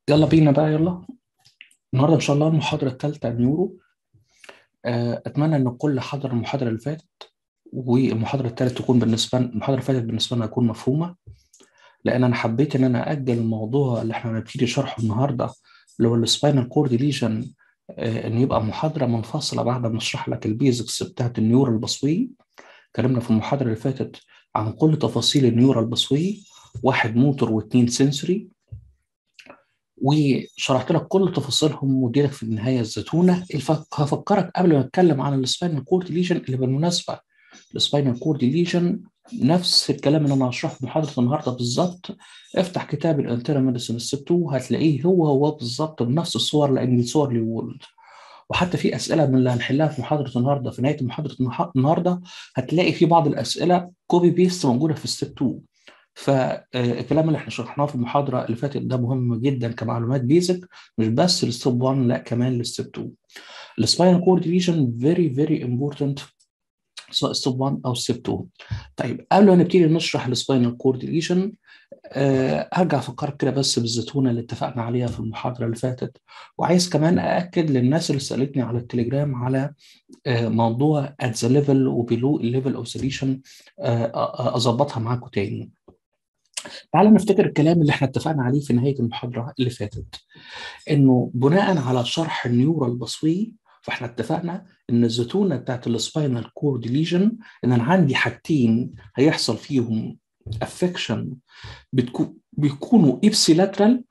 يلا بينا بقى يلا النهارده ان شاء الله المحاضره الثالثه نيورو آه، اتمنى ان الكل حضر المحاضره اللي فاتت والمحاضره الثالثه تكون بالنسبه المحاضره اللي فاتت بالنسبه لنا تكون مفهومه لان انا حبيت ان انا اجل الموضوع اللي احنا هنبتدي شرحه النهارده اللي هو السباينال كورد ليجن ان يبقى محاضره منفصله بعد ما اشرح لك البيزكس بتاعت النيورو البصوي اتكلمنا في المحاضره اللي فاتت عن كل تفاصيل النيورو البصوي واحد موتور واثنين سنسوري وشرحت لك كل تفاصيلهم واديلك في النهايه الزتونه هفكرك قبل ما اتكلم عن السباينال كورد ليجن اللي بالمناسبه السباينال كورد ليجن نفس الكلام اللي انا هشرحه في محاضره النهارده بالظبط افتح كتاب الانترا ميديسن ستيب 2 هتلاقيه هو هو بالظبط بنفس الصور لان دي صور لوولد وحتى في اسئله من اللي هنحلها في محاضره النهارده في نهايه محاضره النهارده هتلاقي في بعض الاسئله كوبي بيست موجوده في ستيب 2 فالكلام اللي احنا شرحناه في المحاضره اللي فاتت ده مهم جدا كمعلومات بيزك مش بس للستيب 1 لا كمان للستيب 2 السباينال كورد ليجن فيري فيري امبورتنت سواء ستيب 1 او ستيب 2 طيب قبل ما نبتدي نشرح السباينال كورد ليجن أه هرجع افكرك كده بس بالزتونه اللي اتفقنا عليها في المحاضره اللي فاتت وعايز كمان ااكد للناس اللي سالتني على التليجرام على أه موضوع at the level وبلو الليفل اوف سوليوشن اظبطها معاكم تاني تعال نفتكر الكلام اللي احنا اتفقنا عليه في نهايه المحاضره اللي فاتت انه بناء على شرح النيورال البصوي فاحنا اتفقنا ان الزتونه بتاعت السباينال كورد ليجن ان انا عندي حاجتين هيحصل فيهم افكشن بتكون بيكونوا ابسيلاترال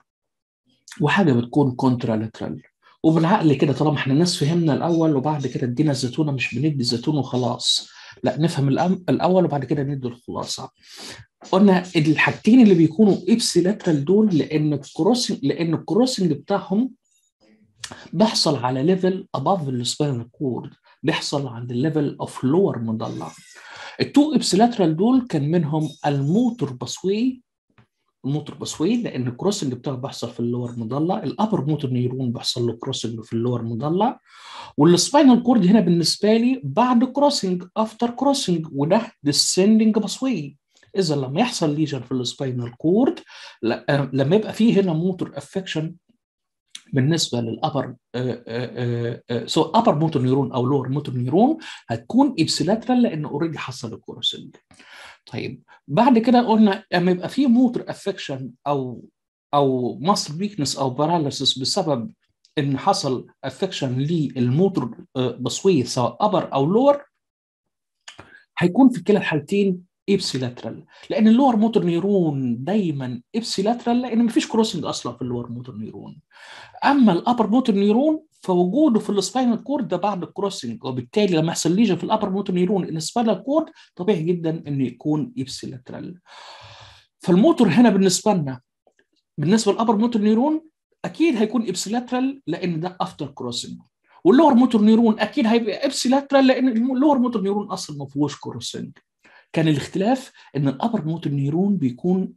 وحاجه بتكون كونترالاترال وبالعقل كده طالما احنا الناس فهمنا الاول وبعد كده ادينا الزتونه مش بندي الزيتون وخلاص لا نفهم الاول وبعد كده ندي الخلاصه قلنا الحاجتين اللي بيكونوا ابسيلاترال دول لان الكروسنج لان الكروسنج بتاعهم بيحصل على ليفل اباف السباينال كورد بيحصل عند الليفل اوف لور مضلع التو ابسيلاترال دول كان منهم الموتور بصوي الموتور بصوي لان الكروسنج بتاعه بيحصل في اللور مضلع الابر موتور نيرون بيحصل له كروسنج في اللور مضلع والسباينال كورد هنا بالنسبه لي بعد كروسنج افتر كروسنج وده ديسندنج بصوي اذا لما يحصل ليجن في السباينال كورد لما يبقى فيه هنا موتور افكشن بالنسبه للابر سواء ابر موتور نيرون او لور موتور نيرون هتكون ابسيلاترال لان اوريدي حصل الكروسنج طيب بعد كده قلنا لما يبقى فيه موتور افكشن او او ماسل ويكنس او باراليسيس بسبب ان حصل افكشن للموتور بصوي سواء ابر او لور هيكون في كلا الحالتين ابسيلاترال لان اللور موتور نيرون دايما ابسيلاترال لان مفيش كروسنج اصلا في اللور موتور نيرون اما الابر موتور نيرون فوجوده في السباينال كورد ده بعد الكروسنج وبالتالي لما يحصل ليجن في الابر موتور نيرون ان السباينال كورد طبيعي جدا انه يكون ابسيلاترال فالموتور هنا بالنسبه لنا بالنسبه للابر موتور نيرون اكيد هيكون ابسيلاترال لان ده افتر كروسنج واللور موتور نيرون اكيد هيبقى ابسيلاترال لان اللور موتور نيرون اصلا ما فيهوش كروسنج كان الاختلاف ان الابر موتور نيرون بيكون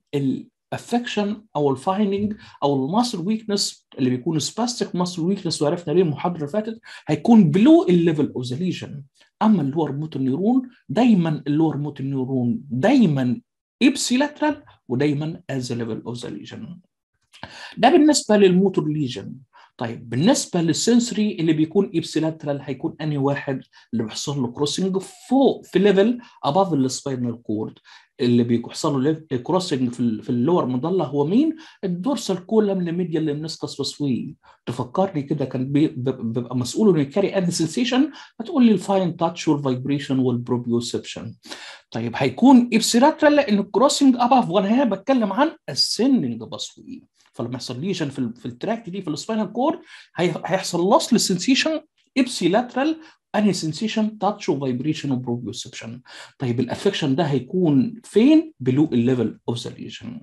الافكشن او الفايندنج او الماسل ويكنس اللي بيكون سباستيك ماسل ويكنس وعرفنا ليه المحاضره اللي فاتت هيكون بلو الليفل اوف ذا ليجن اما اللور موتور نيرون دايما اللور موتور نيرون دايما ابسيلاترال ودايما از ليفل اوف ذا ليجن ده بالنسبه للموتور ليجن طيب بالنسبه للسنسوري اللي بيكون ابسيلاترال هيكون انهي واحد اللي بيحصل له كروسنج فوق في ليفل اباف السباينال كورد اللي بيحصل له كروسنج في في اللور مضله هو مين؟ الدورسال كولم لميديا للمسكس بسوي تفكرني كده كان بيبقى مسؤول انه يكاري اد سنسيشن هتقول لي الفاين تاتش والفايبريشن والبروبيوسبشن طيب هيكون ابسيلاترال لان الكروسنج اباف وانا هنا بتكلم عن السندنج بسوي فلما يحصل ليجن في, في التراك دي في السباينال كورد هيحصل لوس للسنسيشن ابسيلاترال انهي سنسيشن تاتش وفايبريشن وبروبيوسبشن طيب الافكشن ده هيكون فين بلو الليفل اوف ذا ليجن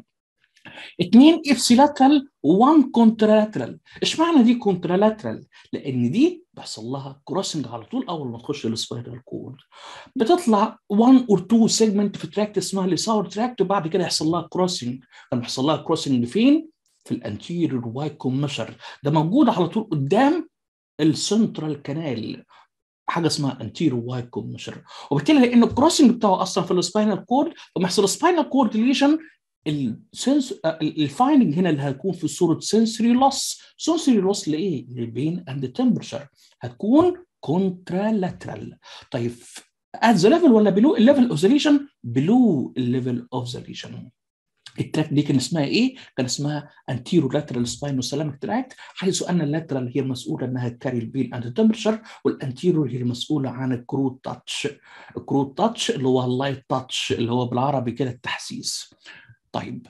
اثنين ابسيلاترال وان كونترالاترال اشمعنى دي كونترالاترال لان دي بيحصل لها كروسنج على طول اول ما تخش السباينال كورد بتطلع 1 اور 2 سيجمنت في تراكت اسمها ليساور تراكت وبعد كده يحصل لها كروسنج لما يحصل لها كروسنج فين في الانتيريور واي كومشر ده موجود على طول قدام السنترال كانال حاجه اسمها انتيرو واي كومشر وبالتالي لان الكروسنج بتاعه اصلا في السباينال كورد لما يحصل سباينال كورد ليجن السنس الفايندنج هنا اللي هتكون في صوره سنسوري لوس سنسوري لوس لايه؟ لبين اند تمبرشر هتكون كونترالاترال طيب at the level ولا below الليفل اوف ذا ليجن below الليفل اوف ذا ليجن التراك دي كان اسمها ايه؟ كان اسمها انتيرو لاترال سباينوسالاميك تراكت حيث ان اللاترال هي المسؤوله انها تكاري البين اند تمبرشر والانتيرو هي المسؤوله عن الكروت تاتش الكروت تاتش اللي هو اللايت تاتش اللي هو بالعربي كده التحسيس طيب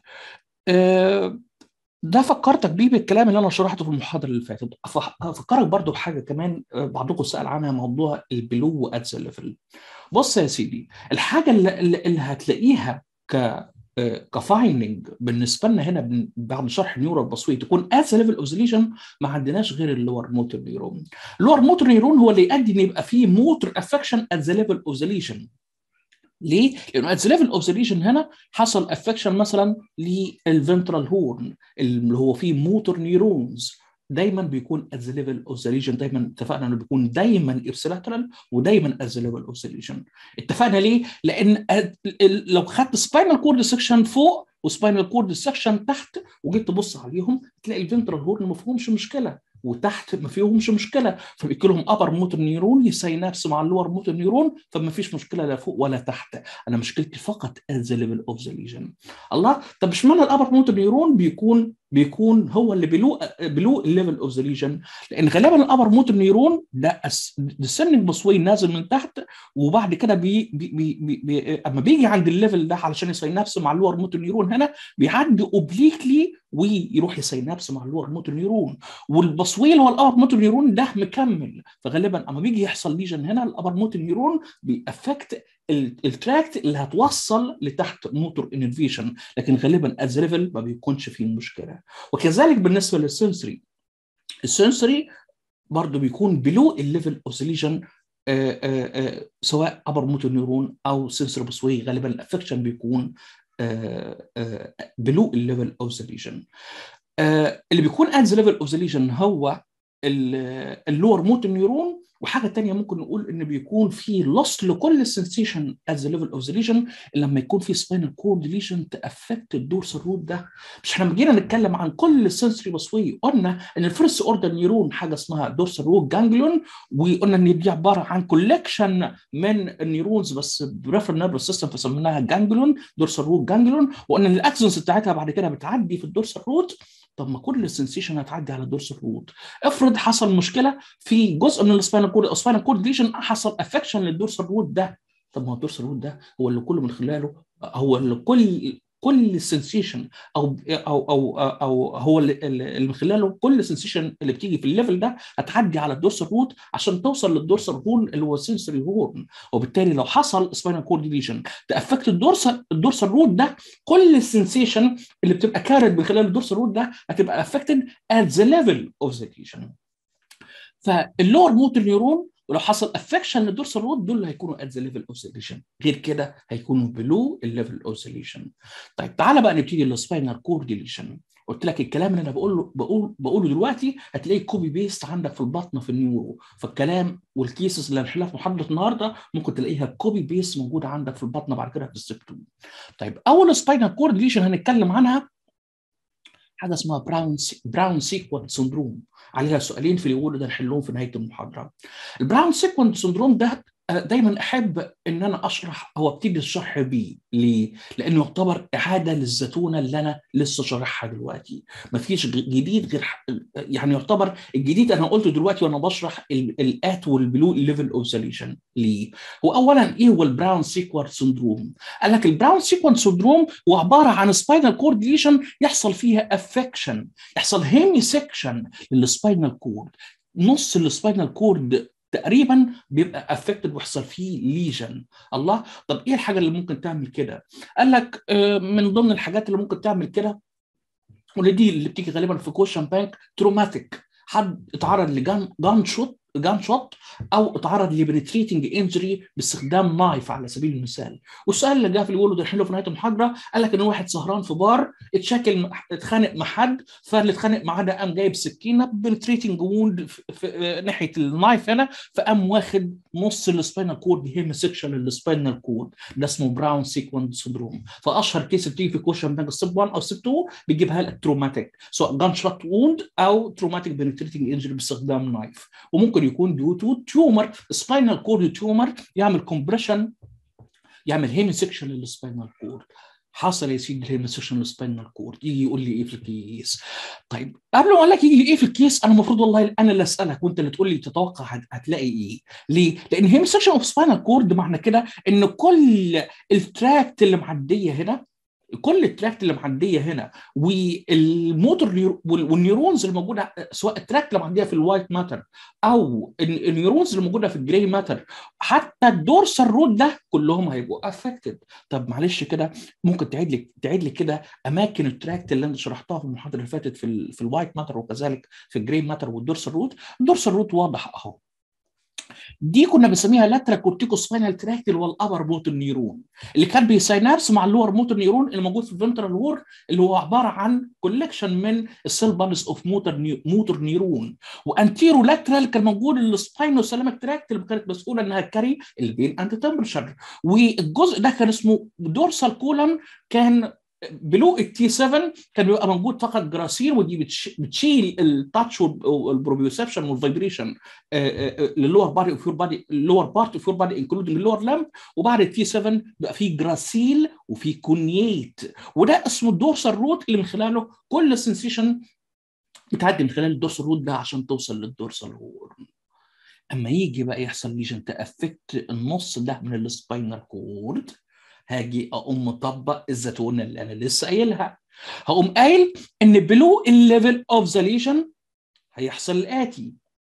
آه ده فكرتك بيه بالكلام اللي انا شرحته في المحاضره اللي فاتت افكرك برضو بحاجه كمان بعضكم سال عنها موضوع البلو ات ليفل بص يا سيدي الحاجه اللي, اللي هتلاقيها ك كفايننج بالنسبه لنا هنا بعد شرح النيورال باسوي تكون ات ليفل اوزيليشن ما عندناش غير اللور موتور نيرون اللور موتور نيرون هو اللي يؤدي ان يبقى فيه موتور افكشن ات ذا ليفل اوزيليشن ليه؟ لانه ات ليفل اوف ذا ريجن هنا حصل افكشن مثلا للفنترال هورن اللي هو فيه موتور نيورونز دايما بيكون ات ذا ليفل اوف ذا ريجن دايما اتفقنا انه بيكون دايما ابسلاترال ودايما ات ذا ليفل اوف ذا ريجن اتفقنا ليه؟ لان لو خدت سباينال كورد سكشن فوق وسباينال كورد سكشن تحت وجيت تبص عليهم تلاقي الفنترال هورن ما فيهمش مشكله وتحت ما فيهمش مشكله فبيجي لهم ابر موتور نيرون يسينابس مع اللور موتور نيرون فما فيش مشكله لا فوق ولا تحت انا مشكلتي فقط ات ذا ليفل اوف ذا ليجن الله طب اشمعنى الابر موتور نيرون بيكون بيكون هو اللي بلو بلو الليفل اوف ذا ليجن لان غالبا الابر موتور نيرون ده السننج بصوي نازل من تحت وبعد كده بي بي بي بي اما بيجي عند الليفل ده علشان يسينابس مع اللور موتور نيرون هنا بيعدي اوبليكلي ويروح يسينابس مع اللور موتور نيرون والبصوي اللي هو الابر موتور نيرون ده مكمل فغالبا اما بيجي يحصل ليجن هنا الابر موتور نيرون بيأفكت التراكت اللي هتوصل لتحت موتور انرفيشن لكن غالبا ات ليفل ما بيكونش فيه مشكله وكذلك بالنسبه للسنسوري السنسوري برضه بيكون بلو الليفل اوسيليشن سواء ابر موتور نيرون او سنسور بسوي غالبا الافكشن بيكون بلو الليفل اوف ذا ليجن اللي بيكون ات ذا ليفل اوف ذا ليجن هو اللور موتور نيرون وحاجه تانية ممكن نقول ان بيكون في لوس لكل السنسيشن ات ذا ليفل اوف ذا ليجن لما يكون في سباينال كورد ليجن تافكت الدورسال روت ده مش احنا لما جينا نتكلم عن كل السنسوري باسوي قلنا ان الفيرست اوردر نيرون حاجه اسمها دورسال روت جانجليون وقلنا ان دي عباره عن كولكشن من النيرونز بس بريفر نيرفس سيستم فسميناها جانجليون دورسال روت جانجليون وقلنا ان الاكسنس بتاعتها بعد كده بتعدي في الدورسال روت طب ما كل السنسيشن هتعدي على الدورسال روت افرض حصل مشكله في جزء من السباينال كورد السباينال كورد ليجن حصل افكشن للدورسال روت ده طب ما هو الدورسال روت ده هو اللي كله من خلاله هو اللي كل كل السنسيشن او او او او هو اللي من خلاله كل السنسيشن اللي بتيجي في الليفل ده هتعدي على الدورسال روت عشان توصل للدورسال هورن اللي هو السنسوري هورن وبالتالي لو حصل سباينال كورد ليجن تافكت الدورسال الدورسال روت ده كل السنسيشن اللي بتبقى كارد من خلال الدورسال روت ده هتبقى افكتد ات ذا ليفل اوف ذا ليجن فاللور موتور نيورون ولو حصل افكشن للدورسال روت دول اللي هيكونوا ات ذا ليفل اوسيليشن غير كده هيكونوا بلو الليفل اوسيليشن طيب تعالى بقى نبتدي السباينال كورديليشن قلت لك الكلام اللي انا بقوله بقول بقوله دلوقتي هتلاقيه كوبي بيست عندك في البطنه في النيورو فالكلام والكيسز اللي هنحلها في محاضره النهارده ممكن تلاقيها كوبي بيست موجوده عندك في البطنه بعد كده في السبتوم طيب اول سباينال كورديليشن هنتكلم عنها حاجه اسمها براون سي... براون سيكوانت سندروم عليها سؤالين في اليوم ده نحلهم في نهايه المحاضره البراون سيكوانت سندروم ده دايما احب ان انا اشرح او ابتدي الشرح بيه ليه؟ لانه يعتبر اعاده للزتونه اللي انا لسه شارحها دلوقتي مفيش جديد غير يعني يعتبر الجديد انا قلته دلوقتي وانا بشرح الات والبلو ليفل اوبزوليشن ليه؟ هو اولا ايه هو البراون سيكوانت سندروم؟ قال لك البراون سيكوانت سندروم هو عباره عن سباينال كورد ليشن يحصل فيها افكشن يحصل هيمي سكشن للسباينال كورد نص السباينال كورد تقريبا بيبقى افكتد ويحصل فيه ليجن الله طب ايه الحاجه اللي ممكن تعمل كده قال لك من ضمن الحاجات اللي ممكن تعمل كده ودي اللي بتيجي غالبا في كوشن بانك تروماتيك حد اتعرض لجان جان شوت جان شوت او اتعرض لبنتريتنج انجري باستخدام نايف على سبيل المثال والسؤال اللي جه في الولد الحلو في نهايه المحاضره قال لك ان واحد سهران في بار اتشكل اتخانق مع حد فاللي اتخانق معاه ده قام جايب سكينه بنتريتنج ووند في, في ناحيه النايف هنا فقام واخد نص السباينال كورد هيم سيكشن للسباينال كورد ده اسمه براون سيكوند سندروم فاشهر كيس بتيجي في كوشن بانك ستيب 1 او ستيب 2 بيجيبها لك تروماتيك سواء جان شوت ووند او تروماتيك بنتريتنج انجري باستخدام نايف وممكن يكون ديو تو تيومر سباينال كورد تيومر يعمل كومبريشن يعمل هيمي سيكشن للسباينال كورد حصل يا سيدي الهيمي سيكشن للسباينال كورد يجي يقول لي ايه في الكيس طيب قبل ما اقول لك يجي ايه في الكيس انا المفروض والله انا اللي اسالك وانت اللي تقول لي تتوقع هتلاقي ايه ليه لان هيمي سيكشن اوف سباينال كورد معنى كده ان كل التراكت اللي معديه هنا كل التراكت اللي معديه هنا والموتور والنيورونز اللي موجوده سواء التراكت اللي معديه في الوايت ماتر او النيورونز اللي موجوده في الجراي ماتر حتى الدورسال رود ده كلهم هيبقوا افكتد طب معلش كده ممكن تعيد لي تعيد لي كده اماكن التراكت اللي انا شرحتها في المحاضره اللي فاتت في ال في الوايت ماتر وكذلك في الجراي ماتر والدورسال رود الدورسال رود واضح اهو دي كنا بنسميها لاترا كورتيكو سباينال تراكت اللي هو الابر موتور نيرون اللي كان بيساينابس مع اللور موتور نيرون اللي موجود في الفنترال وور اللي هو عباره عن كولكشن من السيل بانس اوف موتور موتور نيرون وانتيرو لاترال كان موجود السباينو سلامك تراكت اللي كانت مسؤوله انها تكري البين انتي تمبرشر والجزء ده كان اسمه دورسال كولم كان بلو التي 7 كان بيبقى موجود فقط جراسيل ودي بتشيل التاتش والبروبيوسبشن والفايبريشن للور بادي اوف يور بادي اللور بارت اوف يور بادي انكلودنج اللور لامب وبعد التي 7 بقى في جراسيل وفي كونييت وده اسمه الدورسال روت اللي من خلاله كل السنسيشن بتعدي من خلال الدورسال روت ده عشان توصل للدورسال هورن اما يجي بقى يحصل ليجن تافكت النص ده من السباينال كورد هاجي اقوم مطبق الزتونه اللي انا لسه قايلها هقوم قايل ان بلو الليفل اوف ذا ليجن هيحصل الاتي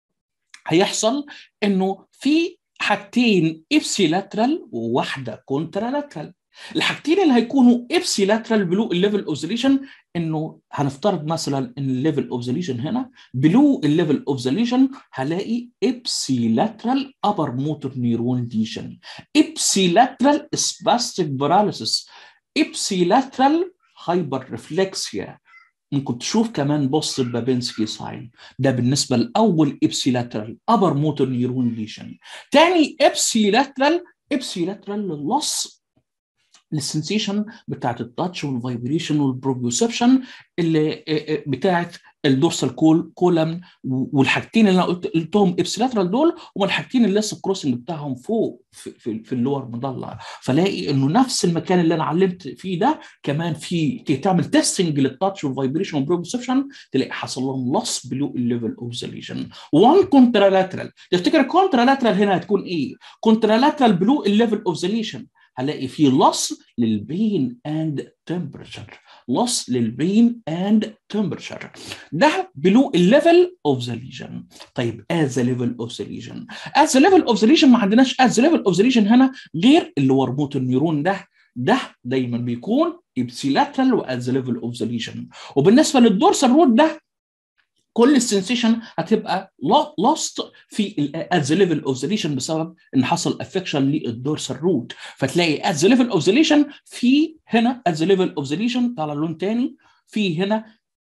هيحصل انه في حاجتين ابسي لاترال وواحده كونترا لاترال الحاجتين اللي هيكونوا ابسي لاترال بلو الليفل اوف ذا ليجن انه هنفترض مثلا ان الليفل اوف ذا ليجن هنا بلو الليفل اوف ذا ليجن هلاقي ابسي لاترال ابر موتور نيرون ليجن ابسي لاترال سباستيك باراليسيس ابسي لاترال هايبر ريفلكسيا ممكن تشوف كمان بوست بابينسكي ساين ده بالنسبه لاول ابسي لاترال ابر موتور نيرون ليجن تاني ابسي لاترال ابسي لاترال للص للسنسيشن بتاعت التاتش والفايبريشن والبروبيوسبشن اللي بتاعت الدورسال كول كولم والحاجتين اللي انا قلت قلتهم ابسيلاترال دول هم الحاجتين اللي لسه الكروسنج بتاعهم فوق في, في, في اللور مضلع فلاقي انه نفس المكان اللي انا علمت فيه ده كمان في تعمل تيستنج للتاتش والفايبريشن والبروبيوسبشن تلاقي حصل لهم لص بلو الليفل اوف ذا ليجن وان كونترالاترال تفتكر الكونترالاترال هنا هتكون ايه؟ كونترالاترال بلو الليفل اوف ذا ليجن هلاقي فيه لص للبين اند تمبرتشر لص للبين اند تمبرتشر ده بلو الليفل اوف ذا ليجن طيب at the level of the lesion at the level of the lesion ما عندناش at the level of the lesion هنا غير اللي هو ربوط النيرون ده ده دايما بيكون ابسيلاترال وات ذا ليفل اوف ذا ليجن وبالنسبه للدورسال رود ده كل السنسيشن هتبقى لوست في ات ذا ليفل اوف ذا ليشن بسبب ان حصل افكشن للدورسال روت فتلاقي ات ذا ليفل اوف ذا ليشن في هنا ات ذا ليفل اوف ذا ليشن طالع لون تاني في هنا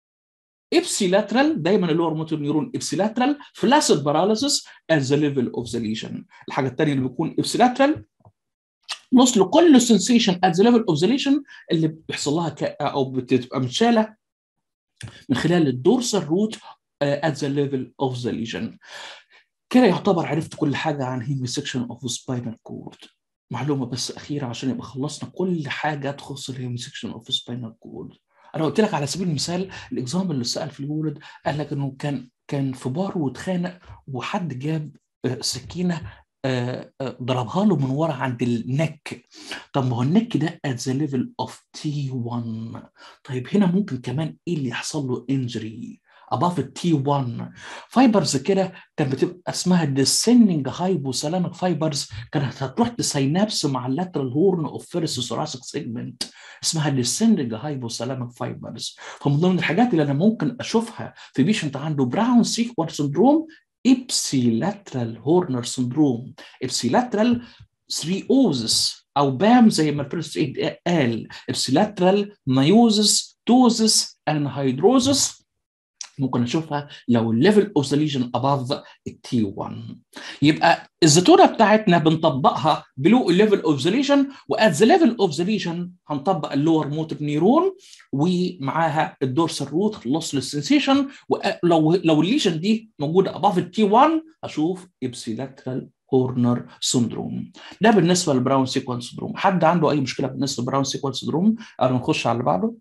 ابسيلاترال دايما اللور موتور نيورون ابسيلاترال فلاسيد باراليسيس ات ذا ليفل اوف ذا ليشن الحاجه الثانيه اللي بيكون ابسيلاترال نص لكل السنسيشن ات ذا ليفل اوف ذا ليشن اللي بيحصل لها او بتبقى متشاله من خلال الدورسال روت at the level of the lesion كده يعتبر عرفت كل حاجة عن هيمي سيكشن اوف سباينال كورد معلومة بس أخيرة عشان يبقى خلصنا كل حاجة تخص الهيمي سيكشن اوف سباينال كورد أنا قلت لك على سبيل المثال الإكزامبل اللي سأل في الولد قال لك إنه كان كان في بار واتخانق وحد جاب سكينة ضربها له من ورا عند النك طب ما هو النك ده at the level of T1 طيب هنا ممكن كمان ايه اللي يحصل له انجري above التي 1 فايبرز كده كانت بتبقى اسمها descending hypothalamic فايبرز كانت هتروح تسينابس مع اللاترال هورن اوف فيرس ثوراسيك سيجمنت اسمها descending hypothalamic فايبرز فمن ضمن الحاجات اللي انا ممكن اشوفها في بيشنت عنده براون سيكوار سندروم ابسيلاترال هورنر سندروم ابسيلاترال 3 اوزس او بام زي ما الفيرست ايد قال ابسيلاترال مايوزس توزس انهيدروزس ممكن نشوفها لو الليفل اوف ذا ليجن اباف التي 1 يبقى الزتونه بتاعتنا بنطبقها بلو الليفل اوف ذا ليجن وات ذا ليفل اوف ذا ليجن هنطبق اللور موتور نيرون ومعاها الدورسال روت لوسلس سنسيشن ولو لو الليجن دي موجوده اباف التي 1 اشوف ابسيلاترال هورنر سندروم ده بالنسبه للبراون سيكونس سندروم حد عنده اي مشكله بالنسبه للبراون سيكونس سندروم قبل ما نخش على اللي بعده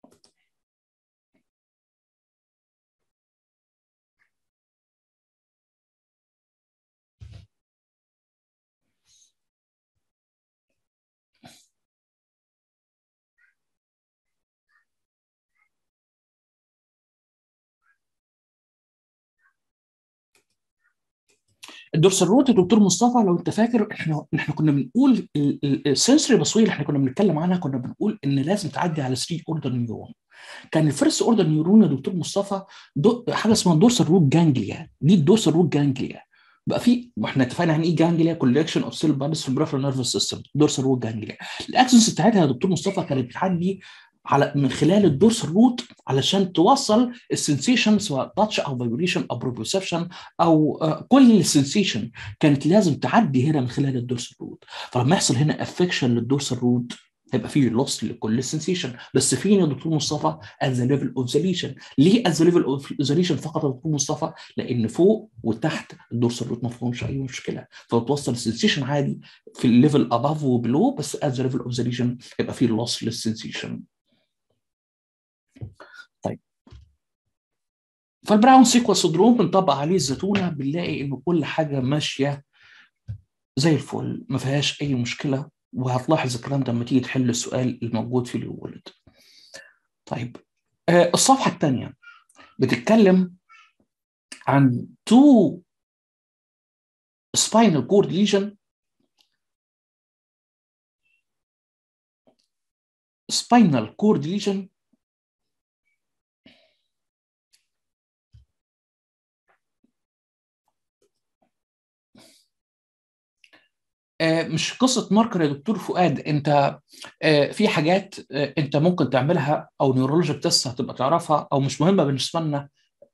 الدورسال روت يا دكتور مصطفى لو انت فاكر احنا احنا كنا بنقول السنسوري بصوير اللي احنا كنا بنتكلم عنها كنا بنقول ان لازم تعدي على 3 اوردر نيورون كان الفيرست اوردر نيورون يا دكتور مصطفى دو حاجه اسمها دورسال روت جانجليا دي الدورسال روت جانجليا بقى في احنا اتفقنا عن ايه جانجليا كولكشن اوف سيل بادس في البريفرال نيرفس سيستم دورسال روت جانجليا الاكسنس بتاعتها يا دكتور مصطفى كانت بتعدي على من خلال الدورسال روت علشان توصل السنسيشن سواء تاتش او فايبريشن او بروبريسبشن او uh, كل السنسيشن كانت لازم تعدي هنا من خلال الدورسال روت فلما يحصل هنا افكشن للدورسال روت هيبقى فيه لوس لكل السنسيشن بس فين يا دكتور مصطفى at the level of the lesion ليه at the level of the lesion فقط يا دكتور مصطفى لان فوق وتحت الدورسال روت ما فيهمش اي مشكله فتوصل السنسيشن عادي في الليفل above وبلو بس at the level of the lesion هيبقى فيه لوس للسنسيشن طيب فالبراون سيكوال سندروم بنطبق عليه الزتونه بنلاقي ان كل حاجه ماشيه زي الفل ما فيهاش اي مشكله وهتلاحظ الكلام ده لما تيجي تحل السؤال الموجود في الولد. طيب آه الصفحه الثانيه بتتكلم عن تو spinal cord lesion spinal cord lesion مش قصه ماركر يا دكتور فؤاد انت في حاجات انت ممكن تعملها او نيورولوجيك تيست هتبقى تعرفها او مش مهمه بالنسبه لنا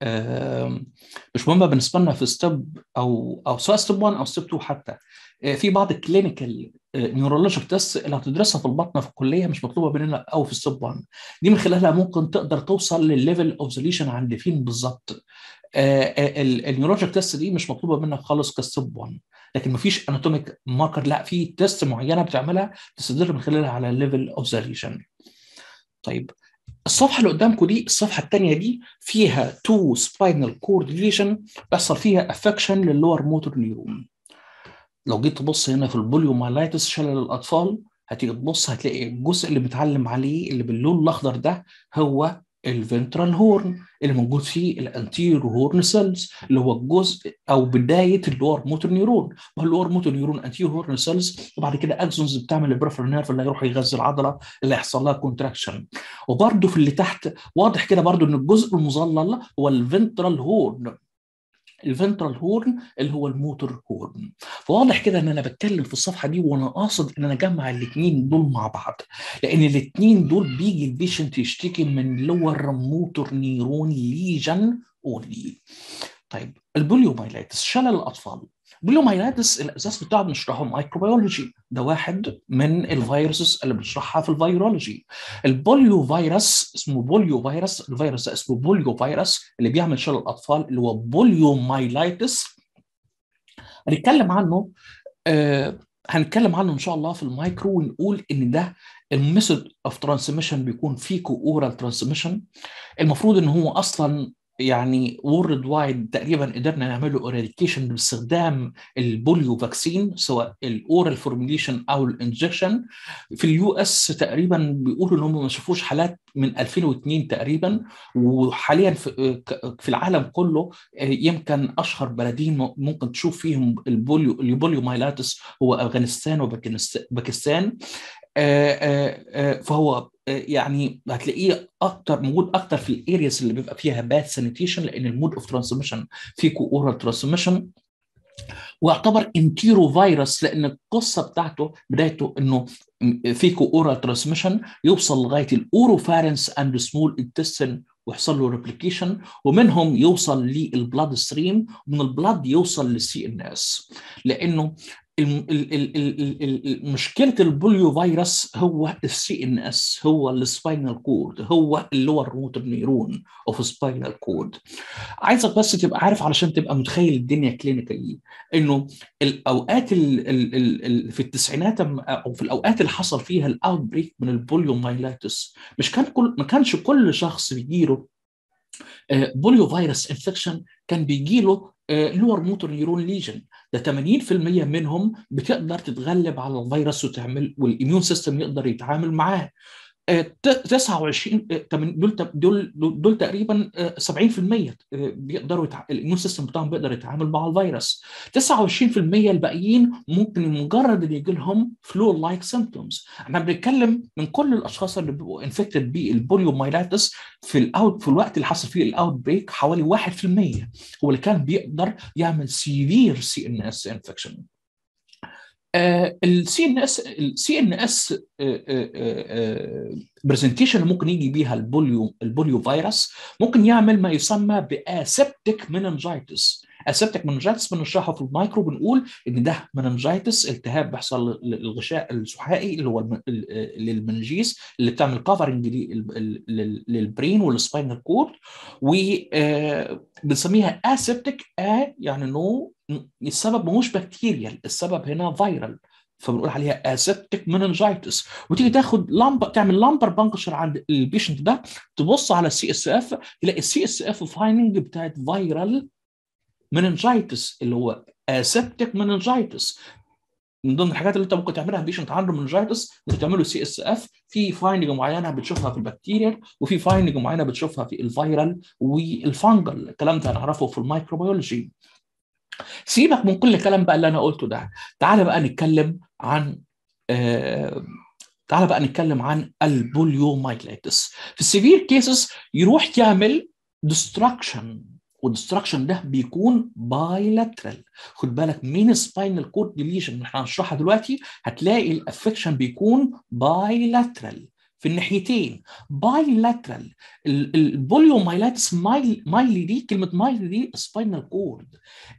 مش مهمه بالنسبه لنا في ستيب او او سواء ستيب 1 او ستيب 2 حتى في بعض الكلينيكال نيورولوجيك تيست اللي هتدرسها في البطنه في الكليه مش مطلوبه مننا او في ستيب 1 دي من خلالها ممكن تقدر توصل للليفل اوف ذا ليشن عند فين بالظبط النيورولوجيك تيست دي مش مطلوبه منك خالص كستيب 1 لكن مفيش اناتوميك ماركر لا في تيست معينه بتعملها تستدل من خلالها على الليفل اوف ذا ليشن طيب الصفحه اللي قدامكم دي الصفحه الثانيه دي فيها تو سباينال كورد ليشن بيحصل فيها افكشن للور موتور نيورون لو جيت تبص هنا في البوليومايلايتس شلل الاطفال هتيجي تبص هتلاقي الجزء اللي متعلم عليه اللي باللون الاخضر ده هو الفنترال هورن اللي موجود فيه الانتيرو هورن سيلز اللي هو الجزء او بدايه اللور موتور نيورون واللور موتور نيورون انتيرو هورن سيلز وبعد كده اكسونز بتعمل البريفرال نيرف اللي هيروح يغذي العضله اللي هيحصل لها كونتراكشن وبرده في اللي تحت واضح كده برده ان الجزء المظلل هو الفنترال هورن الفنترال هورن اللي هو الموتور هورن فواضح كده ان انا بتكلم في الصفحه دي وانا قاصد ان انا اجمع الاثنين دول مع بعض لان الاثنين دول بيجي البيشنت يشتكي من لور موتور نيرون ليجن اونلي طيب البوليومايلايتس شلل الاطفال بوليومايلايتس الاساس بتاعه بنشرحه مايكروبيولوجي ده واحد من الفيروسز اللي بنشرحها في الفيرولوجي البوليو فيروس اسمه بوليو فيروس الفيروس ده اسمه بوليو فيروس اللي بيعمل شلل الاطفال اللي هو بوليومايلايتس هنتكلم عنه آه هنتكلم عنه ان شاء الله في المايكرو ونقول ان ده الميثود اوف ترانسميشن بيكون فيكو اورال ترانسميشن المفروض ان هو اصلا يعني وورلد وايد تقريبا قدرنا نعمله اراديكيشن باستخدام البوليو فاكسين سواء الاورال فورميليشن او الانجكشن في اليو اس تقريبا بيقولوا ان هم ما شافوش حالات من 2002 تقريبا وحاليا في, في العالم كله يمكن اشهر بلدين ممكن تشوف فيهم البوليو البوليو مايلاتس هو افغانستان وباكستان فهو يعني هتلاقيه اكتر موجود اكتر في الارياز اللي بيبقى فيها باد سانيتيشن لان المود اوف ترانسميشن فيكو اورال ترانسميشن ويعتبر انتيرو فيروس لان القصه بتاعته بدايته انه فيكو اورال ترانسميشن يوصل لغايه الاوروفارنس اند سمول انتستين ويحصل له ريبليكيشن ومنهم يوصل للبلاد ستريم ومن البلاد يوصل للسي ان اس لانه مشكله البوليو فيروس هو السي ان اس هو السباينال كورد هو اللور موتور نيرون اوف سباينال كورد عايزك بس تبقى عارف علشان تبقى متخيل الدنيا كلينيكالي انه الاوقات ال ال ال في التسعينات او في الاوقات اللي حصل فيها الاوت بريك من البوليو مايلاتس مش كان كل ما كانش كل شخص بيجيله بوليو فيروس انفكشن كان بيجي له لور موتور نيرون ليجن ده 80% منهم بتقدر تتغلب على الفيروس وتعمل والاميون سيستم يقدر يتعامل معاه 29 دول دول دول تقريبا 70% بيقدروا يتع... الاميون سيستم بتاعهم بيقدر يتعامل مع الفيروس 29% الباقيين ممكن مجرد ان يجي لهم فلو لايك سيمبتومز احنا بنتكلم من كل الاشخاص اللي بيبقوا انفكتد بالبوليومايلاتس في الاوت في الوقت اللي حصل فيه الاوت بريك حوالي 1% هو اللي كان بيقدر يعمل سيفير سي ان اس انفكشن السي ان اس السي ان اس برزنتيشن اللي ممكن يجي بيها البوليو البوليو فيروس ممكن يعمل ما يسمى باسبتيك مننجايتس اسبتيك مننجايتس بنشرحه في المايكرو بنقول ان ده مننجايتس التهاب بيحصل للغشاء السحائي اللي هو للمنجيس اللي بتعمل كفرنج للبرين والسباينال كورد وبنسميها اسبتيك ا يعني نو السبب مش بكتيريال السبب هنا فيرال فبنقول عليها اسيبتيك مننجايتس وتيجي تاخد لمبر تعمل لمبر بانكشر عند البيشنت ده تبص على السي اس اف تلاقي السي اس اف فايندنج بتاعت فيرال مننجايتس اللي هو اسيبتيك مننجايتس من ضمن الحاجات اللي انت ممكن تعملها بيشنت عنده مننجايتس ممكن تعمله سي اس اف في فايندنج معينه بتشوفها في البكتيريا وفي فايندنج معينه بتشوفها في الفيرال والفانجل الكلام ده هنعرفه في الميكروبيولوجي سيبك من كل الكلام بقى اللي انا قلته ده تعال بقى نتكلم عن آه تعال بقى نتكلم عن البوليومايلايتس في السيفير كيسز يروح يعمل ديستراكشن والديستراكشن ده بيكون بايلاترال خد بالك من سباينال كورد ديليشن اللي احنا هنشرحها دلوقتي هتلاقي الافكشن بيكون بايلاترال في الناحيتين بايلاترال البوليومايلاتس مايل مايلي دي كلمه مايلي دي سباينال كورد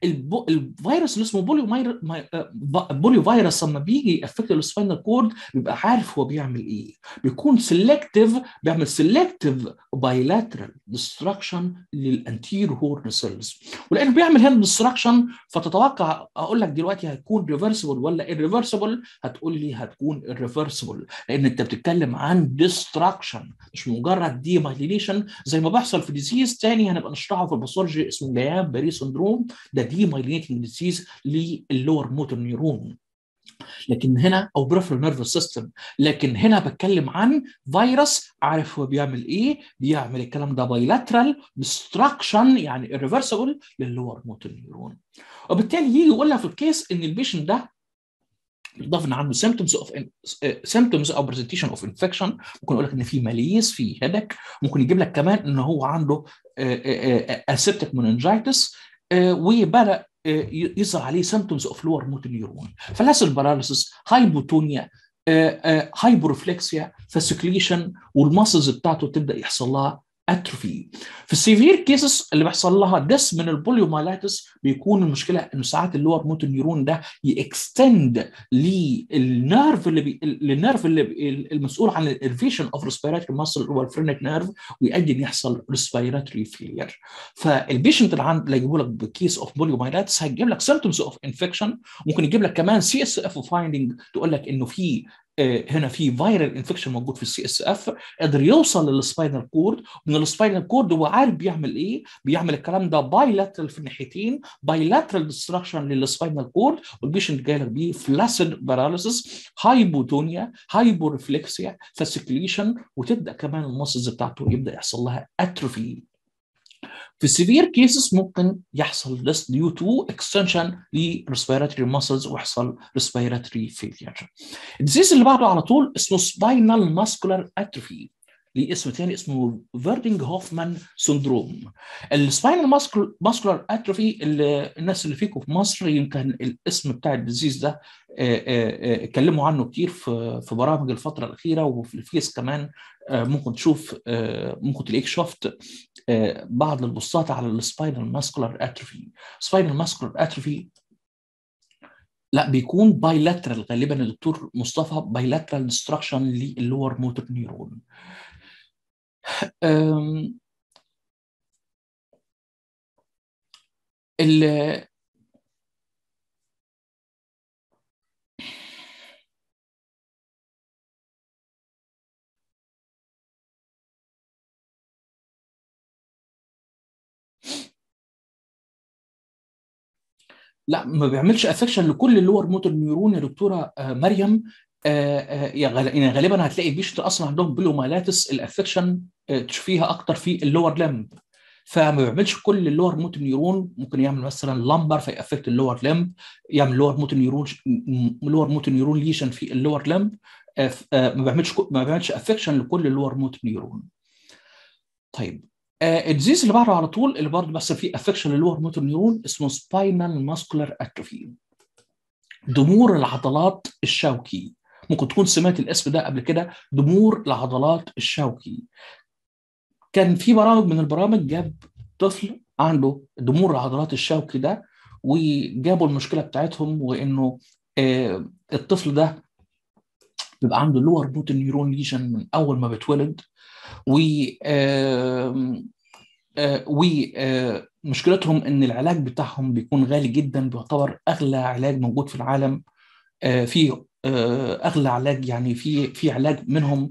الفيروس اللي اسمه بوليو ماير بوليو فيروس لما بيجي يأفكت السباينال كورد بيبقى عارف هو بيعمل ايه بيكون سيلكتيف بيعمل سيلكتيف بايلاترال ديستراكشن للانتير هورن سيلز ولانه بيعمل هنا ديستراكشن فتتوقع اقول لك دلوقتي هتكون ريفرسبل ولا irreversible هتقول لي هتكون irreversible لان انت بتتكلم عن ديستراكشن مش مجرد دي مايلينيشن زي ما بيحصل في ديزيز تاني هنبقى نشرحه في الباثولوجي اسمه جياب باري سندروم ده دي مايلينيتنج ديزيز للور موتور نيرون لكن هنا او بريفرال نيرفس سيستم لكن هنا بتكلم عن فيروس عارف هو بيعمل ايه بيعمل الكلام ده بايلاترال ديستراكشن يعني irreversible للور موتور نيرون وبالتالي يجي يقول لها في الكيس ان البيشنت ده بالاضافه ان عنده symptoms of symptoms او presentation of infection ممكن يقول لك ان في ماليز في هيدك ممكن يجيب لك كمان ان هو عنده aseptic meningitis وبدا يظهر عليه symptoms of lower motor neuron فلاسل paralysis هايبوتونيا هايبورفلكسيا فاسيكليشن والماسلز بتاعته تبدا يحصل لها اتروفي في السيفير كيسز اللي بيحصل لها دس من البوليومايلايتس بيكون المشكله انه ساعات اللور موتور نيورون ده يكستند للنيرف اللي بي... للنيرف اللي بي... المسؤول عن الانفيشن اوف ريسبيراتوري ماسل هو الفرينك نيرف ويؤدي ان يحصل ريسبيراتوري فيلير فالبيشنت اللي عند اللي يجيبوا لك بكيس اوف بوليومايلايتس هيجيب لك سيمتومز اوف انفكشن ممكن يجيب لك كمان سي اس اف فايندنج تقول لك انه في هنا في فيرال انفكشن موجود في السي اس اف قدر يوصل للسباينال كورد من السباينال كورد هو عارف بيعمل ايه بيعمل الكلام ده بايلاترال في الناحيتين بايلاترال ديستراكشن للسباينال كورد والبيشنت جاي لك بيه فلاسيد باراليسيس هايبوتونيا هايبورفلكسيا فاسيكليشن وتبدا كمان المسلز بتاعته يبدا يحصل لها اتروفي في السيفير كيسز ممكن يحصل this due to extension ل respiratory muscles ويحصل respiratory failure. الديزيز اللي بعده على طول اسمه spinal muscular atrophy ليه اسم تاني اسمه فيردنج هوفمان سندروم السباينال ماسكولار اتروفي الناس اللي فيكم في مصر يمكن الاسم بتاع الديزيز ده اتكلموا عنه كتير في في برامج الفتره الاخيره وفي الفيس كمان ممكن تشوف ممكن تلاقيك شفت بعض البوستات على السباينال ماسكولار اتروفي سباينال ماسكولار اتروفي لا بيكون بايلاترال غالبا الدكتور مصطفى بايلاترال ديستراكشن للور موتور نيرون ال لا ما بيعملش افكشن لكل اللور موتور نيورون يا دكتوره مريم يعني غالبا هتلاقي البيشنت اصلا عندهم بلومالاتس الافكشن تشوفيها اكتر في اللور لمب فما بيعملش كل اللور موتور نيورون ممكن يعمل مثلا لمبر فيأفكت اللور لمب يعمل لور موتور نيورون لور موتور نيورون ليشن في اللور لمب ما بيعملش ما بيعملش افكشن لكل اللور موتور نيورون طيب الديزيز اللي بعده على طول اللي برضه بيحصل فيه افكشن للور موتور نيورون اسمه سباينال ماسكولار اتروفي ضمور العضلات الشوكي ممكن تكون سمعت الاسم ده قبل كده ضمور العضلات الشوكي كان في برامج من البرامج جاب طفل عنده ضمور العضلات الشوكي ده وجابوا المشكله بتاعتهم وانه آه الطفل ده بيبقى عنده لور موتور نيورون ليجن من اول ما بيتولد و آه آه ومشكلتهم ان العلاج بتاعهم بيكون غالي جدا بيعتبر اغلى علاج موجود في العالم في اغلى علاج يعني في في علاج منهم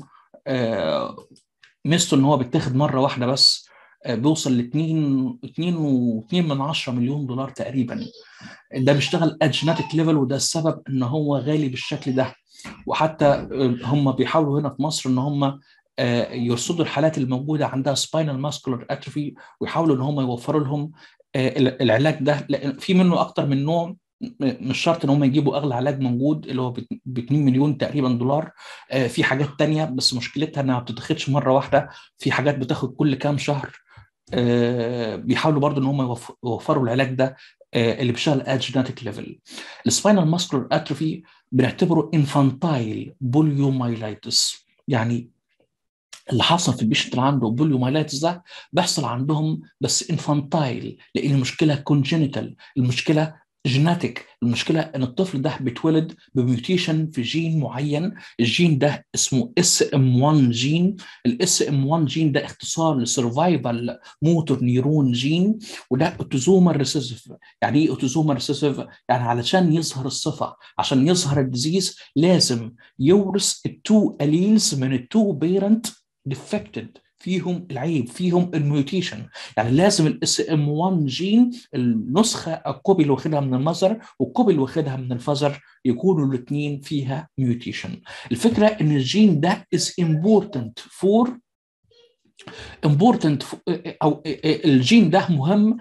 ميزته ان هو بيتاخد مره واحده بس بيوصل ل 2 2 و2 من 10 مليون دولار تقريبا ده بيشتغل اجيناتيك ليفل وده السبب ان هو غالي بالشكل ده وحتى هم بيحاولوا هنا في مصر ان هم يرصدوا الحالات الموجوده عندها سباينال ماسكولار اتروفي ويحاولوا ان هم يوفروا لهم العلاج ده لان في منه اكتر من نوع مش شرط ان هم يجيبوا اغلى علاج موجود اللي هو ب 2 مليون تقريبا دولار في حاجات تانية بس مشكلتها انها ما بتتاخدش مره واحده في حاجات بتاخد كل كام شهر بيحاولوا برضو ان هم يوفروا العلاج ده اللي بيشتغل ات جيناتيك ليفل السباينال ماسكولار اتروفي بنعتبره انفانتايل بوليومايلايتس يعني اللي حصل في البيشنت اللي عنده بوليومايلايتس ده بيحصل عندهم بس انفانتايل لان المشكله كونجينيتال المشكله جيناتيك المشكله ان الطفل ده بيتولد بميوتيشن في جين معين الجين ده اسمه اس ام 1 جين الاس ام 1 جين ده اختصار لسرفايفل موتور نيرون جين وده اوتوزومال ريسيسيف يعني ايه اوتوزومال ريسيسيف يعني علشان يظهر الصفه عشان يظهر الديزيز لازم يورث التو اليلز من التو بيرنت ديفكتد فيهم العيب فيهم الميوتيشن يعني لازم الاس ام 1 جين النسخه الكوبي اللي واخدها من المذر والكوبي اللي واخدها من الفذر يكونوا الاثنين فيها ميوتيشن الفكره ان الجين ده از امبورتنت فور امبورتنت او الجين ده مهم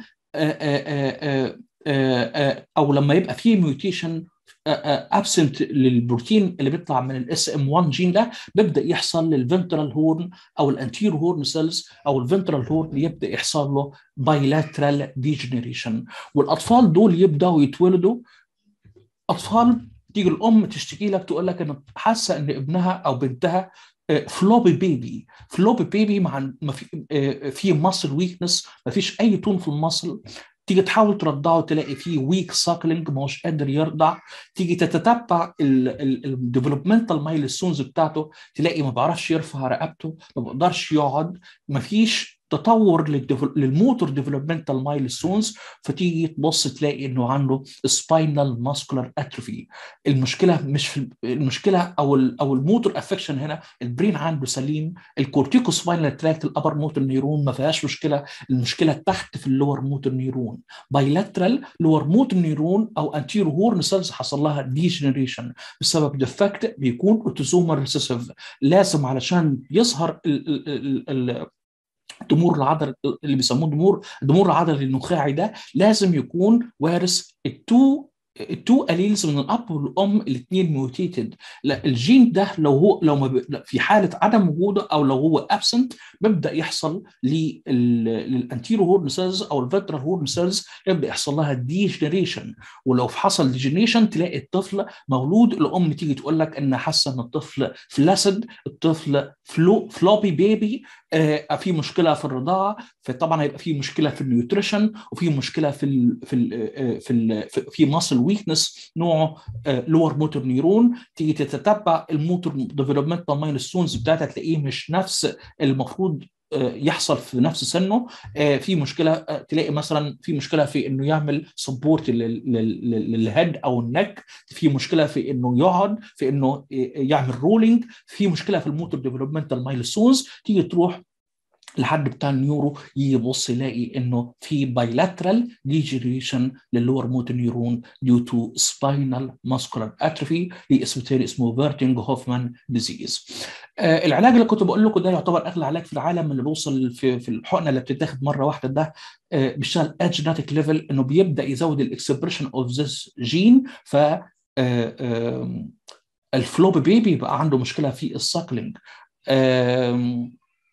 او لما يبقى فيه ميوتيشن ابسنت للبروتين اللي بيطلع من الاس ام 1 جين ده بيبدا يحصل للفنترال هورن او الانتير هورن سيلز او الفنترال هورن يبدا يحصل له بايلاترال ديجنريشن والاطفال دول يبداوا يتولدوا اطفال تيجي الام تشتكي لك تقول لك ان حاسه ان ابنها او بنتها فلوبي بيبي فلوبي بيبي مع ما في في ماسل ويكنس ما فيش اي تون في الماسل تيجي تحاول ترضعه تلاقي فيه ويك ساكلينج ما هوش قادر يرضع تيجي تتتبع الديفلوبمنتال مايلستونز بتاعته تلاقي ما بيعرفش يرفع رقبته ما بيقدرش يقعد ما فيش تطور للموتور ديفلوبمنتال مايلستونز فتيجي تبص تلاقي انه عنده سباينال ماسكولار اتروفي المشكله مش في المشكله او ال او الموتور افكشن هنا البرين عنده سليم الكورتيكو سباينال تراكت الابر موتور نيرون ما فيهاش مشكله المشكله تحت في اللور موتور نيرون بايلاترال لور موتور نيرون او انتيرو هورن سيلز حصل لها ديجنريشن بسبب ديفكت بيكون اوتوزومال ريسيسيف لازم علشان يظهر ال ال ال ضمور العضل اللي بيسموه ضمور ضمور العضل النخاعي ده لازم يكون وارث التو التو اليلز من الاب والام الاثنين ميوتيتد لا الجين ده لو هو لو ما ب... في حاله عدم وجوده او لو هو ابسنت بيبدا يحصل للانتيرو هورن سيلز او الفيترال هورن سيلز يبدا يحصل لها ديجنريشن ولو حصل ديجنريشن تلاقي الطفل مولود الام تيجي تقول لك ان حاسه ان الطفل فلاسد الطفل فلو فلوبي بيبي آه في مشكله في الرضاعه فطبعا هيبقى في مشكله في النيوتريشن وفي مشكله في ال في ال في ال في ماسل ويكنس نوعه لور موتور نيرون تيجي تتتبع الموتور ديفلوبمنتال مايلستونز بتاعتها تلاقيه مش نفس المفروض يحصل في نفس سنه في مشكله تلاقي مثلا في مشكله في انه يعمل سبورت للهيد او النك في مشكله في انه يقعد في انه يعمل رولينج في مشكله في الموتور ديفلوبمنتال مايلستونز تيجي تروح لحد بتاع النيورو يبص يلاقي انه في بايلاترال ديجريشن للور موتور نيورون ديو تو سباينال ماسكولار اتروفي لاسم تاني اسمه فيرتنج هوفمان ديزيز. آه العلاج اللي كنت بقول لكم ده يعتبر اغلى علاج في العالم اللي بيوصل في, في الحقنه اللي بتتاخد مره واحده ده آه بيشتغل اجيناتيك ليفل انه بيبدا يزود الاكسبريشن اوف ذس جين ف آه آه الفلوب بيبي بقى عنده مشكله في الساكلينج آه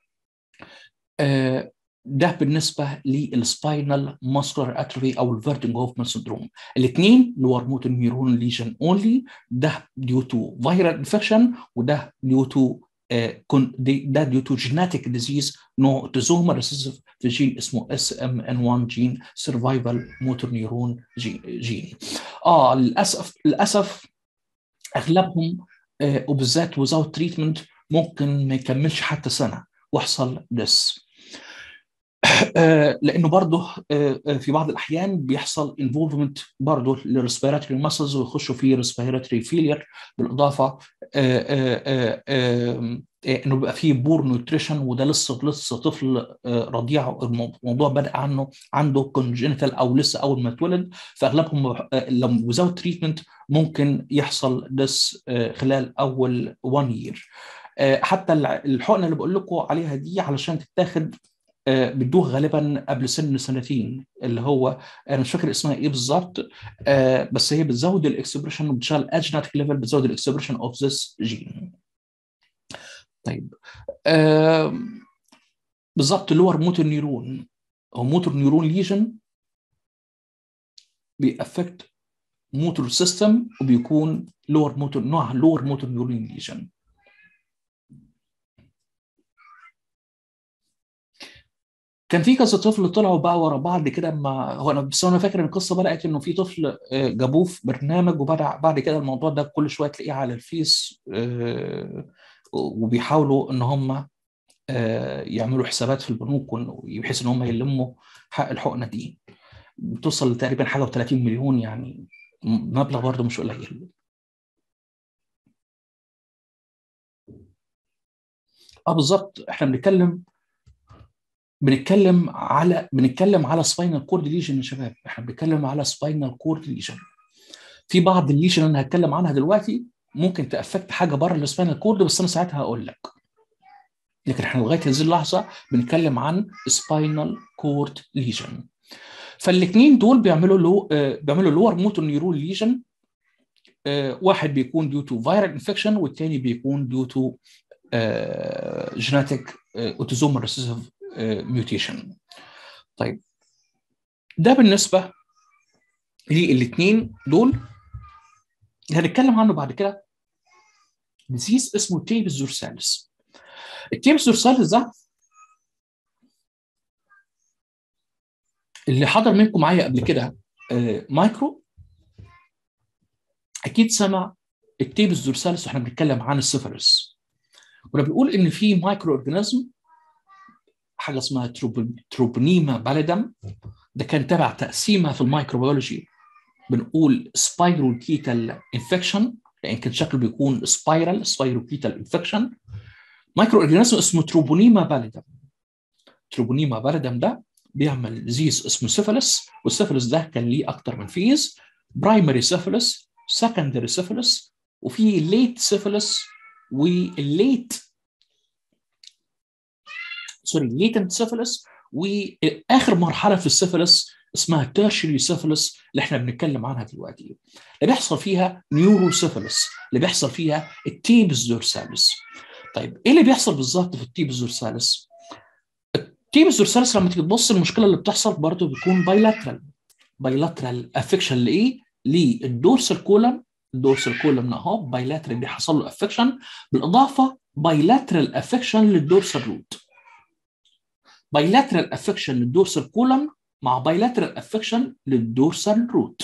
ده بالنسبه للسباينال ماسكولار اتروفي او الفيرتنج هوفمان سندروم الاثنين لور موتور نيورون ليجن اونلي ده ديو تو فيرال انفكشن وده ديو تو ده ديو تو جيناتيك ديزيز نوع اوتوزومال ريسيسيف في جين اسمه اس ام ان 1 جين سرفايفل موتور نيورون جين اه للاسف للاسف اغلبهم آه وبالذات وزاوت تريتمنت ممكن ما يكملش حتى سنه ويحصل دس لانه برضه في بعض الاحيان بيحصل انفولفمنت برضه للريسبيراتوري ماسلز ويخشوا في ريسبيراتوري فيلير بالاضافه انه بيبقى فيه بور نيوتريشن وده لسه لسه طفل رضيع الموضوع بدا عنه عنده كونجنتال او لسه اول ما اتولد فاغلبهم لو وزاوت تريتمنت ممكن يحصل دس خلال اول 1 يير حتى الحقنه اللي بقول لكم عليها دي علشان تتاخد بتدوه غالبا قبل سن سنتين اللي هو انا مش فاكر اسمها ايه بالظبط بس هي بتزود الاكسبريشن وبتشتغل اجناتيك ليفل بتزود الاكسبريشن اوف ذس جين طيب بالظبط اللور موتور نيرون او موتور نيرون ليجن بيأفكت موتور سيستم وبيكون لور موتور نوع لور موتور نيورون ليجن كان في كذا طفل طلعوا بقى ورا بعض كده ما هو انا بس انا فاكر ان القصه بدات انه في طفل جابوه في برنامج وبدا بعد كده الموضوع ده كل شويه تلاقيه على الفيس وبيحاولوا ان هم يعملوا حسابات في البنوك بحيث ان هم يلموا حق الحقنه دي بتوصل تقريبا حاجه و30 مليون يعني مبلغ برضه مش قليل اه بالظبط احنا بنتكلم بنتكلم على بنتكلم على سباينال كورد ليجن يا شباب احنا بنتكلم على سباينال كورد ليجن في بعض الليجن انا هتكلم عنها دلوقتي ممكن تافكت حاجه بره السباينال كورد بس انا ساعتها هقول لك لكن احنا لغايه هذه اللحظه بنتكلم عن سباينال كورد ليجن فالاثنين دول بيعملوا له بيعملوا لور موتور نيورون ليجن واحد بيكون ديو تو فيرال انفكشن والثاني بيكون ديو تو جيناتيك اوتوزومال ريسيسيف ميوتيشن طيب ده بالنسبه للاثنين دول هنتكلم عنه بعد كده ديزيز اسمه تيبس زورساليس التيبس زورساليس ده اللي حضر منكم معايا قبل كده مايكرو اكيد سمع التيبس زورساليس واحنا بنتكلم عن السيفلس كنا بنقول ان في مايكرو اورجانيزم حاجه اسمها تروبونيما باليدم ده كان تبع تقسيمه في الميكروبيولوجي بنقول سبايروكيتال انفكشن لان كان شكله بيكون سبايرال سبايروكيتال انفكشن مايكرو اورجانيزم اسمه تروبونيما باليدم تروبونيما باليدم ده بيعمل ديزيز اسمه سيفلس والسيفلس ده كان ليه اكتر من فيز برايمري سيفلس سكندري سيفلس وفي ليت سيفلس والليت سوري ليتنت سيفلس واخر مرحله في السيفلس اسمها تيرشري سيفلس اللي احنا بنتكلم عنها دلوقتي اللي بيحصل فيها نيورو سيفلس اللي بيحصل فيها التيبس دورساليس طيب ايه اللي بيحصل بالظبط في التيبس دورساليس التيبس دورساليس لما تيجي تبص المشكله اللي بتحصل برضه بيكون بايلاترال بايلاترال افكشن لايه للدورسال كولم الدورسال كولم اهو بايلاترال بيحصل له افكشن بالاضافه بايلاترال افكشن للدورسال روت بايلاترال افكشن للدورسال كولم مع بايلاترال افكشن للدورسال روت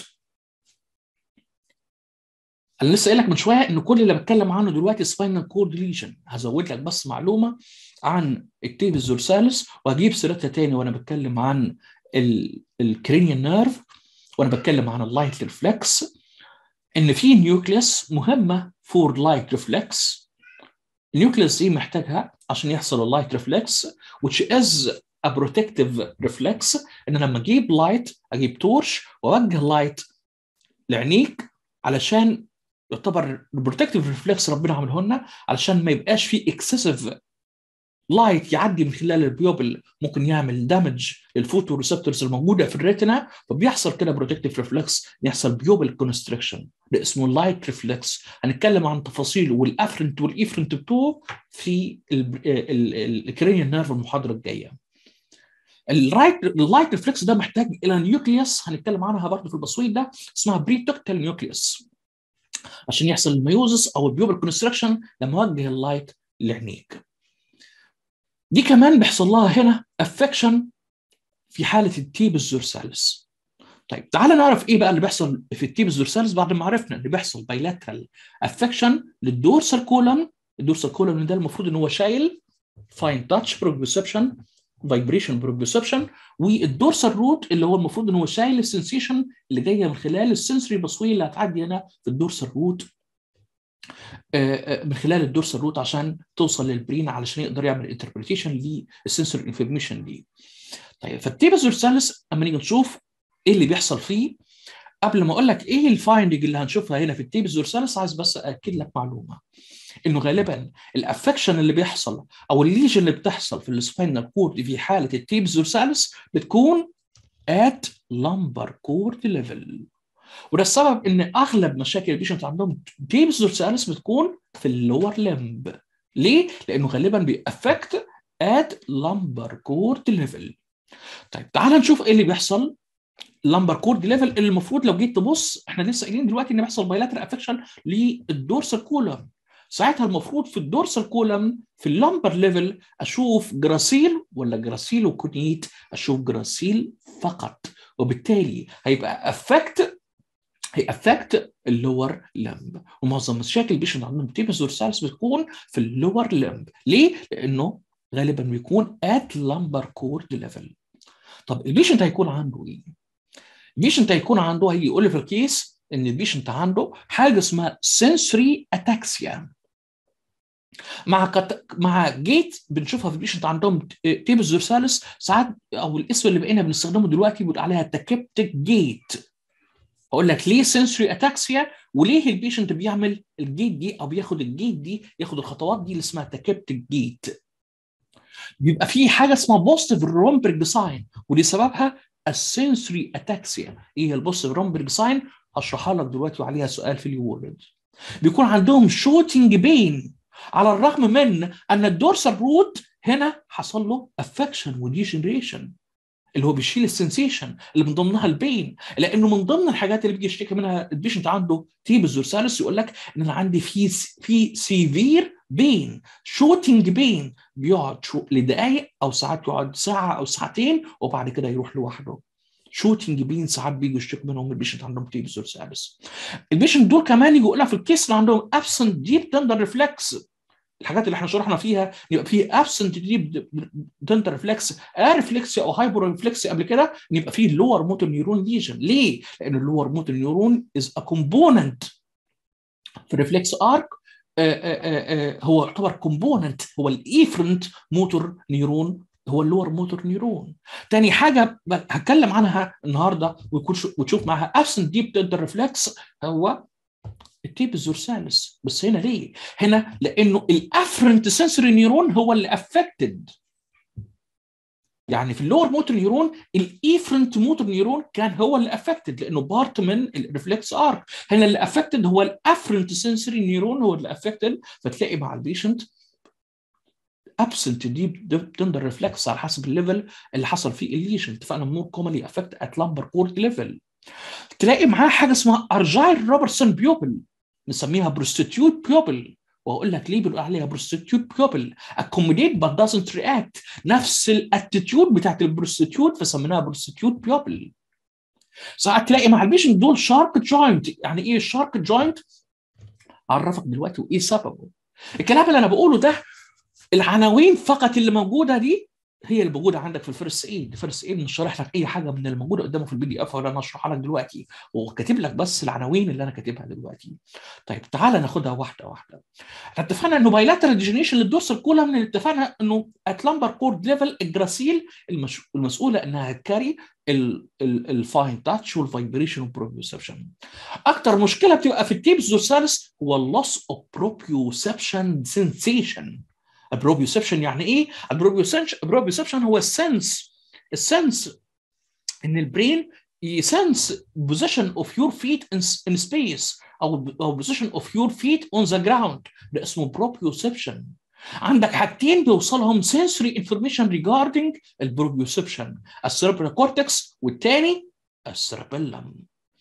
انا لسه قايل لك من شويه ان كل اللي بتكلم عنه دلوقتي سباينال كورد ليجن هزود لك بس معلومه عن التيبس دورساليس وهجيب سيرتها تاني وانا بتكلم عن الكرينيال نيرف وانا بتكلم عن اللايت ريفلكس ان في نيوكليس مهمه فور لايت ريفلكس النيوكليس دي محتاجها عشان يحصل اللايت ريفلكس which is a protective reflex ان لما اجيب لايت اجيب تورش واوجه لايت لعينيك علشان يعتبر البروتكتيف ريفلكس ربنا عمله لنا علشان ما يبقاش في اكسسيف لايت يعدي من خلال البيوبل ممكن يعمل دامج للفوتو ريسبتورز الموجوده في الريتنا فبيحصل كده بروتكتيف ريفلكس يحصل بيوبل كونستريكشن ده اسمه لايت ريفلكس هنتكلم عن تفاصيله والافرنت والايفرنت بتوعه في الكرينيال نيرف المحاضره الجايه الرايت اللايت ريفلكس ده محتاج الى نيوكليوس هنتكلم عنها برضه في البصويت ده اسمها بريتوكتال نيوكليوس عشان يحصل الميوزس او البيوبل كونستراكشن لما اوجه اللايت لعينيك دي كمان بيحصل لها هنا افكشن في حاله التيبس دورساليس طيب تعال نعرف ايه بقى اللي بيحصل في التيبس دورساليس بعد ما عرفنا اللي بيحصل بايلاترال افكشن للدورسال كولم الدورسال كولم ده المفروض ان هو شايل فاين تاتش بروبريسبشن فايبريشن بروبريسبشن والدورسال روت اللي هو المفروض ان هو شايل السنسيشن اللي جايه من خلال السنسوري بصوي اللي هتعدي هنا في الدورسال روت من خلال الدورسال روت عشان توصل للبرين علشان يقدر يعمل انتربريتيشن للسنسور انفورميشن دي طيب فالتيبس دورساليس اما نيجي نشوف ايه اللي بيحصل فيه قبل ما اقول لك ايه الفايندنج اللي هنشوفها هنا في التيبس دورساليس عايز بس اكد لك معلومه انه غالبا الافكشن اللي بيحصل او الليجن اللي بتحصل في السباينال كورد في حاله التيبس دورساليس بتكون at lumbar cord level وده السبب ان اغلب مشاكل البيشنت عندهم تيبس دورساليس بتكون في اللور لمب ليه؟ لانه غالبا بيأفكت at lumbar cord level طيب تعال نشوف ايه اللي بيحصل لامبر كورد ليفل اللي المفروض لو جيت تبص احنا لسه قايلين دلوقتي ان بيحصل بايلاتر افكشن للدورسال كولم ساعتها المفروض في الدورسال كولم في اللامبر ليفل اشوف جراسيل ولا جراسيل وكونيت اشوف جراسيل فقط وبالتالي هيبقى افكت هي افكت اللور لمب ومعظم مشاكل البيشنت عندهم تيبس دورسالس بتكون في اللور لمب ليه؟ لانه غالبا بيكون ات لامبر كورد ليفل طب البيشنت هيكون عنده ايه؟ البيشنت هيكون عنده هيجي يقول لي في الكيس ان البيشنت عنده حاجه اسمها سنسوري اتاكسيا مع كت... مع جيت بنشوفها في البيشنت عندهم تيبس دورساليس ساعات او الاسم اللي بقينا بنستخدمه دلوقتي بيقول عليها تاكيبتيك جيت هقول لك ليه سنسوري اتاكسيا وليه البيشنت بيعمل الجيت دي او بياخد الجيت دي ياخد الخطوات دي اللي اسمها تاكيبتيك جيت بيبقى في حاجه اسمها بوستيف رومبرج ساين ودي سببها السنسوري اتاكسيا ايه هي البوستيف رومبرج ساين هشرحها لك دلوقتي وعليها سؤال في الوورد بيكون عندهم شوتنج بين على الرغم من ان الدورسال روت هنا حصل له افكشن وديجنريشن اللي هو بيشيل السنسيشن اللي من ضمنها البين لانه من ضمن الحاجات اللي بيجي يشتكي منها البيشنت عنده تيبس دورساليس يقول لك ان انا عندي في في سيفير بين شوتنج بين بيقعد شو لدقائق او ساعات يقعد ساعه او ساعتين وبعد كده يروح لوحده شوتنج بين ساعات بيجوا يشتكوا منهم البيشنت عندهم تيبس دورساليس البيشنت دول كمان يجوا لك في الكيس اللي عندهم ابسنت ديب تندر ريفلكس الحاجات اللي احنا شرحنا فيها يبقى في ابسنت ديب دنتال ريفلكس ارفلكسي او هايبر ريفلكسي قبل كده يبقى في لور موتور نيورون ليجن ليه؟ لان اللور موتور نيورون از ا كومبوننت في الريفلكس ارك هو يعتبر كومبوننت هو الايفرنت موتور نيورون هو اللور موتور نيورون تاني حاجه هتكلم عنها النهارده وتشوف معاها ابسنت ديب دنتال ريفلكس هو التيبس دورساليس بس هنا ليه؟ هنا لانه الافرنت سنسوري نيورون هو اللي افكتد يعني في اللور موتور نيورون الايفرنت موتور نيورون كان هو اللي افكتد لانه بارت من الريفلكس ارك هنا اللي افكتد هو الافرنت سنسوري نيورون هو اللي افكتد فتلاقي مع البيشنت ابسنت دي بتندر ريفلكس على حسب الليفل اللي حصل فيه الليشن اتفقنا مور كومنلي افكت ات لامبر كورد ليفل تلاقي معاه حاجه اسمها ارجايل روبرتسون بيوبل نسميها بروستيتيوت بيوبل واقول لك ليه بنقول عليها بروستيتيوت بيوبل اكوموديت بات دازنت رياكت نفس الاتيتيود بتاعت البروستيتيوت فسميناها بروستيتيوت بيوبل ساعات تلاقي مع البيشنت دول شارك جوينت يعني ايه الشارك جوينت اعرفك دلوقتي وايه سببه الكلام اللي انا بقوله ده العناوين فقط اللي موجوده دي هي اللي موجوده عندك في الفيرست ايد الفيرست ايد مش شارح لك اي حاجه من اللي موجوده قدامه في البي دي اف ولا انا اشرحها لك دلوقتي وكاتب لك بس العناوين اللي انا كاتبها دلوقتي طيب تعالى ناخدها واحده واحده احنا اتفقنا انه بايلاترال ديجنيشن للدورسال كولم اللي اتفقنا انه ات لامبر كورد ليفل الجراسيل المش... المسؤوله انها تكاري الفاين تاتش والفايبريشن والبروبيوسبشن اكتر مشكله بتبقى في التيبس دورسالس هو اللوس اوف بروبيوسبشن سنسيشن البروبيوسبشن يعني ايه؟ البروبيوسبشن هو السنس السنس ان البرين يسنس بوزيشن اوف يور فيت ان سبيس او او بوزيشن اوف يور فيت اون ذا جراوند ده اسمه بروبيوسبشن عندك حاجتين بيوصلهم sensory information regarding البروبيوسبشن السيربرال كورتكس والتاني السيربيلم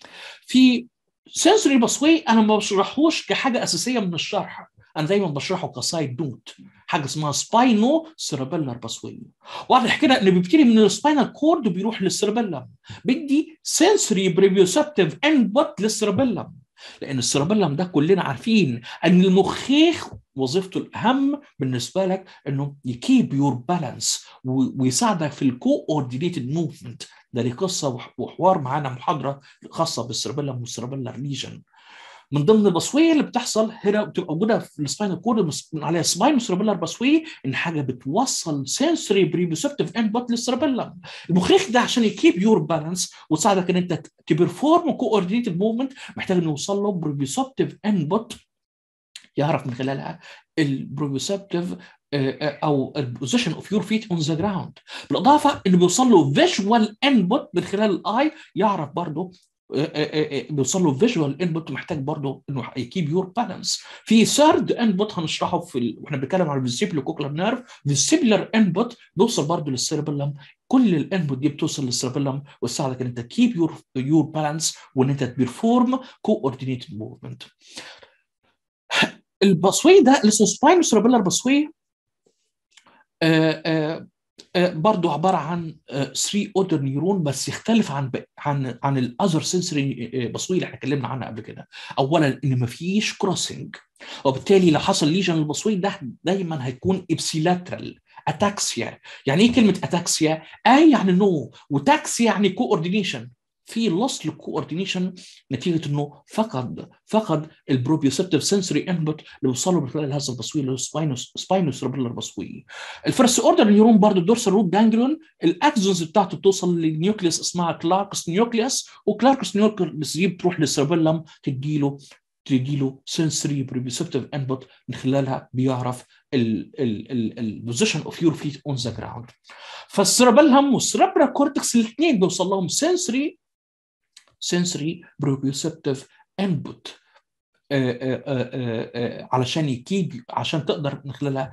في sensory باسوي انا ما بشرحوش كحاجه اساسيه من الشرح انا دايما بشرحه كسايد نوت حاجه اسمها سباينو سيربيلر باسوي واضح كده ان بيبتدي من السباينال كورد وبيروح للسيربيلم بدي سنسوري بريبيوسبتيف انبوت للسيربيلم لان السيربيلم ده كلنا عارفين ان المخيخ وظيفته الاهم بالنسبه لك انه يكيب يور بالانس ويساعدك في الكو اوردينيتد موفمنت ده ليه قصه وحوار معانا محاضره خاصه بالسيربيلم والسيربيلر ليجن من ضمن البصويه اللي بتحصل هنا بتبقى موجوده في السباينال كورد عليها سباينو سيربيلر بصويه ان حاجه بتوصل سنسوري بريبيوسبتيف انبوت للسيربيلم المخيخ ده عشان يكيب يور بالانس وتساعدك ان انت تبرفورم كوردينيتد موفمنت محتاج انه يوصل له بريبيوسبتيف انبوت يعرف من خلالها البروبيوسبتيف او البوزيشن اوف يور فيت اون ذا جراوند بالاضافه انه بيوصل له فيجوال انبوت من خلال الاي يعرف برضه بيوصل له فيجوال انبوت محتاج برضه انه يكيب يور بالانس في ثيرد انبوت هنشرحه في ال... واحنا بنتكلم على الفيسيبلو كوكلر نيرف فيسيبلر انبوت بيوصل برضه للسيربيلم كل الانبوت دي بتوصل للسيربيلم وتساعدك ان انت كيب يور يور بالانس وان انت تبرفورم كوردينيتد موفمنت البصوي ده اللي اسمه سباينو سيربيلر بصوي برضه عباره عن 3 اوتر نيورون بس يختلف عن عن عن الاذر سنسوري بصوي اللي احنا اتكلمنا عنها قبل كده اولا ان ما فيش كروسنج وبالتالي لو حصل ليجن البصوي ده دايما هيكون ابسيلاترال اتاكسيا يعني ايه كلمه اتاكسيا اي يعني نو وتاكسيا يعني كوردينيشن في لوس للكوردينيشن نتيجه انه فقد فقد البروبيوسبتيف سنسوري انبوت اللي بيوصله من خلال هذا البصوي اللي هو سباينوس سباينوس سيربيلر بصوي الفيرست اوردر نيورون برضه الدورسال روت جانجليون الاكزونز بتاعته بتوصل للنيوكليوس اسمها كلاركس نيوكليوس وكلاركس نيوكليوس دي بتروح للسيربيلم تديله تديله سنسوري بريبيوسبتيف انبوت من خلالها بيعرف البوزيشن اوف يور فيت اون ذا جراوند فالسيربيلم والسيربرا كورتكس الاثنين بيوصل لهم سنسوري sensory proprioceptive input آآ آآ علشان يكيب عشان تقدر من خلالها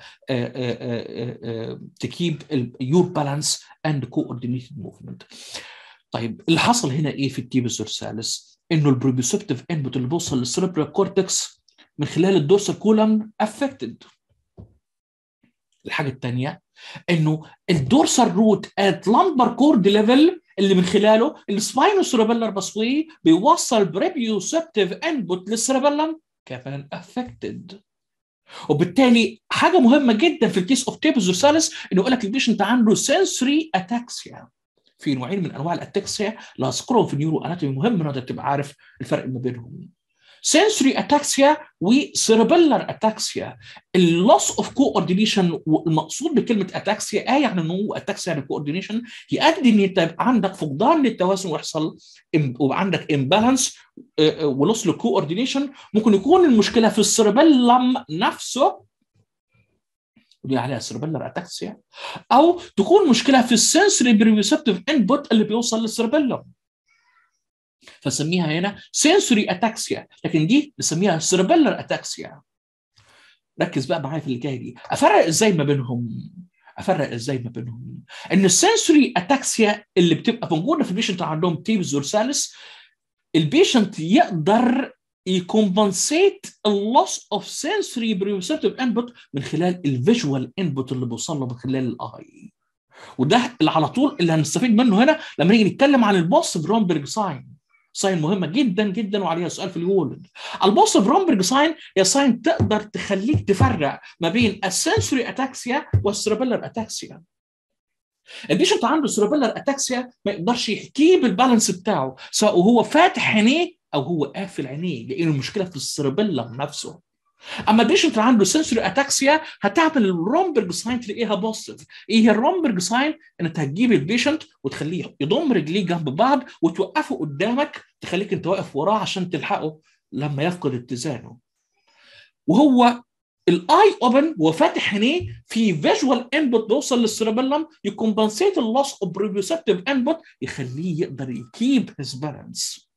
تكيب يور بالانس اند coordinated موفمنت طيب اللي حصل هنا ايه في التيبس دورساليس انه البروبيوسبتيف انبوت اللي بيوصل للسيربرال كورتكس من خلال الدورسال كولم افكتد الحاجه الثانيه انه الدورسال روت ات لامبر كورد ليفل اللي من خلاله السباينو سيربيلر باسوي بيوصل بريبيوسبتيف انبوت للسيربيلم كمان افكتد وبالتالي حاجه مهمه جدا في الكيس اوف تيبس دورساليس انه يقول لك البيشنت عنده سنسوري اتاكسيا في نوعين من انواع الاتاكسيا اللي هذكرهم في النيورو اناتومي مهم ان انت تبقى عارف الفرق ما بينهم سنسوري اتاكسيا وسيربيلر اتاكسيا اللوس اوف كوردينيشن المقصود بكلمه اتاكسيا ايه يعني انه اتاكسيا يعني كوردينيشن يؤدي ان يبقى عندك فقدان للتوازن ويحصل وعندك امبالانس ولوس للكوردينيشن ممكن يكون المشكله في السيربيلم نفسه ودي عليها سيربيلر اتاكسيا او تكون مشكله في السنسوري بريسبتيف انبوت اللي بيوصل للسيربيلم فسميها هنا سنسوري اتاكسيا لكن دي نسميها سيربيلر اتاكسيا ركز بقى معايا في اللي جاي دي افرق ازاي ما بينهم افرق ازاي ما بينهم ان السنسوري اتاكسيا اللي بتبقى موجوده في البيشنت عندهم تيبس دورسالس البيشنت يقدر يكمبنسيت اللوس اوف سنسوري بريسبتيف انبوت من خلال الفيجوال انبوت اللي بيوصل له من خلال الاي وده اللي على طول اللي هنستفيد منه هنا لما نيجي نتكلم عن البوست برومبرج ساين ساين مهمه جدا جدا وعليها سؤال في اليولد البوست برومبرج ساين هي ساين تقدر تخليك تفرق ما بين السنسوري اتاكسيا والسيربيلر اتاكسيا البيشنت عنده سيربيلر اتاكسيا ما يقدرش يحكيه بالبالانس بتاعه سواء وهو فاتح عينيه او هو قافل عينيه لان المشكله في السيربيلم نفسه اما البيشنت اللي عنده سنسوري اتاكسيا هتعمل الرومبرج ساين تلاقيها بوزيتيف ايه هي الرومبرج ساين ان انت هتجيب البيشنت وتخليه يضم رجليه جنب بعض وتوقفه قدامك تخليك انت واقف وراه عشان تلحقه لما يفقد اتزانه وهو الاي اوبن وفاتح عينيه في فيجوال انبوت بيوصل للسيربيلم يكمبنسيت اللوس اوف بريسبتيف انبوت يخليه يقدر يكيب هيز بالانس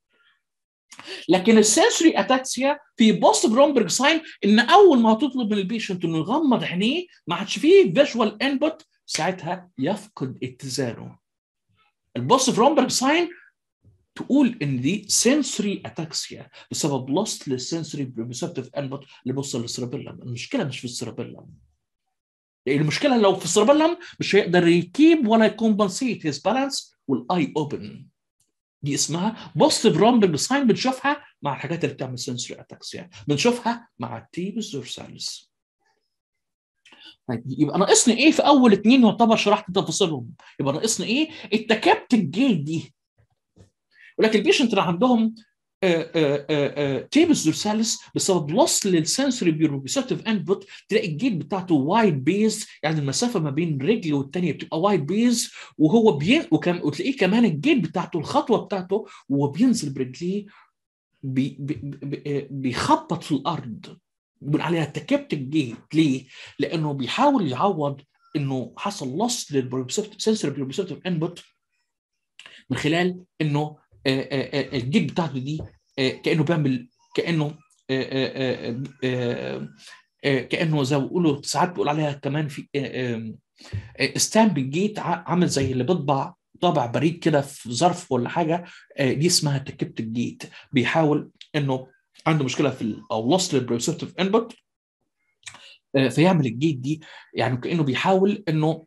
لكن السنسوري اتاكسيا في بوست برومبرج ساين ان اول ما هتطلب من البيشنت انه يغمض عينيه ما عادش فيه فيجوال انبوت ساعتها يفقد اتزانه البوست برومبرج ساين تقول ان دي سنسوري اتاكسيا بسبب لوست للسنسوري بريسبتيف انبوت اللي بيوصل للسيربيلم المشكله مش في السيربيلم لان المشكله لو في السيربيلم مش هيقدر يكيب ولا يكمبنسيت هيز بالانس والاي اوبن دي اسمها بوزيتيف رومبل ساين بنشوفها مع الحاجات اللي بتعمل سنسوري اتاكسيا بنشوفها مع التيبس دورسالس طيب يبقى ناقصني ايه في اول اتنين يعتبر شرحت تفاصيلهم يبقى ناقصني ايه التكابت الجيت دي ولكن البيشنت اللي عندهم تيبس دورسالس بسبب لوس للسنسوري بيروبيسيتيف انبوت تلاقي الجيت بتاعته وايد بيز يعني المسافه ما بين رجل والثانيه بتبقى وايد بيز وهو بين وكم وتلاقيه كمان الجيت بتاعته الخطوه بتاعته وهو بينزل برجليه بي بي بي بيخبط في الارض بنقول عليها تكبت الجيت ليه؟ لانه بيحاول يعوض انه حصل لوس للسنسوري بيروبيسيتيف انبوت من خلال انه الجيت بتاعته دي كانه بيعمل كانه كانه زي ما بيقولوا ساعات بيقول عليها كمان في ستامب الجيت عامل زي اللي بيطبع طابع بريد كده في ظرف ولا حاجه دي اسمها تكبت الجيت بيحاول انه عنده مشكله في او لوس للبريسبتيف انبوت فيعمل الجيت دي يعني كانه بيحاول انه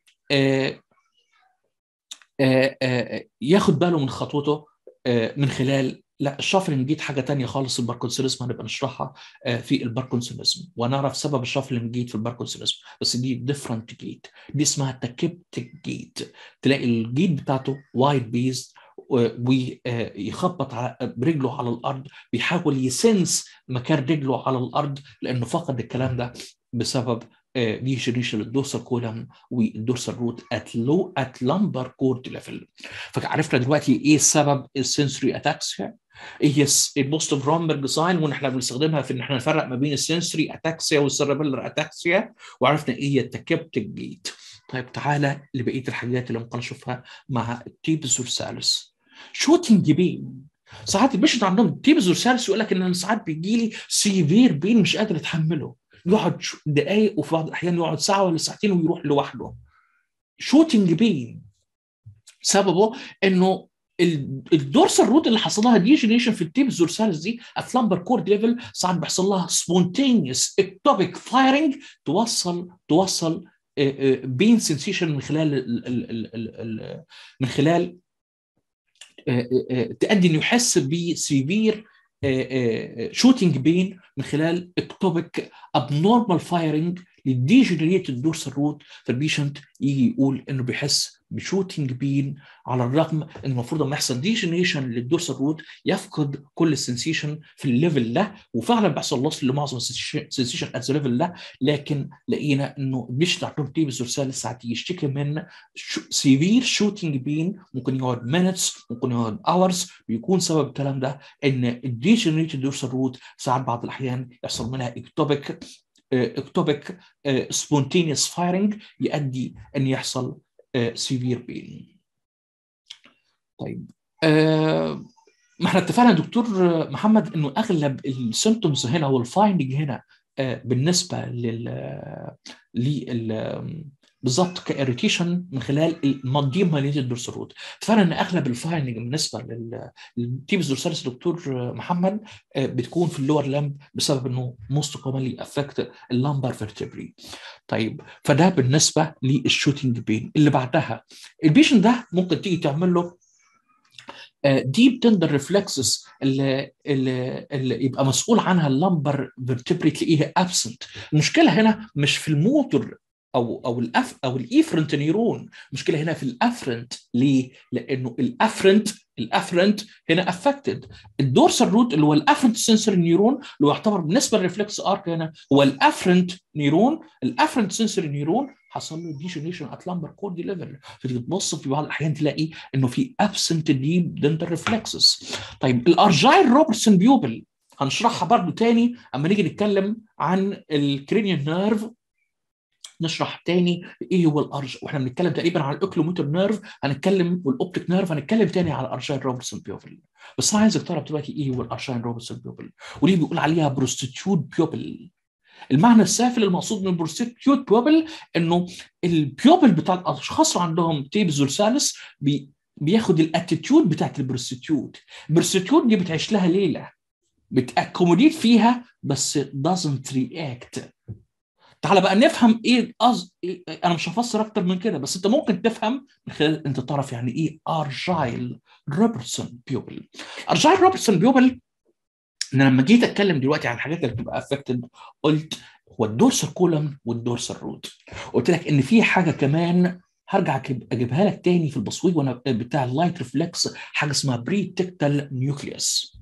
ياخد باله من خطوته من خلال لا الشافلنج جيت حاجه تانية خالص الباركنسونيزم هنبقى نشرحها في الباركنسونيزم ونعرف سبب الشافلنج جيت في الباركنسونيزم بس دي ديفرنت جيت دي اسمها تكبتك جيت تلاقي الجيت بتاعته وايد بيز ويخبط برجله على الارض بيحاول يسنس مكان رجله على الارض لانه فقد الكلام ده بسبب ديجنريشن الدورسال كولم والدورسال روت ات لو ات لامبر كورد ليفل فعرفنا دلوقتي ايه سبب السنسوري اتاكسيا ايه هي البوست رومبرج ساين وان احنا بنستخدمها في ان احنا نفرق ما بين السنسوري اتاكسيا والسيربيلر اتاكسيا وعرفنا ايه هي التكبتك جيت طيب تعالى لبقيه الحاجات اللي ممكن نشوفها مع التيبس والسالس شوتنج بين ساعات البيشنت عندهم تيبس والسالس يقول لك ان ساعات بيجي لي سيفير بين مش قادر اتحمله يقعد دقايق وفي بعض الاحيان يقعد ساعه ولا ساعتين ويروح لوحده شوتنج بين سببه انه الدورسال روت اللي حصل لها ديجنيشن في التيبس دورسالس دي ات لامبر كورد ليفل ساعات بيحصل لها سبونتينيوس اكتوبيك فايرنج توصل توصل بين سنسيشن من خلال ال ال ال من خلال تؤدي انه يحس بسيفير شوتنج بين من خلال اكتوبيك ابنورمال فايرنج للديجنريتد دورسال روت فالبيشنت يجي يقول انه بيحس بشوتنج بين على الرغم ان المفروض لما يحصل ديجنريشن للدورسال روت يفقد كل السنسيشن في الليفل ده وفعلا بيحصل لوس لمعظم السنسيشن ات الليفل ده لكن لقينا انه البيشنت عندهم تيبس دورسالس ساعات يشتكي من سيفير شوتنج بين ممكن يقعد مينتس ممكن يقعد اورز بيكون سبب الكلام ده ان الديجنريتد دورسال روت ساعات بعض الاحيان يحصل منها اكتوبيك اكتوبيك سبونتينيوس فايرنج يؤدي ان يحصل سيفير بين طيب آه ما احنا اتفقنا دكتور محمد انه اغلب السيمتومز هنا والفايندنج هنا آه بالنسبه لل لل بالظبط كاريتيشن من خلال المالديم ماليتد دورسال اتفقنا ان اغلب الفايندنج بالنسبه للتيبس دورساليس دكتور محمد آه بتكون في اللور لامب بسبب انه موست كومنلي افكت اللامبر فيرتبري طيب فده بالنسبه للشوتنج بين اللي بعدها البيشن ده ممكن تيجي تعمل له ديب تندر ريفلكسز اللي, اللي, اللي يبقى مسؤول عنها اللمبر فيرتبري تلاقيها ابسنت المشكله هنا مش في الموتور او او الاف او الايفرنت نيرون المشكله هنا في الافرنت ليه لانه الافرنت الافرنت هنا افكتد الدورسال روت اللي هو الافرنت سنسوري نيرون اللي هو يعتبر بالنسبه للريفلكس ارك هنا هو الافرنت نيرون الافرنت سنسوري نيرون حصل له ديجنريشن ات لامبر كورد ليفل فتيجي تبص في بعض الاحيان تلاقي انه في ابسنت ديب دنتال ريفلكسز طيب الارجايل روبرتسون بيوبل هنشرحها برضو تاني اما نيجي نتكلم عن الكرينيال نيرف نشرح تاني ايه هو الارج واحنا بنتكلم تقريبا على الاوكلوموتور نيرف هنتكلم والاوبتيك نيرف هنتكلم تاني على الارجاين روبرتسون بيوبل بس انا عايزك تعرف دلوقتي ايه هو الارجاين روبرتسون بيوبل وليه بيقول عليها بروستيتيوت بيوبل المعنى السافل المقصود من بروستيتيوت بيوبل انه البيوبل بتاع الاشخاص اللي عندهم تيب زورسالس بي بياخد الاتيتيود بتاعت البروستيتيوت البروستيتيوت دي بتعيش لها ليله بتاكوموديت فيها بس doesn't react تعال بقى نفهم ايه أز... إيه انا مش هفسر اكتر من كده بس انت ممكن تفهم من خلال انت تعرف يعني ايه ارجايل روبرتسون بيوبل ارجايل روبرتسون بيوبل ان لما جيت اتكلم دلوقتي عن الحاجات اللي بتبقى افكتد قلت هو الدورسال كولم والدورسال روت قلت لك ان في حاجه كمان هرجع اجيبها لك تاني في البصويج وانا بتاع اللايت ريفلكس حاجه اسمها بري تكتال نيوكليوس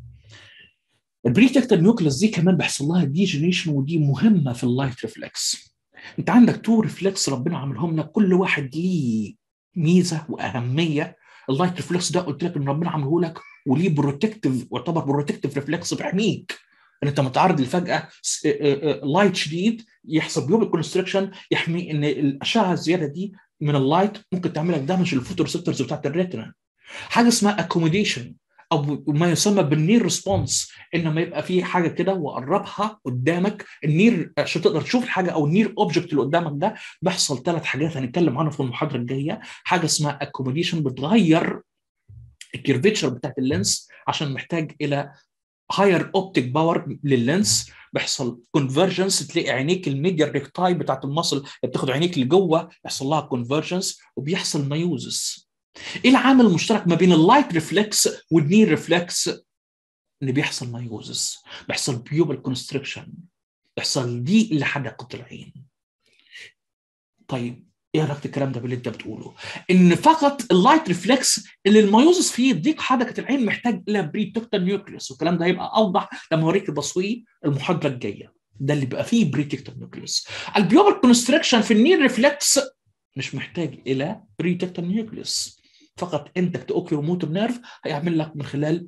البري تكتال نيوكليوس دي كمان بيحصل لها ديجنريشن ودي مهمه في اللايت ريفلكس انت عندك تو ريفلكس ربنا عملهم لك كل واحد ليه ميزه واهميه اللايت ريفلكس ده قلت لك ان ربنا عمله لك وليه بروتكتيف يعتبر بروتكتيف ريفلكس بيحميك ان انت متعرض لفجاه لايت شديد يحصل بيوبل كونستركشن يحمي ان الاشعه الزياده دي من اللايت ممكن تعمل لك دامج للفوتوريسبتورز بتاعت الريتنا حاجه اسمها اكوموديشن او ما يسمى بالنير ريسبونس انما يبقى في حاجه كده وقربها قدامك النير عشان تقدر تشوف الحاجه او النير اوبجكت اللي قدامك ده بيحصل ثلاث حاجات هنتكلم عنها في المحاضره الجايه حاجه اسمها اكوموديشن بتغير الكيرفيتشر بتاعت اللينس عشان محتاج الى هاير اوبتيك باور لللينس بيحصل كونفرجنس تلاقي عينيك الميديا ريكتاي بتاعت المصل اللي بتاخد عينيك لجوه يحصل لها كونفرجنس وبيحصل مايوزس ايه العامل المشترك ما بين اللايت ريفلكس والنير ريفلكس ان بيحصل مايوزس بيحصل بيوبل كونستريكشن بيحصل ضيق لحدقه العين طيب ايه علاقه الكلام ده باللي انت بتقوله؟ ان فقط اللايت ريفلكس اللي المايوزس فيه ضيق حدقه العين محتاج الى بريتكتال نيوكليوس والكلام ده هيبقى اوضح لما اوريك التصوير المحاضره الجايه ده اللي بيبقى فيه بريتكتال نيوكليوس البيوبل كونستريكشن في النير ريفلكس مش محتاج الى بريتكتال نيوكليوس فقط انت كاوكيو موتور نيرف هيعمل لك من خلال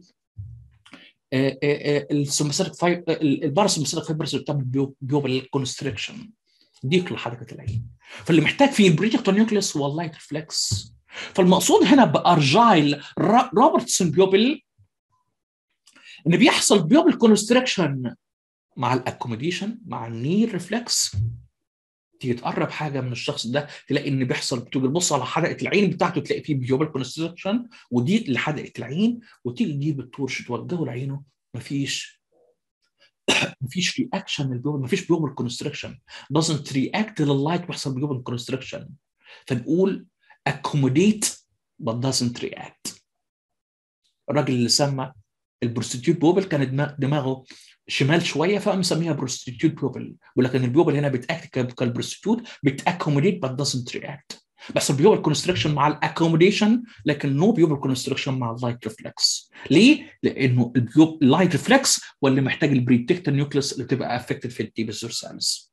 السمباثيك فايب الباراسمباثيك فايبرز بتعمل بيوبل كونستريكشن ضيق لحركه العين فاللي محتاج فيه البريتكتور نيوكليوس هو اللايت ريفلكس فالمقصود هنا بارجايل روبرتسون بيوبل ان بيحصل بيوبل كونستريكشن مع الاكوموديشن مع النير ريفلكس تيجي تقرب حاجه من الشخص ده تلاقي ان بيحصل تيجي تبص على حلقه العين بتاعته تلاقي فيه بيوبل كونستركشن ودي لحلقه العين وتيجي تجيب التورش توجهه لعينه مفيش مفيش رياكشن للبيوبل مفيش بيوبل كونستركشن doesn't react لللايت بيحصل بيوبل كونستركشن فنقول accommodate but doesn't react الراجل اللي سمى البروستيتيوت بوبل كانت دماغه شمال شويه فقام مسميها بروستيتيوت بيوبل ولكن البيوبل هنا بتاكت كالبروستيتيوت بتاكوموديت بس دازنت رياكت بس البيوبل كونستركشن مع الاكوموديشن لكن نو بيوبل كونستركشن مع اللايت ريفلكس ليه؟ لانه اللايت ريفلكس هو اللي محتاج البريتكتر نيوكليس اللي بتبقى افكتد في التيبس دورسالس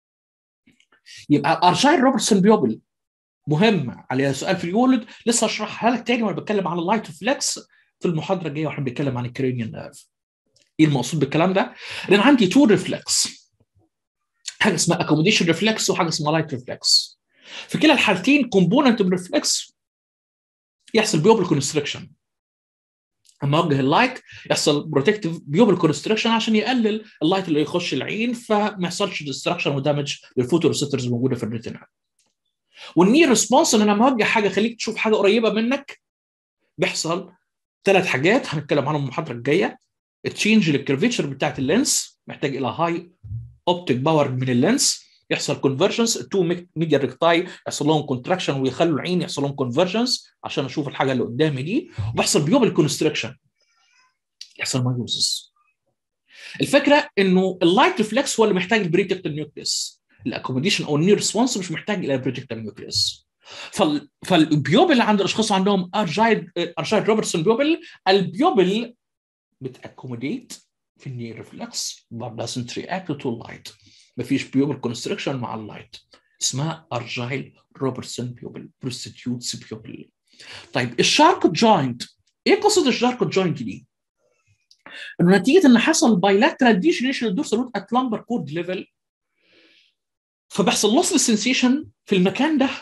يبقى ارشايل روبرتسون بيوبل مهم عليها سؤال في اليولد لسه اشرحها لك تاني وانا بتكلم على اللايت ريفلكس في المحاضره الجايه واحنا بنتكلم عن الكرينيال نيرف ايه المقصود بالكلام ده؟ لان عندي تو ريفلكس حاجه اسمها اكوموديشن ريفلكس وحاجه اسمها لايت ريفلكس في كلا الحالتين كومبوننت من الريفلكس يحصل بيوبل كونستريكشن اما اوجه اللايت يحصل بروتكتيف بيوبل كونستريكشن عشان يقلل اللايت اللي يخش العين فما يحصلش ديستراكشن ودامج للفوتوريسبتورز الموجوده في الريتنا والنير ريسبونس ان انا لما اوجه حاجه خليك تشوف حاجه قريبه منك بيحصل ثلاث حاجات هنتكلم عنهم المحاضره الجايه التشينج للكيرفيتشر بتاعت اللينس محتاج الى هاي اوبتيك باور من اللينس يحصل كونفرجنس التو ميديا ريكتاي يحصل لهم كونتراكشن ويخلوا العين يحصل لهم كونفرجنس عشان اشوف الحاجه اللي قدامي دي وبيحصل بيوبل كونستريكشن يحصل مايوزس الفكره انه اللايت ريفلكس هو اللي محتاج البريتكتال نيوكليس الاكوموديشن او النير ريسبونس مش محتاج الى البريتكتال نيوكليس فال فالبيوبل اللي عند الاشخاص عندهم ارجايد ارجايد روبرتسون بيوبل البيوبل بتاكوموديت في النير ريفلكس but doesn't react to light مفيش بيوبل كونستركشن مع اللايت اسمها ارجايل روبرتسون بيوبل بروستيتيوتس بيوبل طيب الشارك جوينت ايه قصه الشارك جوينت دي؟ انه نتيجه ان حصل بايلاترال ديجنريشن للدورسال روت ات لامبر كورد ليفل فبيحصل لوس للسنسيشن في المكان ده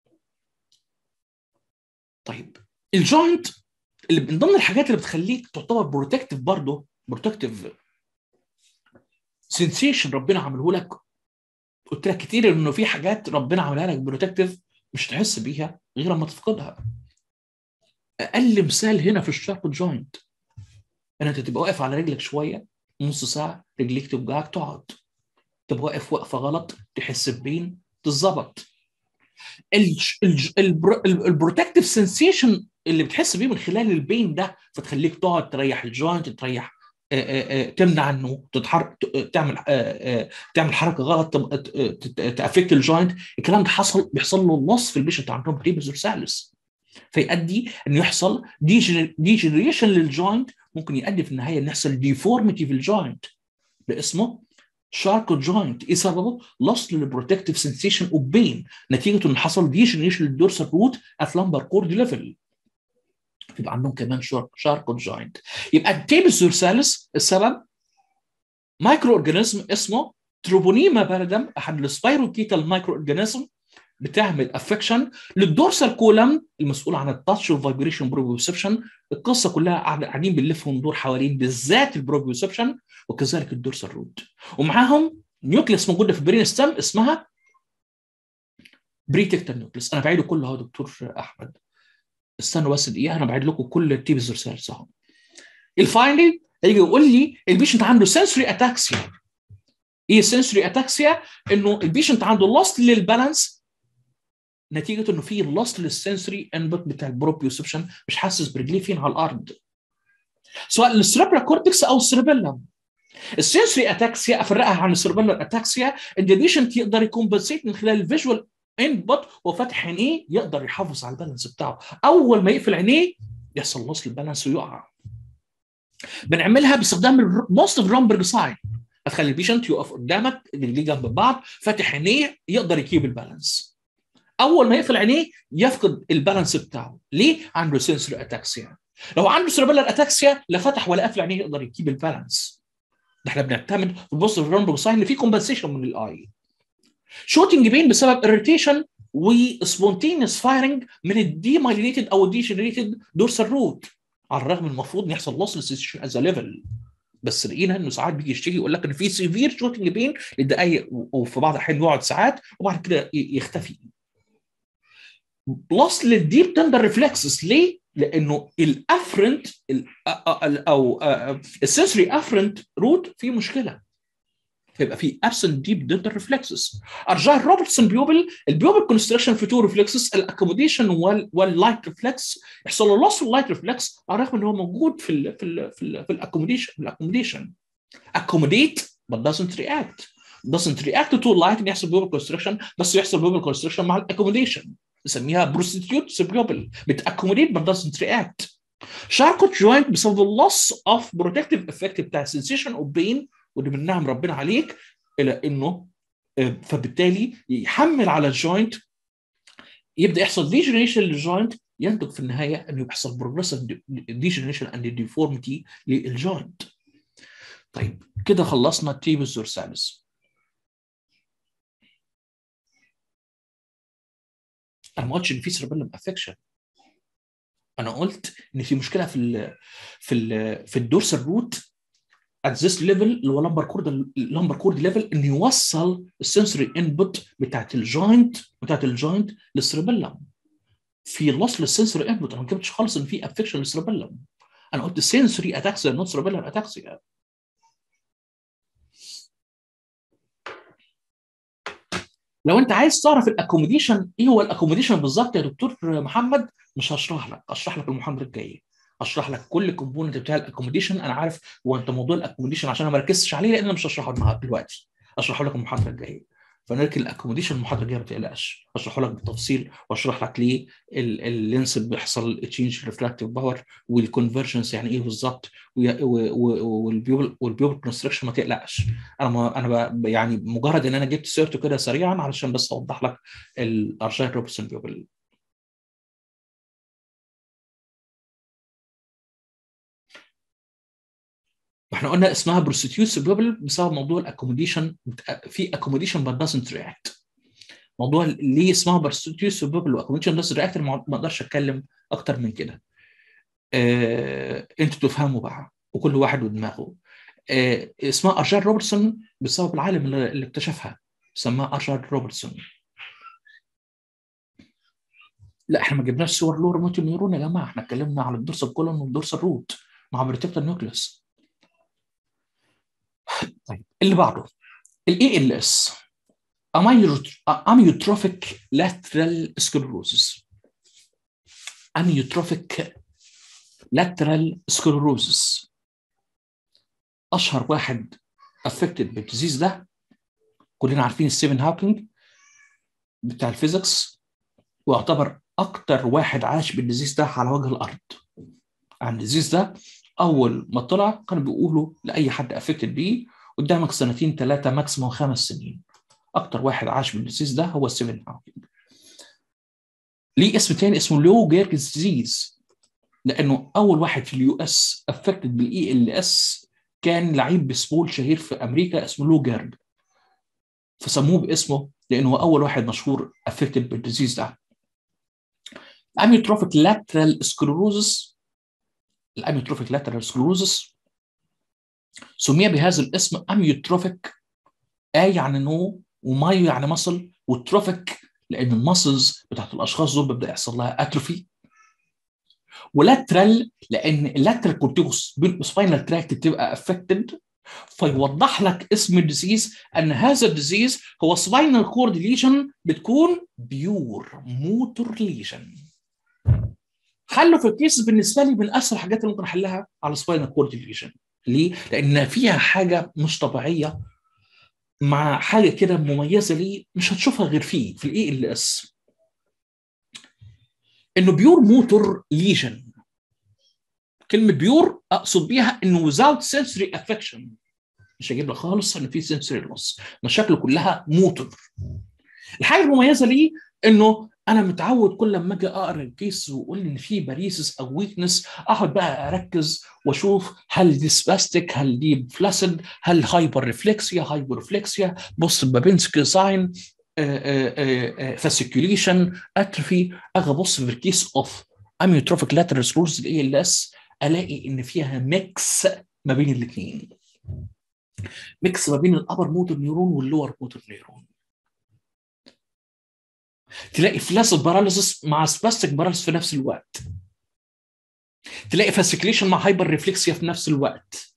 طيب الجوينت اللي من ضمن الحاجات اللي بتخليك تعتبر بروتكتيف برضه بروتكتيف سنسيشن ربنا عمله لك قلت لك كتير انه في حاجات ربنا عملها لك بروتكتيف مش تحس بيها غير لما تفقدها اقل مثال هنا في الشارب جوينت ان انت تبقى واقف على رجلك شويه نص ساعه رجليك توجعك تقعد تبقى واقف وقفه غلط تحس ببين تتظبط البروتكتيف سنسيشن اللي بتحس بيه من خلال البين ده فتخليك تقعد تريح الجوينت تريح تمنع انه تتحرك تعمل تعمل حركه غلط تافكت الجوينت الكلام ده حصل بيحصل له نص في البيشنت عندهم تريبز ورسالس فيؤدي انه يحصل ديجنريشن للجوينت ممكن يؤدي في النهايه ان يحصل ديفورميتي في الجوينت ده اسمه شارك جوينت ايه سببه؟ لوس للبروتكتيف سنسيشن اوف بين نتيجه ان حصل ديجنريشن للدورسال روت ات لامبر كورد ليفل يبقى عندهم كمان شارك جوينت يبقى التيبس دورساليس السبب مايكرو اورجانيزم اسمه تروبونيما بارادم احد السبايروكيتال مايكرو اورجانيزم بتعمل افكشن للدورسال كولم المسؤول عن التاتش والفايبريشن بروبيوسبشن القصه كلها قاعدين بنلف وندور حوالين بالذات البروبيوسبشن وكذلك الدورسال روت ومعاهم نيوكليس موجوده في البرين ستام اسمها بريتكتال نيوكليس انا بعيده كله اهو دكتور احمد استنوا بس دقيقه انا بعيد لكم كل التيبز ريسيرش اهو الفاينل هيجي يقول لي البيشنت عنده سنسوري اتاكسيا ايه سنسوري اتاكسيا انه البيشنت عنده لوست للبالانس نتيجه انه في لوست للسنسوري انبوت بتاع البروبيوسبشن مش حاسس برجليه فين على الارض سواء السريبرا كورتكس او السيربيلم السنسوري اتاكسيا افرقها عن السيربيلر اتاكسيا ان البيشنت يقدر يكمبنسيت من خلال الفيجوال انبوت وفتح عينيه يقدر يحافظ على البالانس بتاعه اول ما يقفل عينيه يحصل لوس للبالانس ويقع بنعملها باستخدام موست اوف رومبرج ساين هتخلي البيشنت يقف قدامك رجليه جنب بعض فاتح عينيه يقدر يكيب البالانس اول ما يقفل عينيه يفقد البالانس بتاعه ليه عنده سنسوري اتاكسيا لو عنده سيربيلر اتاكسيا لا فتح ولا قفل عينيه يقدر يكيب البالانس ده احنا بنعتمد في البوست اوف رومبرج ساين ان في كومبنسيشن من الاي شوتنج بين بسبب اريتيشن وسبونتينيوس فايرنج من الديمايلينيتد او الديجنريتد دورسال روت على الرغم المفروض ان يحصل لوس للسيشن از ليفل بس لقينا انه ساعات بيجي يشتكي يقول لك ان في سيفير شوتنج بين لدقائق وفي بعض الاحيان يقعد ساعات وبعد كده يختفي بلس للديب تندر ريفلكسز ليه؟ لانه الافرنت او السنسوري افرنت روت فيه مشكله فيبقى في ابسنت ديب دنتال ريفلكسز ارجاء روبرتسون بيوبل البيوبل كونستراكشن في تو ريفلكسز الاكوموديشن واللايت ريفلكس يحصل له لوس اللايت ريفلكس على الرغم ان هو موجود في ال في ال في ال في الاكوموديشن الاكوموديشن accommodate but doesn't react doesn't react to light ان يحصل بيوبل كونستراكشن بس يحصل بيوبل كونستراكشن مع الاكوموديشن نسميها بروستيتيوت بيوبل بتاكوموديت but doesn't react شاركوت جوينت بسبب اللوس اوف بروتكتيف افكت بتاع سنسيشن اوف بين ودي من نعم ربنا عليك الى انه فبالتالي يحمل على الجوينت يبدا يحصل ديجنريشن للجوينت ينتج في النهايه انه يحصل بروجريسيف ديجنريشن اند ديفورميتي للجوينت. طيب كده خلصنا التيبس دورساليس. انا ما قلتش ان في سيربيلم افكشن انا قلت ان في مشكله في ال في ال في الدورسال روت at this level اللي هو لمبر كورد اللمبر كورد ليفل انه يوصل السنسوري انبوت بتاعت الجوينت بتاعت الجوينت للسيربيلم في لوس للسنسوري انبوت انا ما جبتش خالص ان في افكشن للسيربيلم انا قلت سنسوري اتاكسيا نوت سيربيلم اتاكسيا لو انت عايز تعرف الاكوموديشن ايه هو الاكوموديشن بالظبط يا دكتور محمد مش هشرح لك اشرح لك المحاضره الجايه اشرح لك كل كومبوننت بتاع الاكوموديشن انا عارف هو انت موضوع الاكوموديشن عشان انا ما ركزتش عليه لان انا مش هشرحه النهارده دلوقتي اشرحه لك المحاضره الجايه فنركن الاكوموديشن المحاضره الجايه ما تقلقش اشرحه لك بالتفصيل واشرح لك ليه اللينس بيحصل تشينج ريفراكتيف باور والكونفرجنس يعني ايه بالظبط والبيوبل والبيوبل كونستركشن ما تقلقش انا ما انا يعني مجرد ان انا جبت سيرته كده سريعا علشان بس اوضح لك الارجاي روبرتسون بيوبل واحنا قلنا اسمها بروستيوس بيوبل بسبب موضوع الاكوموديشن في اكوموديشن بات دازنت رياكت موضوع ليه اسمها بروستيوس بيوبل واكوموديشن دازنت رياكت ما اقدرش اتكلم اكتر من كده آه، انتوا تفهموا بقى وكل واحد ودماغه آه، اسمها ارشاد روبرتسون بسبب العالم اللي, اللي اكتشفها سماها ارشاد روبرتسون لا احنا ما جبناش صور لور موتور نيورون يا جماعه احنا اتكلمنا على الدورسال كولون والدورسال روت مع بريتكتور نيوكليوس طيب اللي بعده الاي ال اس اميوتروفيك لاترال سكلروزس اميوتروفيك لاترال سكلروزس اشهر واحد افكتد بالديزيز ده كلنا عارفين ستيفن هاوكينج بتاع الفيزيكس ويعتبر اكتر واحد عاش بالديزيز ده على وجه الارض عن الديزيز ده اول ما طلع كانوا بيقولوا لاي حد افكتد بيه قدامك سنتين ثلاثه ماكسيموم خمس سنين اكتر واحد عاش بالديزيز ده هو ستيفن هاوكينج ليه اسم تاني اسمه لو جيركس ديزيز لانه اول واحد في اليو اس افكتد بالاي ال اس كان لعيب بسبول شهير في امريكا اسمه لو جيرج فسموه باسمه لانه هو اول واحد مشهور افكتد بالديزيز ده الاميوتروفيك لاترال سكلروزس الاميوتروفيك لاترال سكلروزس سمي بهذا الاسم اميوتروفيك اي يعني نو ومايو يعني مصل وتروفيك لان المسلز بتاعت الاشخاص دول بيبدا يحصل لها اتروفي ولاترال لان اللاترال كورتيكوس سباينال تراكت بتبقى افكتد فيوضح لك اسم الديزيز ان هذا الديزيز هو سباينال كورد ليجن بتكون بيور موتور ليجن حله في الكيس بالنسبه لي من اسهل الحاجات اللي ممكن احلها على سباينال كورد ليجن ليه؟ لان فيها حاجه مش طبيعيه مع حاجه كده مميزه ليه مش هتشوفها غير فيه في الاي ال اس انه بيور موتور ليجن كلمه بيور اقصد بيها انه without sensory affection مش هجيب لك خالص ان في sensory loss مشاكله كلها موتور الحاجه المميزه ليه انه انا متعود كل لما اجي اقرا الكيس ويقول لي ان في باريسس او ويكنس اقعد بقى اركز واشوف هل دي سباستيك هل دي فلاسد هل هايبر ريفلكسيا هايبر ريفلكسيا بص بابينسكي ساين فاسيكوليشن اتروفي اجي ابص في الكيس اوف اميوتروفيك لاترال سكلوز الاي ال اس الاقي ان فيها ميكس ما بين الاثنين ميكس ما بين الابر موتور نيورون واللور موتور نيورون تلاقي فلاسد باراليسيس مع سباستيك باراليسيس في نفس الوقت تلاقي فاسيكليشن مع هايبر ريفلكسيا في نفس الوقت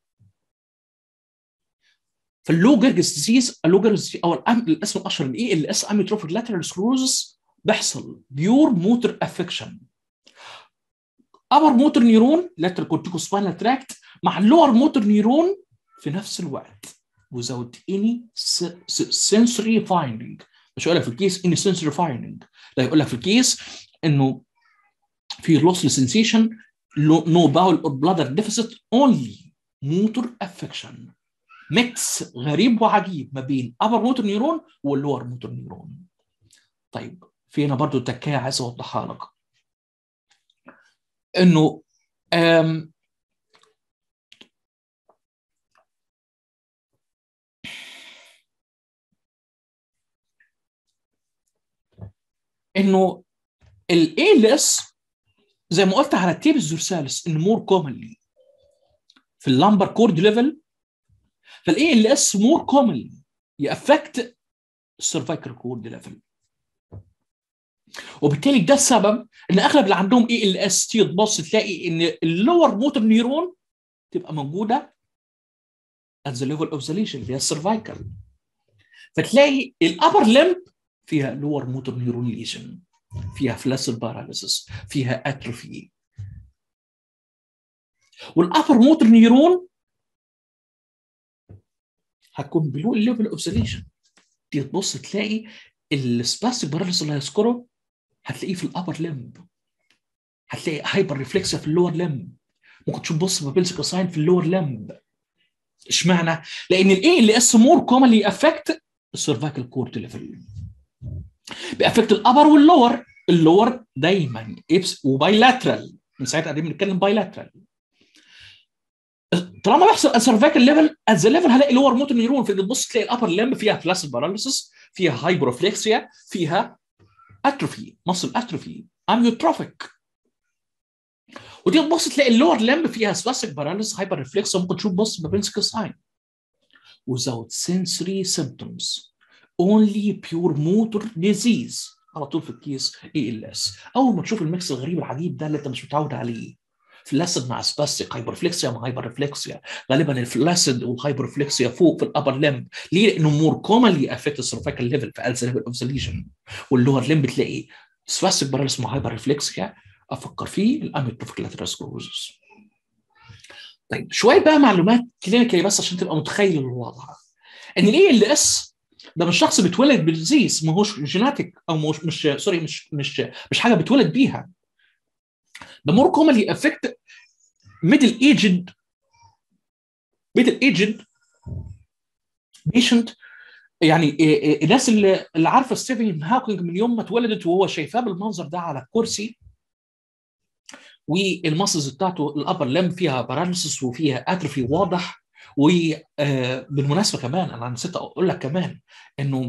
فاللو جيرجس ديزيز اللو جيرجس او الاسم الاشهر الاي ال اس اميوتروفيك لاترال سكلوزس بيحصل بيور موتور افكشن ابر موتور نيورون لاترال كورتيكو سباينال تراكت مع اللور موتور نيورون في نفس الوقت without any sensory finding مش هيقول لك في الكيس any sensory finding لا يقول لك في الكيس انه في lossless sensation no bowel or bladder deficit only motor affection ميكس غريب وعجيب ما بين upper motor neuron واللور motor neuron طيب في هنا برضو تكايه عايز اوضحها لك انه أم انه الاي ال اس زي ما قلت على التيبس دورسالس ان مور كومنلي في اللامبر كورد ليفل فالاي ال اس مور كومنلي يأفكت السيرفايكال كورد ليفل وبالتالي ده السبب ان اغلب اللي عندهم اي ال اس تي تبص تلاقي ان اللور موتور نيرون تبقى موجوده at the level of the lesion اللي هي السيرفايكال فتلاقي الابر لمب فيها لور موتور نيرون ليجن فيها فلاسل باراليسيس فيها اتروفي والابر موتور نيرون هتكون بلو الليفل اوف ذا ليجن تيجي تبص تلاقي السباستيك باراليسيس اللي هيذكره هتلاقيه في الابر لمب هتلاقي هايبر ريفلكسيا في اللور لمب ممكن تشوف بص بابيلسيك ساين في اللور لمب اشمعنى؟ لان الاي ال اس مور كومنلي افكت السيرفايكال كورد ليفل بيأفكت الابر واللور اللور دايما ابس وبايلاترال من ساعتها قاعدين بنتكلم بايلاترال طالما بيحصل السيرفايكال ليفل ات ذا ليفل هلاقي لور موتور نيرون في تبص تلاقي الابر لمب فيها فلاسل باراليسيس فيها هايبروفلكسيا فيها اتروفي مصل اتروفي اميوتروفيك ودي تبص تلاقي اللور لمب فيها سباستيك باراليس هايبر ريفلكس ممكن تشوف بص بابنسك ساين without sensory symptoms only pure motor disease على طول في الكيس اي ال اس اول ما تشوف الميكس الغريب العجيب ده اللي انت مش متعود عليه فلاسد مع سباستيك هايبرفلكسيا مع هايبرفلكسيا غالبا الفلاسد والهايبرفلكسيا فوق في الابر لمب ليه؟ لانه مور كومنلي افكت السيرفيكال ليفل في الز ليفل اوف ذا ليجن واللور لمب تلاقي سباستيك باراليس مع هايبرفلكسيا افكر فيه الاميوتروفيك لاترال سكلوزس طيب شويه بقى معلومات كلينيكالي بس عشان تبقى متخيل الوضع ان الاي ال اس ده مش شخص بيتولد بالديزيز ما هوش جيناتيك او مش مش سوري مش مش مش حاجه بيتولد بيها ده مور كومنلي افكت ميدل ايجد ميدل ايجد بيشنت يعني الناس اللي اللي عارفه ستيفن هاكينج من يوم ما اتولدت وهو شايفاه بالمنظر ده على الكرسي والمسلز بتاعته الابر لم فيها باراليسيس وفيها اتروفي واضح وبالمناسبه كمان انا نسيت اقول لك كمان انه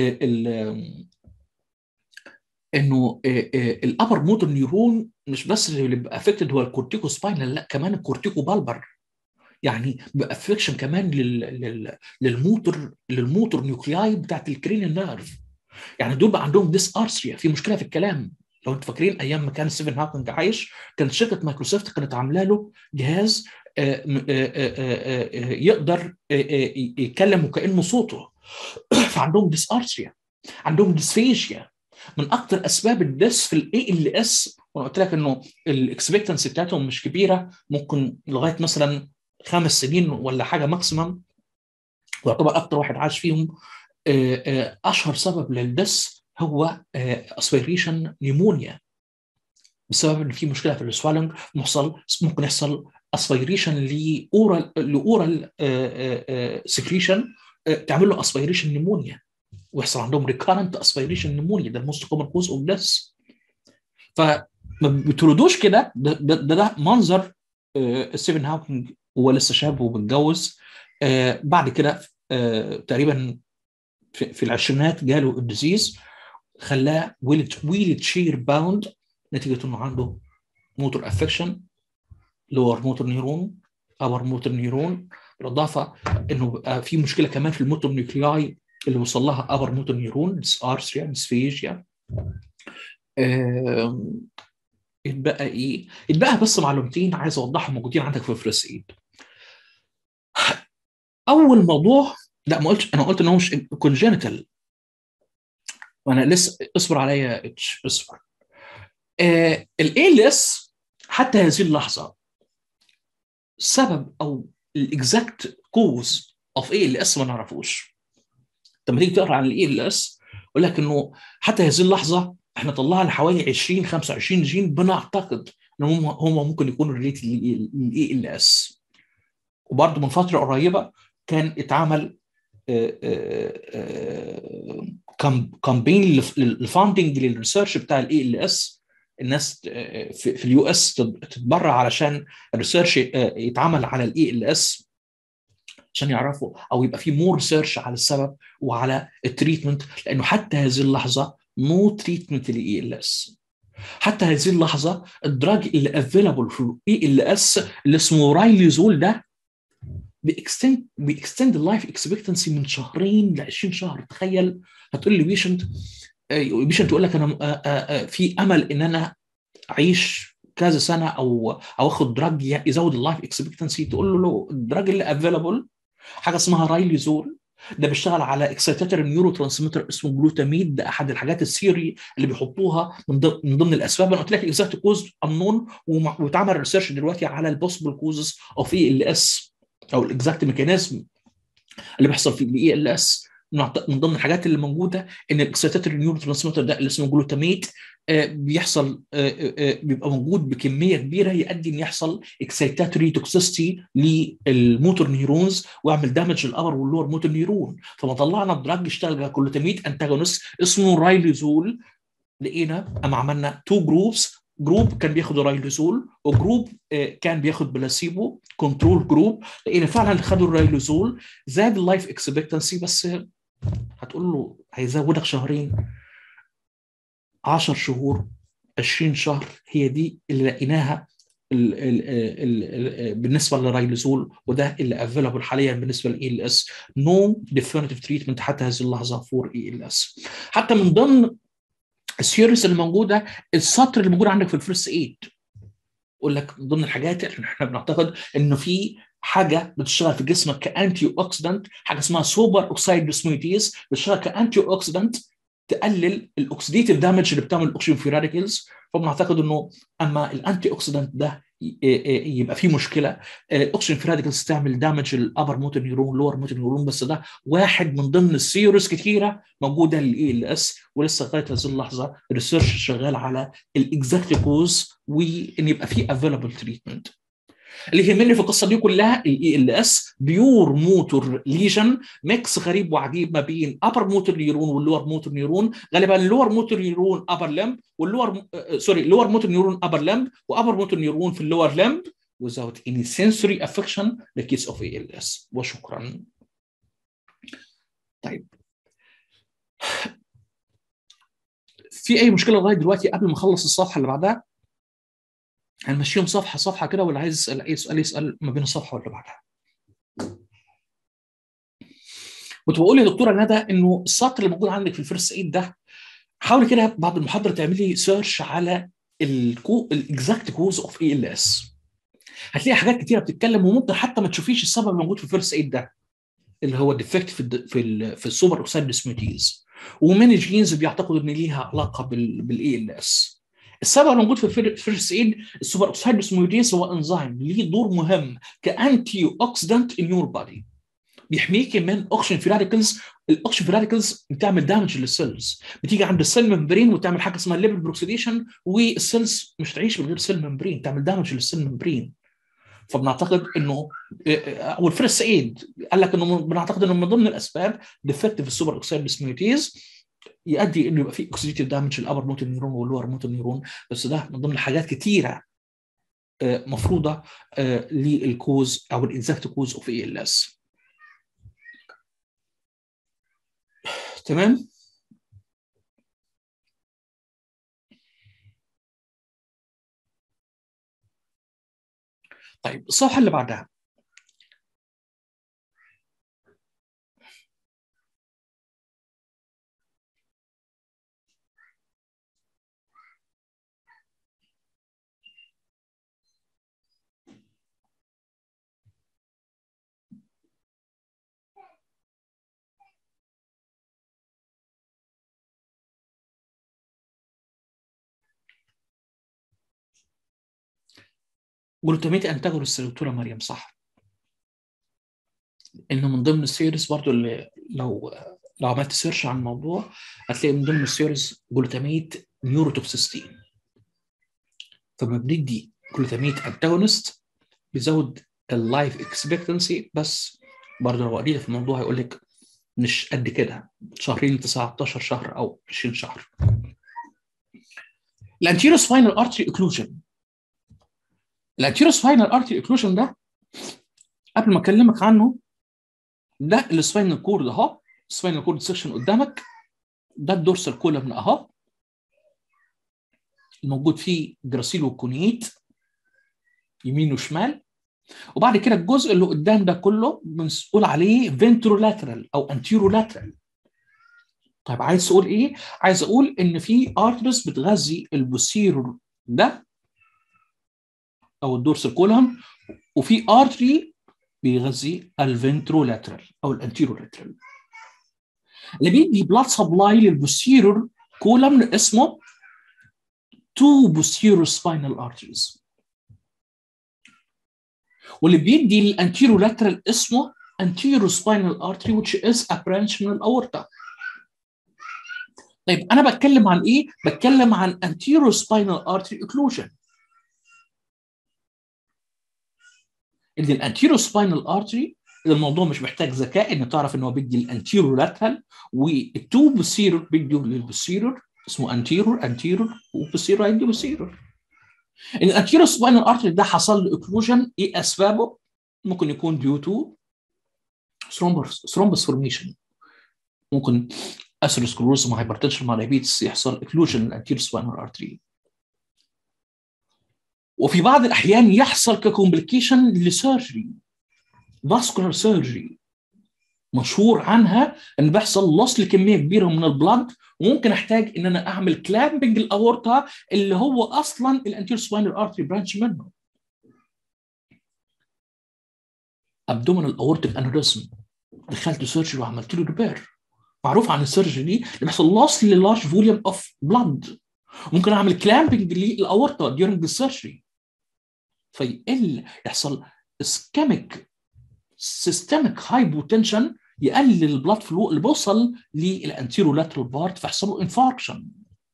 انه الابر موتور نيورون مش بس اللي بيبقى افكتد هو الكورتيكو سباينال لا كمان الكورتيكو بالبر يعني بيبقى افكشن كمان لل... لل... للموتور للموتور نيوكلياي بتاعت الكرينيال نيرف يعني دول بقى عندهم ديس ارثريا في مشكله في الكلام لو انتوا فاكرين ايام ما كان ستيفن هاكينج عايش كانت شركه مايكروسوفت كانت عامله له جهاز يقدر يتكلم وكانه صوته فعندهم ديس ارثريا عندهم ديسفيجيا من اكثر اسباب الديس في الاي ال اس وانا قلت لك انه الاكسبكتنسي بتاعتهم مش كبيره ممكن لغايه مثلا خمس سنين ولا حاجه ماكسيمم ويعتبر اكثر واحد عاش فيهم اشهر سبب للدس هو اسبيريشن نيمونيا بسبب ان في مشكله في السوالنج محصل ممكن يحصل اسبيريشن لاورال لاورال سكريشن تعمل له اسبيريشن نيمونيا ويحصل عندهم ريكارنت اسبيريشن نيمونيا ده الموست كومن كوز اوف ديس فما بتولدوش كده ده, ده, ده, ده منظر ستيفن هاوكينج وهو لسه شاب ومتجوز بعد كده تقريبا في, في العشرينات جاله الديزيز خلاه ويل ويل تشير باوند نتيجه انه عنده موتور افكشن لور موتور نيرون اور موتور نيرون بالاضافه انه بقى في مشكله كمان في الموتور نيوكلياي اللي وصل لها ابر موتور نيرون ديس ارثريا ديسفيجيا يتبقى ايه؟ يتبقى بس معلومتين عايز اوضحهم موجودين عندك في فلوس ايد. اول موضوع لا ما قلتش انا قلت ان هو مش كونجينيتال وانا لسه اصبر عليا اتش اصبر. آه الاي ال اس حتى هذه اللحظه سبب او الاكزاكت كوز اوف اي ال اس ما نعرفوش. لما تيجي تقرا عن الاي ال اس يقول لك انه حتى هذه اللحظه احنا طلعنا حوالي 20 25 جين بنعتقد ان هم هم ممكن يكونوا ريليتد للاي ال اس وبرده من فتره قريبه كان اتعمل كامبين للفاندنج للريسيرش بتاع الاي ال اس الناس في اليو اس تتبرع علشان الريسيرش يتعمل على الاي ال اس عشان يعرفوا او يبقى في مور ريسيرش على السبب وعلى التريتمنت لانه حتى هذه اللحظه نو تريتمنت للاي ال اس حتى هذه اللحظه الدراج اللي افيلابل في الاي ال اس اللي اسمه رايليزول ده بيكستند بيكستند اللايف اكسبكتنسي من شهرين ل 20 شهر تخيل هتقول لي بيشنت بيشنت يقول لك انا في امل ان انا اعيش كذا سنه او او اخد دراج يزود اللايف اكسبكتنسي تقول له الدراج اللي افيلابل حاجه اسمها رايليزول ده بيشتغل على اكسيتاتور نيورو ترانسميتر اسمه جلوتاميد ده احد الحاجات السيري اللي بيحطوها من ضمن, من ضمن الاسباب انا قلت لك اكزاكت كوز انون واتعمل ريسيرش دلوقتي على البوسيبل كوزز اوف اي ال اس او الاكزاكت ميكانيزم اللي بيحصل في الاي ال اس من ضمن الحاجات اللي موجوده ان الاكسيتاتور نيورو ترانسميتر ده اللي اسمه جلوتاميت بيحصل بيبقى موجود بكميه كبيره يؤدي ان يحصل اكسيتاتوري توكسيستي للموتور نيورونز ويعمل دامج للابر واللور موتور نيورون فما طلعنا دراج يشتغل على جلوتاميت انتاجونست اسمه رايليزول لقينا اما عملنا تو جروبس جروب كان بياخد رايلوزول وجروب كان بياخد بلاسيبو كنترول جروب لقينا فعلا اللي خدوا الرايلوزول زاد اللايف اكسبكتنسي بس هتقول له هيزودك شهرين 10 شهور 20 شهر هي دي اللي لقيناها ال ال ال ال بالنسبه للرايلوزول وده اللي افيلابل حاليا بالنسبه للاي ال اس نو ديفينيتيف تريتمنت حتى هذه اللحظه فور اي ال اس حتى من ضمن السيريس اللي موجوده السطر اللي موجود عندك في الفيرست ايد يقول لك من ضمن الحاجات اللي احنا بنعتقد انه في حاجه بتشتغل في جسمك كانتي اوكسيدنت حاجه اسمها سوبر اوكسايد ديسمويتيز بتشتغل كانتي اوكسيدنت تقلل الاكسيديتيف دامج اللي بتعمل الاكسجين في راديكلز فبنعتقد انه اما الانتي اوكسيدنت ده يبقى فيه مشكله الاكسجين في راديكلز تعمل دامج للابر موتور نيورون لور موتور نيورون بس ده واحد من ضمن السيورس كتيره موجوده للاي ال اس ولسه لغايه هذه اللحظه الريسيرش شغال على الاكزاكت كوز وان يبقى فيه افيلابل تريتمنت اللي يهمني في القصه دي كلها الاي ال اس بيور موتور ليجن ميكس غريب وعجيب ما بين ابر موتور نيورون واللور موتور نيورون غالبا اللور موتور نيورون ابر لمب واللور سوري لور موتور نيورون ابر لمب وابر موتور نيورون في اللور لمب without any sensory affection the case of ALS وشكرا طيب في اي مشكله لغايه دلوقتي قبل ما اخلص الصفحه اللي بعدها هنمشيهم صفحه صفحه كده واللي عايز يسال اي سؤال يسال ما بين الصفحه واللي بعدها. كنت بقول يا دكتوره ندى انه السطر اللي موجود عندك في الفيرست ايد ده حاولي كده بعد المحاضره تعملي سيرش على الكو الاكزاكت كوز اوف اي ال اس. هتلاقي حاجات كتيره بتتكلم وممكن حتى ما تشوفيش السبب الموجود في الفيرست ايد ده اللي هو ديفكت في ال في ال في السوبر اوكسيد ديسموتيز ومن جينز بيعتقدوا ان ليها علاقه بالاي ال اس. السبب الموجود في الفيرست ايد السوبر اوكسيد ديسمويديز هو انزيم ليه دور مهم كانتي اوكسيدنت ان يور بادي بيحميك من اوكسجين في راديكلز الاوكسجين في راديكلز بتعمل دامج للسيلز بتيجي عند السيل ممبرين وتعمل حاجه اسمها ليبل بروكسيديشن والسيلز مش تعيش من غير سيل ممبرين تعمل دامج للسيل ممبرين فبنعتقد انه او الفيرست ايد قال لك انه بنعتقد انه من ضمن الاسباب ديفكتيف السوبر اوكسيد ديسمويتيز يؤدي انه يبقى في اوكسيديتيف دامج للابر موتور نيورون واللور موتور نيورون بس ده من ضمن حاجات كتيره مفروضه للكوز او الاكزاكت كوز اوف اي ال اس تمام طيب الصفحه اللي بعدها جلوتاميت انتاجونست دكتوره مريم صح انه من ضمن السيريز برضو اللي لو لو عملت سيرش عن الموضوع هتلاقي من ضمن السيريز جلوتاميت نيوروتوكسيستي فما بندي جلوتاميت انتاجونست بيزود اللايف اكسبكتنسي بس برضه لو قريت في الموضوع هيقول لك مش قد كده شهرين 19 شهر او 20 شهر الانتيرو سباينال ارتري اوكلوجن الانتيرو سباينال ارتري اوكلوجن ده قبل ما اكلمك عنه ده السباينال كورد اهو السباينال كورد سيكشن قدامك ده الدورسال كولم اهو الموجود فيه جراسيل والكونيت يمين وشمال وبعد كده الجزء اللي قدام ده كله بنقول عليه فنترولاترال او انتيرولاترال طيب عايز تقول ايه؟ عايز اقول ان في ارترس بتغذي البوسيرور ده او الدورسال كولم وفي ارتري بيغذي الفنترولاترال او الانتيرولاترال اللي بيدي بلاد سبلاي للبوسيرور كولم اسمه تو بوسيرور سباينال ارتريز واللي بيدي للانتيرولاترال اسمه anterior spinal artery which is a branch من الاورطه طيب انا بتكلم عن ايه بتكلم عن anterior spinal artery occlusion ان الانتيرو سباينال ارتري الموضوع مش محتاج ذكاء ان تعرف ان هو بيدي الانتيرو لاترال والتو بوسيرور بيدي للبوسيرور اسمه انتيرور انتيرور وبوسيرور هيدي بوسيرور الانتيرو سباينال ارتري ده حصل له اوكلوجن ايه اسبابه؟ ممكن يكون ديو تو ثرومبس فورميشن ممكن اثيروسكلوروز مع هايبرتنشن مع دايابيتس يحصل اوكلوجن الانتيرو سباينال ارتري وفي بعض الاحيان يحصل ككومبليكيشن لسيرجري فاسكولار سيرجري مشهور عنها ان بيحصل لوس لكميه كبيره من البلد وممكن احتاج ان انا اعمل كلامبنج الاورطه اللي هو اصلا الانتير سباينال ارتري برانش منه ابدومينال اورتيك انوريزم دخلت سيرجري وعملت له ريبير معروف عن السيرجري دي اللي بيحصل لوس للارج فوليوم اوف بلد ممكن اعمل كلامبنج للاورطه during السيرجري فيقل يحصل اسكيميك سيستميك هايبوتنشن يقلل البلاد فلو اللي بيوصل للانتيرو لاترال بارت فيحصل له انفاركشن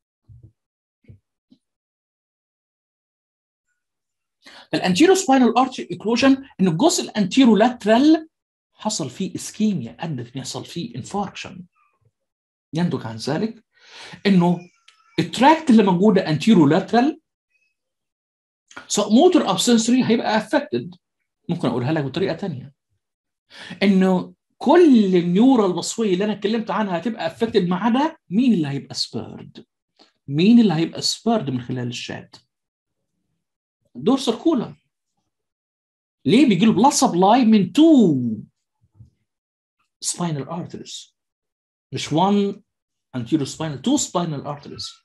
الانتيرو سباينال ارتري اكلوجن ان الجزء الانتيرو لاترال حصل فيه اسكيميا ادت ان يحصل فيه انفاركشن ينتج عن ذلك انه التراكت اللي موجوده انتيرو لاترال سواء موتور او سنسوري هيبقى افكتد ممكن اقولها لك بطريقه ثانيه انه كل النيورال البصويه اللي انا اتكلمت عنها هتبقى افكتد ما عدا مين اللي هيبقى سبيرد مين اللي هيبقى سبيرد من خلال الشات دورسال كولم ليه بيجي له بلاد سبلاي من تو سباينال ارتريز مش one anterior spinal two spinal arteries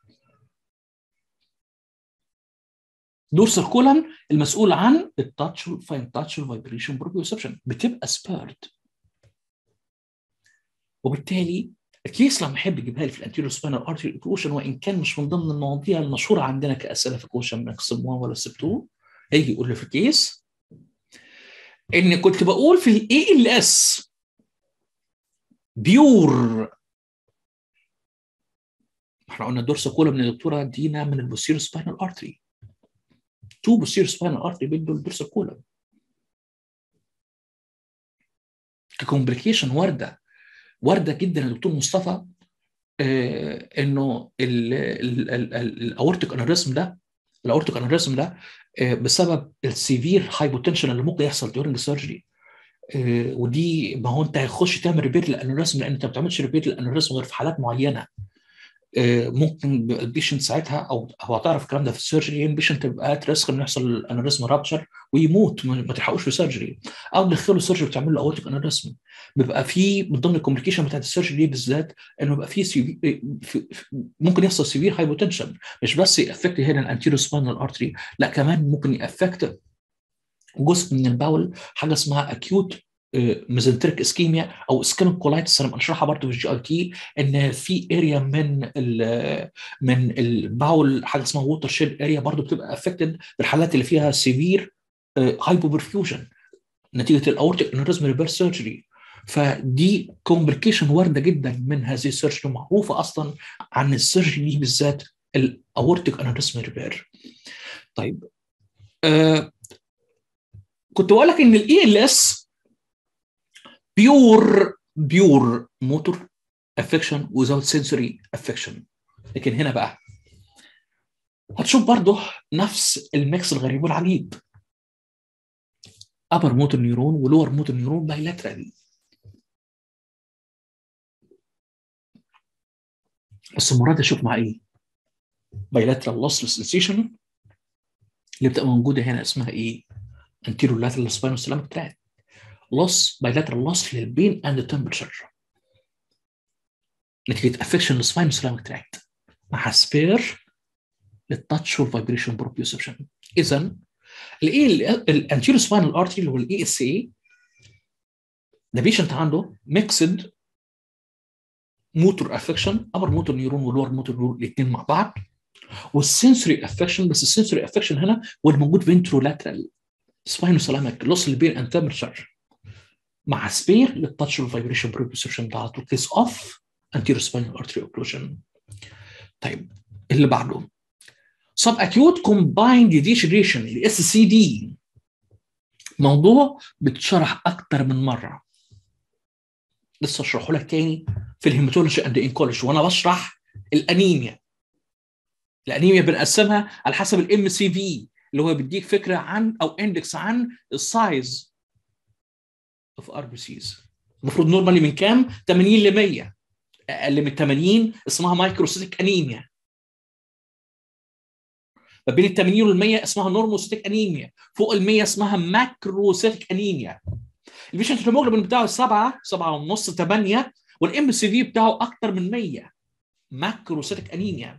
دورسال كولم المسؤول عن التاتش والفاين تاتش والفايبريشن بروبيوسبشن بتبقى سبيرد وبالتالي الكيس لما يحب يجيبها لي في الانتيريور سباينال ارتري اوكلوشن وان كان مش من ضمن المواضيع المشهوره عندنا كاسئله في كوشن من قسم 1 ولا سب 2 هيجي يقول لي في الكيس ان كنت بقول في الاي ال اس بيور احنا قلنا الدورسا كولا من الدكتوره دينا من البوستيريور سباينال ارتري تو بوستيريور سباينال ارتري بيدوا الدورسا كولا ككومبليكيشن وارده وارده جدا يا دكتور مصطفى آه انه الاورتيك انوريزم ده الاورتيك انوريزم ده آه بسبب السيفير هايبوتنشن اللي ممكن يحصل ديورنج سيرجري آه ودي ما هو انت هتخش تعمل ريبير للانوريزم لان انت ما بتعملش ريبير للانوريزم غير في حالات معينه ممكن البيشنت ساعتها او هو هتعرف الكلام ده في السيرجري البيشنت يبقى ات ريسك انه يحصل انوريزم رابتشر ويموت ما تلحقوش في سيرجري او دخلوا السيرجري بتعمل له اورتيك انوريزم بيبقى في من ضمن الكومبليكيشن بتاعت السيرجري دي بالذات انه يبقى في, سي في ممكن يحصل سيفير هايبوتنشن مش بس يأفكت هنا الانتيريو سباينال ارتري لا كمان ممكن يأفكت جزء من الباول حاجه اسمها اكيوت ميزنتريك اسكيميا او اسكيميك كولايتس انا بشرحها برضه في الجي اي تي ان في اريا من ال من الباول حاجه اسمها ووتر شيد اريا برضه بتبقى افكتد بالحالات اللي فيها سيفير هايبوبرفيوجن نتيجه الاورتيك انوريزم ريفيرس سيرجري فدي كومبليكيشن وارده جدا من هذه السيرجري معروفه اصلا عن السيرجري دي بالذات الاورتيك انوريزم ريفير طيب آه كنت بقول لك ان الاي ال اس بيور بيور موتور افكشن without sensory افكشن لكن هنا بقى هتشوف برضه نفس الميكس الغريب والعجيب upper موتور نيورون ولور موتور نيورون بايلاترال بس المره دي اشوف مع ايه bilateral lossless sensation اللي بتبقى موجوده هنا اسمها ايه؟ anterior lateral spinothalamic tract loss bilateral loss للبين and the temperature نتيجه affection للspinothalamic tract مع سبير للتاتش والفايبريشن بروبيوسبشن اذا الايه الانتيريو سباينال ارتري اللي هو الاي اس اي ده بيشنت عنده ميكسد موتور افكشن ابر موتور نيورون ولور موتور نيورون الاثنين مع بعض والسنسوري افكشن بس السنسوري افكشن هنا هو الموجود فينترولاترال سباينوسالاميك لوس اللي بين انتمرشر مع سبير للتاتش والفايبريشن بروبيوسبشن ده على طول كيس اوف anterior spinal artery occlusion طيب اللي بعده سب اكيوت كومبايند ديجنريشن الاس سي دي موضوع بتشرح اكتر من مره لسه اشرحه لك تاني في الهيماتولوجي اند انكولوجي وانا بشرح الانيميا الانيميا بنقسمها على حسب الام سي في اللي هو بيديك فكره عن او اندكس عن السايز اوف ار بي سيز المفروض نورمالي من كام 80 ل 100 اقل من 80 اسمها مايكروسيتيك انيميا ما بين ال 80 وال 100 اسمها نورموسيتيك انيميا فوق ال 100 اسمها ماكروسيتيك انيميا البيشنت هيموجلوبين بتاعه 7 7 ونص 8 والام سي في بتاعه اكتر من 100 ماكروسيتيك انيميا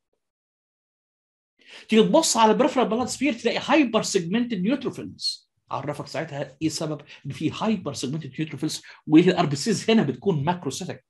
تيجي تبص على البريفرال بلاد سبير تلاقي هايبر سيجمنتد نيوتروفيلز عرفك ساعتها ايه السبب ان في هايبر سيجمنتد نيوتروفيلز والار بي سيز هنا بتكون ماكروسيتيك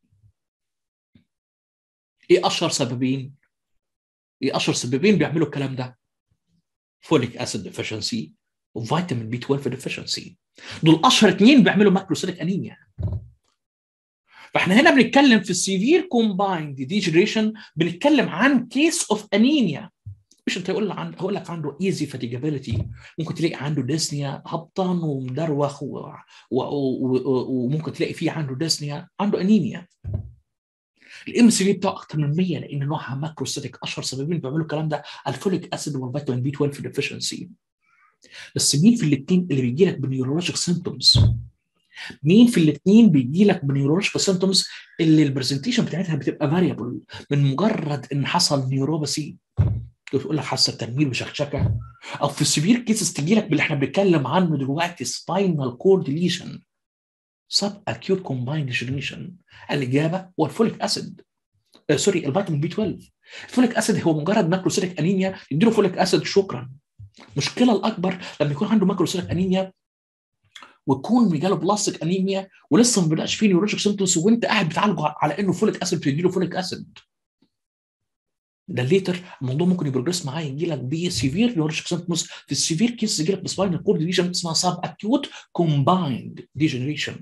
ايه اشهر سببين؟ ايه اشهر سببين بيعملوا الكلام ده؟ فوليك اسيد ديفيشنسي وفيتامين بي 12 ديفيشنسي دول اشهر اثنين بيعملوا ماكروسيتيك انيميا فاحنا هنا بنتكلم في السيفير كومبايند ديجنريشن بنتكلم عن كيس اوف انيميا مش انت يقول عن هقول لك عنده ايزي فاتيجابيلتي ممكن تلاقي عنده ديسنيا هبطان ومدروخ و... و... و... وممكن تلاقي فيه عنده ديسنيا عنده انيميا الام سي في بتاعه اكتر من 100 لان نوعها ماكروسيتيك اشهر سببين بيعملوا الكلام ده الفوليك اسيد والفيتامين بي 12 ديفيشنسي بس مين في الاثنين اللي بيجي لك بنيورولوجيك سيمبتومز مين في الاثنين بيجي لك بنيورولوجيك سيمبتومز اللي البرزنتيشن بتاعتها بتبقى فاريبل من مجرد ان حصل نيوروباثي تقول لك حاسه تنميل وشكشكه او في السيفير كيسز تجي لك باللي احنا بنتكلم عنه دلوقتي سباينال كورد ليشن سب اكيوت كومبايند ديجنريشن الاجابه هو الفوليك اسيد آه سوري الفيتامين بي 12 الفوليك اسيد هو مجرد ماكروسيتيك انيميا يديله فوليك اسيد شكرا المشكله الاكبر لما يكون عنده ماكروسيتيك انيميا ويكون جاله بلاستيك انيميا ولسه ما بداش فيه نيورولوجيك سيمتومز وانت قاعد بتعالجه على انه فوليك اسيد بتديله فوليك اسيد ده ليتر الموضوع ممكن يبروجريس معاه يجي لك بسيفير نيورولوجيك سيمتومز في السيفير كيس يجي لك بسباينال كورد ديجن اسمها سب اكيوت كومبايند ديجنريشن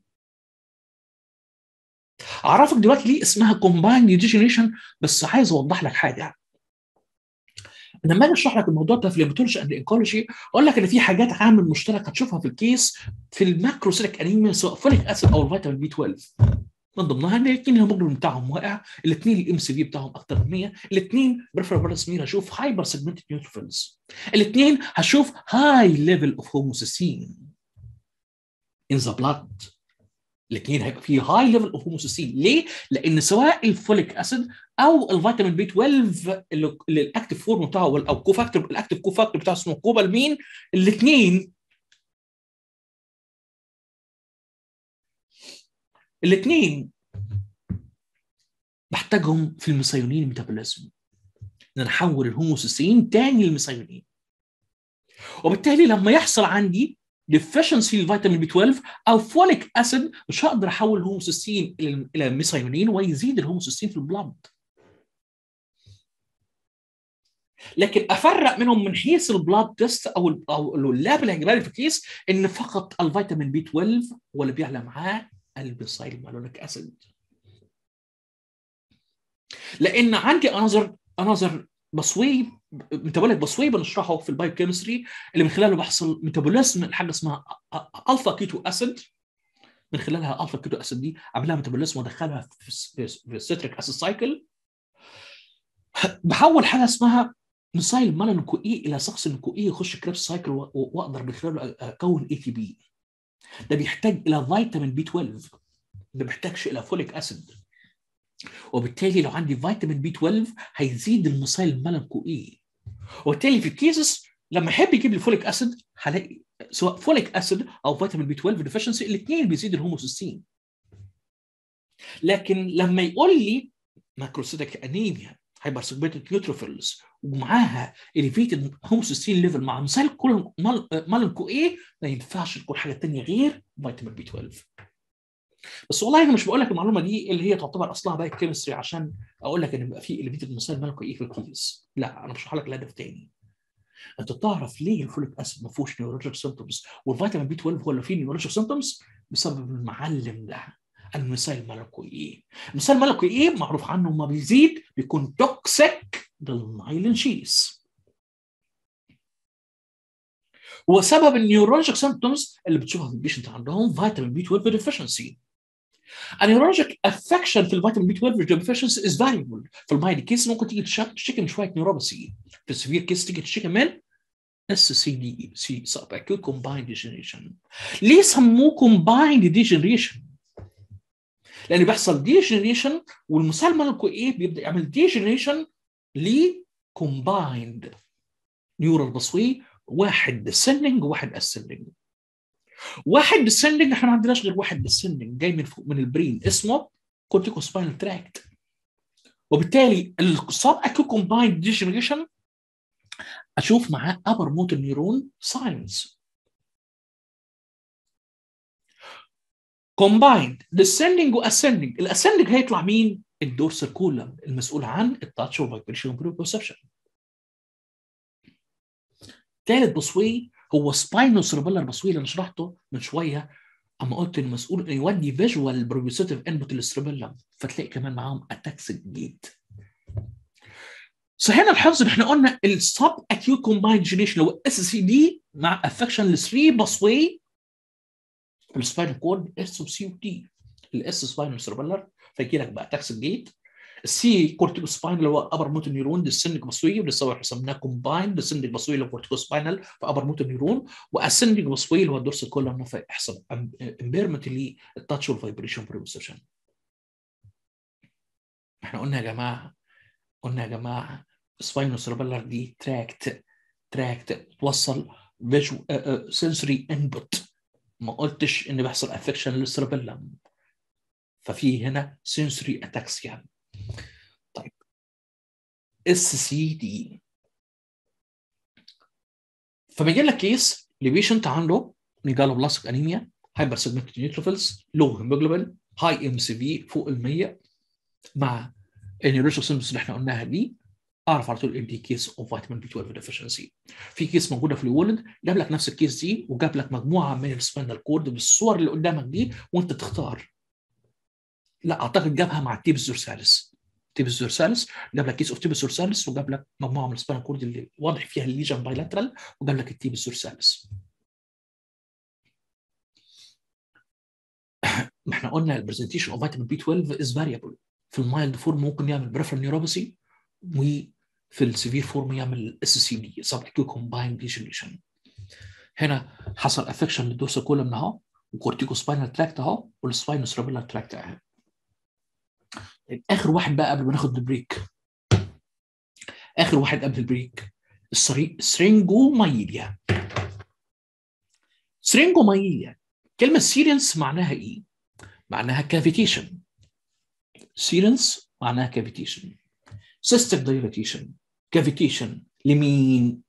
اعرفك دلوقتي ليه اسمها كومبايند ديجنريشن بس عايز اوضح لك حاجه لما اجي اشرح لك الموضوع ده في الهيماتولوجي اند انكولوجي اقول لك ان في حاجات عامل مشترك هتشوفها في الكيس في الماكروسيتيك انيميا سواء فوليك اسيد او الفيتامين بي 12 من ضمنها ان الاثنين الهيموجلوبين بتاعهم واقع الاثنين الام سي في بتاعهم اكتر من 100 الاثنين بريفرال بلاد سمير هشوف هايبر سيجمنتد نيوتروفيلز الاثنين هشوف هاي ليفل اوف هوموسيسين ان ذا بلاد الاثنين هيبقى فيه هاي ليفل اوف هوموسيسين ليه؟ لان سواء الفوليك اسيد او الفيتامين بي 12 اللي الاكتف فورم بتاعه او كو فاكتور الاكتف كو فاكتور بتاعه اسمه كوبالمين الاثنين الاثنين بحتاجهم في الميثايونين ميتابوليزم ان انا احول الهوموسيسين تاني للميثايونين وبالتالي لما يحصل عندي ديفشنسي للفيتامين بي 12 او فوليك اسيد مش هقدر احول الهوموسيستين الى الى ميثايونين ويزيد الهوموسيستين في البلد لكن افرق منهم من حيث البلاد تيست او او اللاب اللي هيجيبها لي في الكيس ان فقط الفيتامين بي 12 هو اللي بيعلى معاه البيسايل مالونيك اسيد لان عندي انظر انظر بصويب ميتابوليك بصويب بنشرحه في البايو كيمستري اللي من خلاله بيحصل ميتابوليزم لحاجه اسمها الفا كيتو اسيد من خلالها الفا كيتو اسيد دي اعمل لها ميتابوليزم وادخلها في الستريك اسيد سايكل بحول حاجه اسمها ميثايل مالين كو اي الى شخص كو اي يخش كريبس سايكل واقدر من خلاله اكون اي تي بي ده بيحتاج الى فيتامين بي 12 ما بيحتاجش الى فوليك اسيد وبالتالي لو عندي فيتامين بي 12 هيزيد الميثايل مالانكو اي وبالتالي في الكيسز لما يحب يجيب لي فوليك اسيد هلاقي سواء فوليك اسيد او فيتامين بي 12 ديفشنسي الاثنين بيزيد الهوموسيستين لكن لما يقول لي ماكروسيتك انيميا هايبرسكبيتد نيوتروفيلز ومعاها اليفيتد هوموسيستين ليفل مع مثال كل مالنكو ايه ما ينفعش تكون حاجه ثانيه غير فيتامين بي 12 بس والله انا مش بقول لك المعلومه دي اللي هي تعتبر اصلها باي كيمستري عشان اقول لك ان يبقى في اليفيتد مثال مالكو ايه في الكيس لا انا بشرح لك الهدف تاني انت تعرف ليه الفوليك اسيد ما فيهوش نيورولوجيك سيمبتومز والفيتامين بي 12 هو اللي فيه نيورولوجيك سيمبتومز بسبب المعلم ده المثال مالكو ايه المثال مالكو ايه معروف عنه ما بيزيد بيكون توكسيك للمايلين شيس هو سبب النيورولوجيك سيمبتومز اللي بتشوفها في البيشنت عندهم فيتامين بي 12 ديفيشنسي النيورولوجيك افكشن في الفيتامين بي 12 ديفيشنسي از فاريبل في المايلين كيس ممكن تيجي تشتكي من شويه نيوروباثي في السيفير كيس تيجي تشتكي من اس سي دي سي سب اكيوت كومبايند ديجنريشن ليه سموه كومبايند ديجنريشن؟ لان بيحصل ديجنريشن والمثال مالكو ايه بيبدا يعمل ديجنريشن لكومبايند نيورال باسوي واحد ديسندنج وواحد اسندنج واحد ديسندنج احنا ما عندناش غير واحد ديسندنج جاي من فوق من البرين اسمه كورتيكو سباينال تراكت وبالتالي الصاب اكيو كومبايند ديجنريشن اشوف معاه ابر موتور نيرون ساينس كومبايند descending واسcending الاسcending هيطلع مين؟ الدورسال كولم المسؤول عن التاتش والفايبريشن والبروسبشن ثالث بصوي هو سباينو سيربيلر بصوي اللي انا شرحته من شويه اما قلت المسؤول انه يودي فيجوال بروبيوسيتيف انبوت للسيربيلم فتلاقي كمان معاهم اتاكس جديد صحيح الحفظ احنا قلنا السب اكيوت كومبايند جينيشن اللي هو اس سي دي مع افكشن ل 3 بصوي السباينال كورد اس وسي ودي الاس سباينال سيربيلر فيجي لك بقى تاكس جيت السي كورتيكو سباينال اللي هو ابر موتور نيرون دي السندك بصوي ولسه حسبناه كومبايند السندك بصوي اللي هو كورتيكو سباينال في ابر موتور نيرون والسندك بصوي اللي هو الدورسال كولم فيحصل امبيرمنت للتاتش والفايبريشن بروسيشن احنا قلنا يا جماعه قلنا يا جماعه سباينو سيربيلر دي تراكت تراكت توصل فيجو سنسوري انبوت ما قلتش ان بيحصل افكشن للسيربيلم ففي هنا سنسوري اتاكسيا طيب اس سي دي فبيجي لك كيس لبيشنت عنده ميجالو بلاستيك انيميا هايبر سيجمنت نيوتروفيلز لو هيموجلوبين هاي ام سي في فوق ال 100 مع النيورولوجيك سيمبتومز اللي احنا قلناها دي اعرف على طول ان دي كيس اوف فيتامين بي 12 ديفشنسي في كيس موجوده في الولد جاب لك نفس الكيس دي وجاب لك مجموعه من السباينال كورد بالصور اللي قدامك دي وانت تختار لا اعتقد جابها مع التيبس دورساليس تيبس دورساليس جاب لك كيس اوف تيبس دورساليس وجاب لك مجموعه من السباينال كورد اللي واضح فيها الليجن بايلاترال وجاب لك التيبس دورساليس ما احنا قلنا البرزنتيشن اوف فيتامين بي 12 از فاريبل في المايلد فورم ممكن يعمل بريفرال نيوروباثي وفي السيفير فورم يعمل اس سي دي سب اكيو كومبايند ديجنريشن هنا حصل افكشن للدوسا كولم اهو وكورتيكو سباينال تراكت اهو والسباينو سيربيلار تراكت اهي اخر واحد بقى قبل ما ناخد البريك اخر واحد قبل البريك السرينجومايليا سرينجومايليا كلمة سيرينس معناها ايه؟ معناها كافيتيشن سيرينس معناها كافيتيشن سيستك دايلاتيشن كافيتيشن لمين؟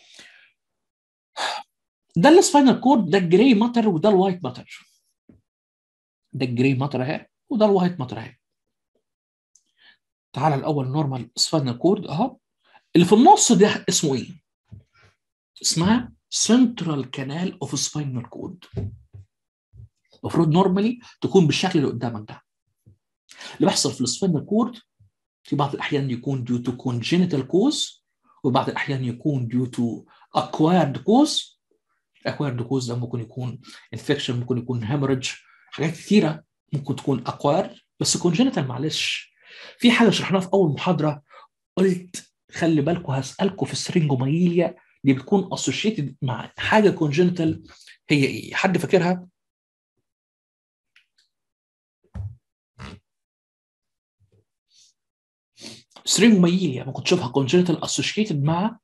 ده السباينال كورد ده الجراي ماتر وده الوايت ماتر ده الجراي ماتر اهي وده الوايت ماتر اهي تعالى الاول نورمال سباينال كورد اهو اللي في النص ده اسمه ايه؟ اسمها سنترال كانال اوف سباينال كورد المفروض نورمالي تكون بالشكل اللي قدامك ده اللي بيحصل في السباينال كورد في بعض الاحيان يكون due to congenital cause وبعض الاحيان يكون due to acquired cause acquired cause ده ممكن يكون infection ممكن يكون hemorrhage حاجات كثيره ممكن تكون acquired بس congenital معلش في حاجه شرحناها في اول محاضره قلت خلي بالكم هسالكم في السرنجومايليا دي بتكون associated مع حاجه congenital هي ايه؟ حد فاكرها؟ سرينجوميليا ممكن تشوفها كونجنتال اسوشيتد مع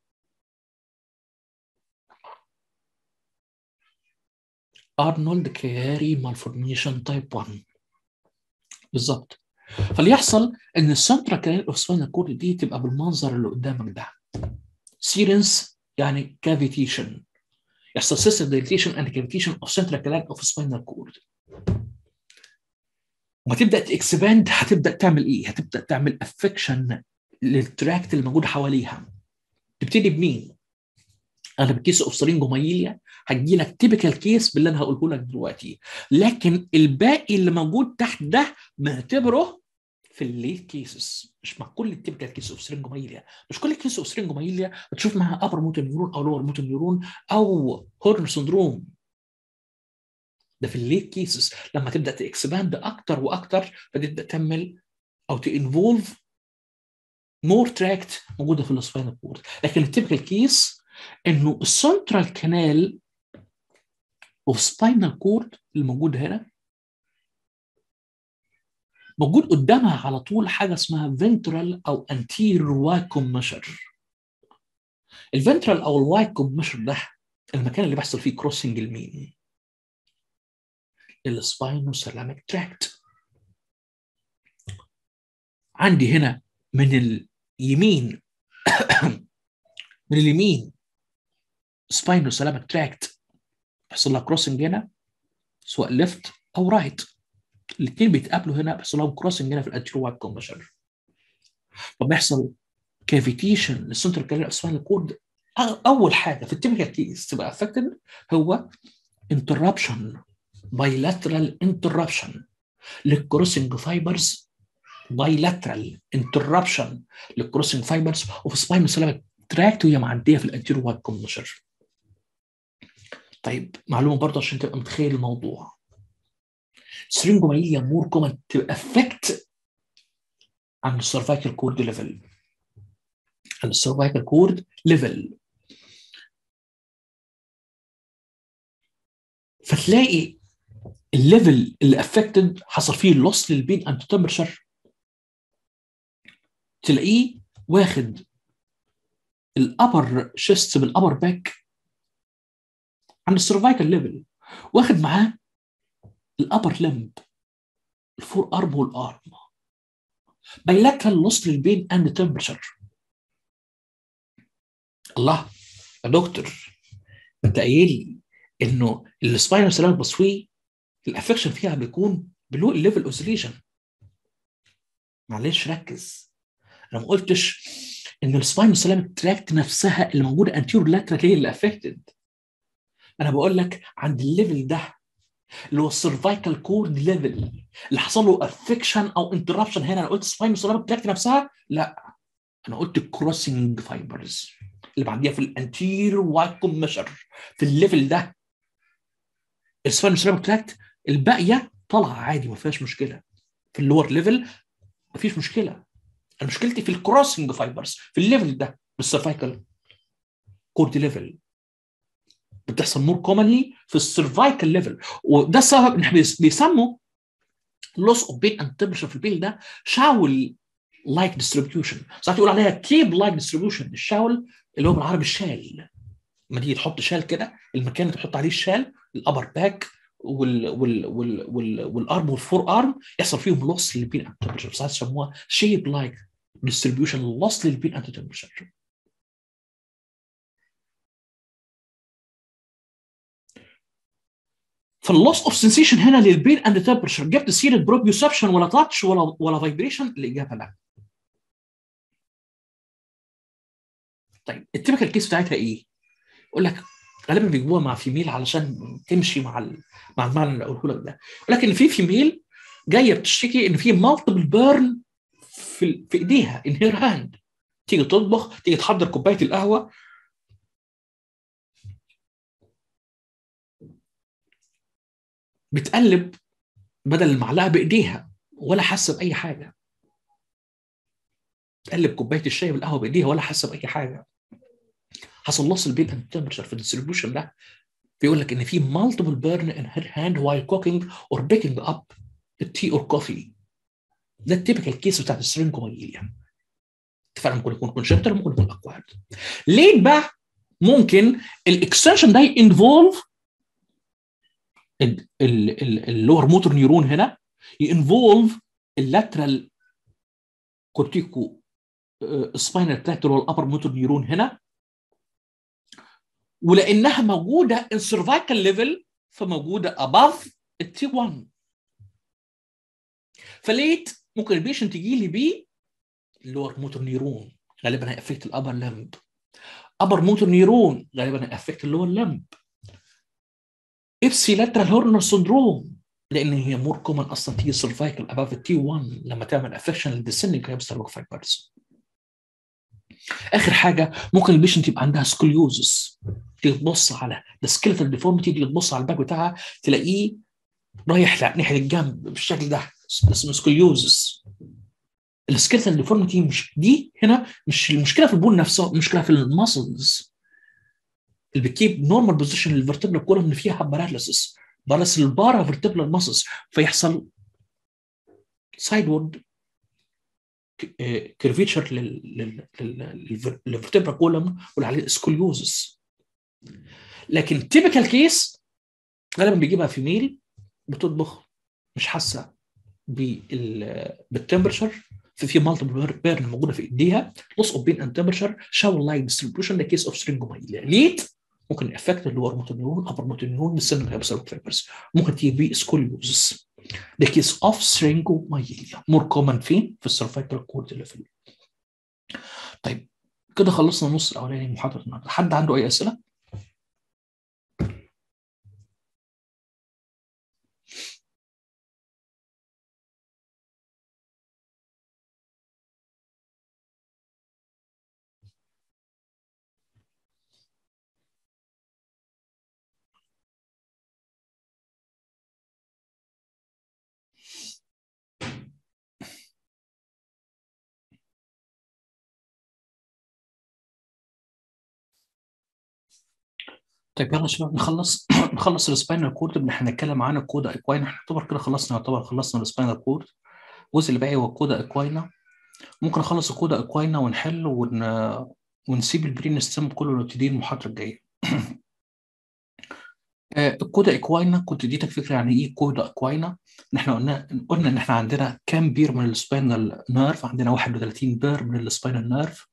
ارنولد كياري مالفورميشن تايب 1 بالظبط فاللي يحصل ان السنترا كانال اوف سباينال كورد دي تبقى بالمنظر اللي قدامك ده سيرنس يعني كافيتيشن يحصل سيستم ديليتيشن اند كافيتيشن اوف سنترا كانال اوف سباينال كورد وما تبدا تكسباند هتبدا تعمل ايه؟ هتبدا تعمل افكشن للتراكت اللي موجود حواليها تبتدي بمين؟ انا بكيس اوف سرينجومايليا هتجي لك تيبيكال كيس باللي انا هقوله لك دلوقتي لكن الباقي اللي موجود تحت ده معتبره في الليت كيسز مش مع كل التيبيكال كيس اوف سرينجومايليا مش كل كيس اوف سرينجومايليا بتشوف معاها ابر موتور نيورون او لور موتور نيورون او هورن سندروم ده في الليت كيسز لما تبدا تكسباند اكتر واكتر فتبدا تعمل او تنفولف مور تراكت موجوده في السباينال كورد لكن التيبيكال كيس انه السنترال كانال اوف سباينال كورد الموجود هنا موجود قدامها على طول حاجه اسمها فنترال او انتير واكوم مشر الفنترال او الوايكوم مشر ده المكان اللي بيحصل فيه كروسنج المين السباينوسالاميك تراكت عندي هنا من اليمين من اليمين سباينوسالاميك تراكت بيحصل لها كروسنج هنا سواء ليفت او رايت الاثنين بيتقابلوا هنا بيحصل لهم كروسنج هنا في الانتيرو وايت كومبشر فبيحصل كافيتيشن للسنترال كارير سباينال كورد اول حاجه في التيبيكال كيس تبقى افكتد هو انتربشن bilateral interruption للكروسنج فايبرز bilateral interruption للكروسنج فايبرز وفي سباينوسالاميك تراكت وهي معديه في الانتيرو وايت كومبشر طيب معلومه برضه عشان تبقى متخيل الموضوع سرينجوماليا مور كومن تبقى افكت عن السيرفايكال كورد ليفل عن السيرفايكال كورد ليفل فتلاقي الليفل اللي افكتد حصل فيه لوس للبين انت تمبرشر تلاقيه واخد الابر شيست بالابر باك عند السيرفايكال ليفل واخد معاه الابر لمب الفور ارم والارم بايلاترال لوس للبين اند تمبرشر الله يا دكتور انت قايل لي انه السباينال سيراميك بصوي الافكشن فيها بيكون بلو ليفل اوسيليشن معلش ركز انا ما قلتش ان السباينال سيراميك تراكت نفسها اللي موجوده انتيور لاترال هي اللي افكتد انا بقول لك عند الليفل ده اللي هو السيرفايكال كورد ليفل اللي حصل له افكشن او انتربشن هنا انا قلت سباينال سيراميك تراكت نفسها لا انا قلت كروسنج فايبرز اللي بعديها في الانتير وايكوم ميشر في الليفل ده السباينال سيراميك تراكت الباقيه طالعه عادي ما فيهاش مشكله في اللور ليفل ما فيش مشكله انا مشكلتي في الكروسنج فايبرز في الليفل ده بالسيرفايكال كورد ليفل بتحصل مور كومنلي في السيرفايكال ليفل وده السبب ان احنا بيسموا لوس اوف بين اند تمبرشر في البيل ده شاول لايك ديستريبيوشن ساعات يقول عليها كيب لايك ديستريبيوشن الشاول اللي هو بالعربي الشال لما تيجي تحط شال كده المكان اللي تحط عليه الشال الابر باك وال وال وال وال والارم والفور ارم يحصل فيهم لوس للبين اند تمبرشر ساعات يسموها شيب لايك ديستريبيوشن لوس للبين اند تمبرشر فاللوس اوف سنسيشن هنا للبين اند تمبرشر جبت سيره بروبيوسبشن ولا تاتش ولا ولا فايبريشن الاجابه لا طيب التيبيكال كيس بتاعتها ايه؟ يقول لك غالبا بيجيبوها مع فيميل علشان تمشي مع ال... مع المعنى اللي اقوله لك ده ولكن في فيميل جايه بتشتكي ان في مالتيبل بيرن في في ايديها ان هير هاند تيجي تطبخ تيجي تحضر كوبايه القهوه بتقلب بدل المعلقه بايديها ولا حاسه باي حاجه تقلب كوبايه الشاي بالقهوه بايديها ولا حاسه باي حاجه حصل لص البين اند تمبرشر في الديستريبيوشن ده بيقول لك ان في مالتيبل بيرن ان هير هاند وايل كوكينج اور بيكينج اب التي اور كوفي ده التيبيكال كيس بتاعت السرينجوميليا اتفقنا ممكن يكون كونجنتال ممكن يكون اكوايرد ليه بقى ممكن الاكستنشن ده ينفولف اللور موتور نيورون هنا ينفولف اللاترال كورتيكو سباينال تراكت اللي هو الابر موتور نيورون هنا ولانها موجوده ان سيرفايكال ليفل فموجوده above التي 1 فليت ممكن البيشنت يجي لي بيه اللور موتور نيورون غالبا هيأفكت الابر لمب ابر موتور نيورون غالبا هيأفكت اللور لمب ابسي لاترال هورنر سندروم لان هي مور كومن اصلا تيجي سيرفايكال اباف التي 1 لما تعمل افكشن للديسندنج هيبستر فايبرز اخر حاجه ممكن البيشنت يبقى عندها سكوليوزس تيجي تبص على السكيلتال ديفورميتي تيجي تبص على الباك بتاعها تلاقيه رايح ناحيه الجنب بالشكل ده اسمه سكوليوزس السكيلتال ديفورميتي مش دي هنا مش المشكله في البون نفسه المشكله في الماسلز اللي بتكيب نورمال بوزيشن للفرتبرال كولوم ان فيها باراليسيس باراليسيس البارا فيرتبرال ماسلز فيحصل سايدورد كيرفيتشر للفرتبرال كولوم واللي عليه سكوليوزس لكن تيبيكال كيس غالبا بيجيبها في ميل بتطبخ مش حاسه بالتمبرشر في في مالتيبل بيرن موجوده في ايديها لوس اوف بين اند تمبرشر شاور لايك ديستريبيوشن ذا كيس اوف سترينجومايليا ليت ممكن افكت اللور موتونيون ابر موتونيون من السن هيبسل فايبرز ممكن تيجي بي سكوليوزس the case of syringomyelia more common فين في السيرفايكال كورد ليفل طيب كده خلصنا النص الاولاني من محاضره النهارده حد عنده اي اسئله طيب يلا يا شباب نخلص نخلص السباينال كورد اللي احنا هنتكلم عن الكودا اكواينا احنا يعتبر كده خلصنا يعتبر خلصنا السباينال كورد الجزء اللي باقي هو الكودا اكواينا ممكن نخلص الكودا اكواينا ونحل ون... ونسيب البرين ستيم كله ونبتدي المحاضره الجايه الكودا اكواينا كنت اديتك فكره يعني ايه كودا اكواينا ان احنا قلنا قلنا ان احنا عندنا كام بير من السباينال نيرف عندنا 31 بير من السباينال نيرف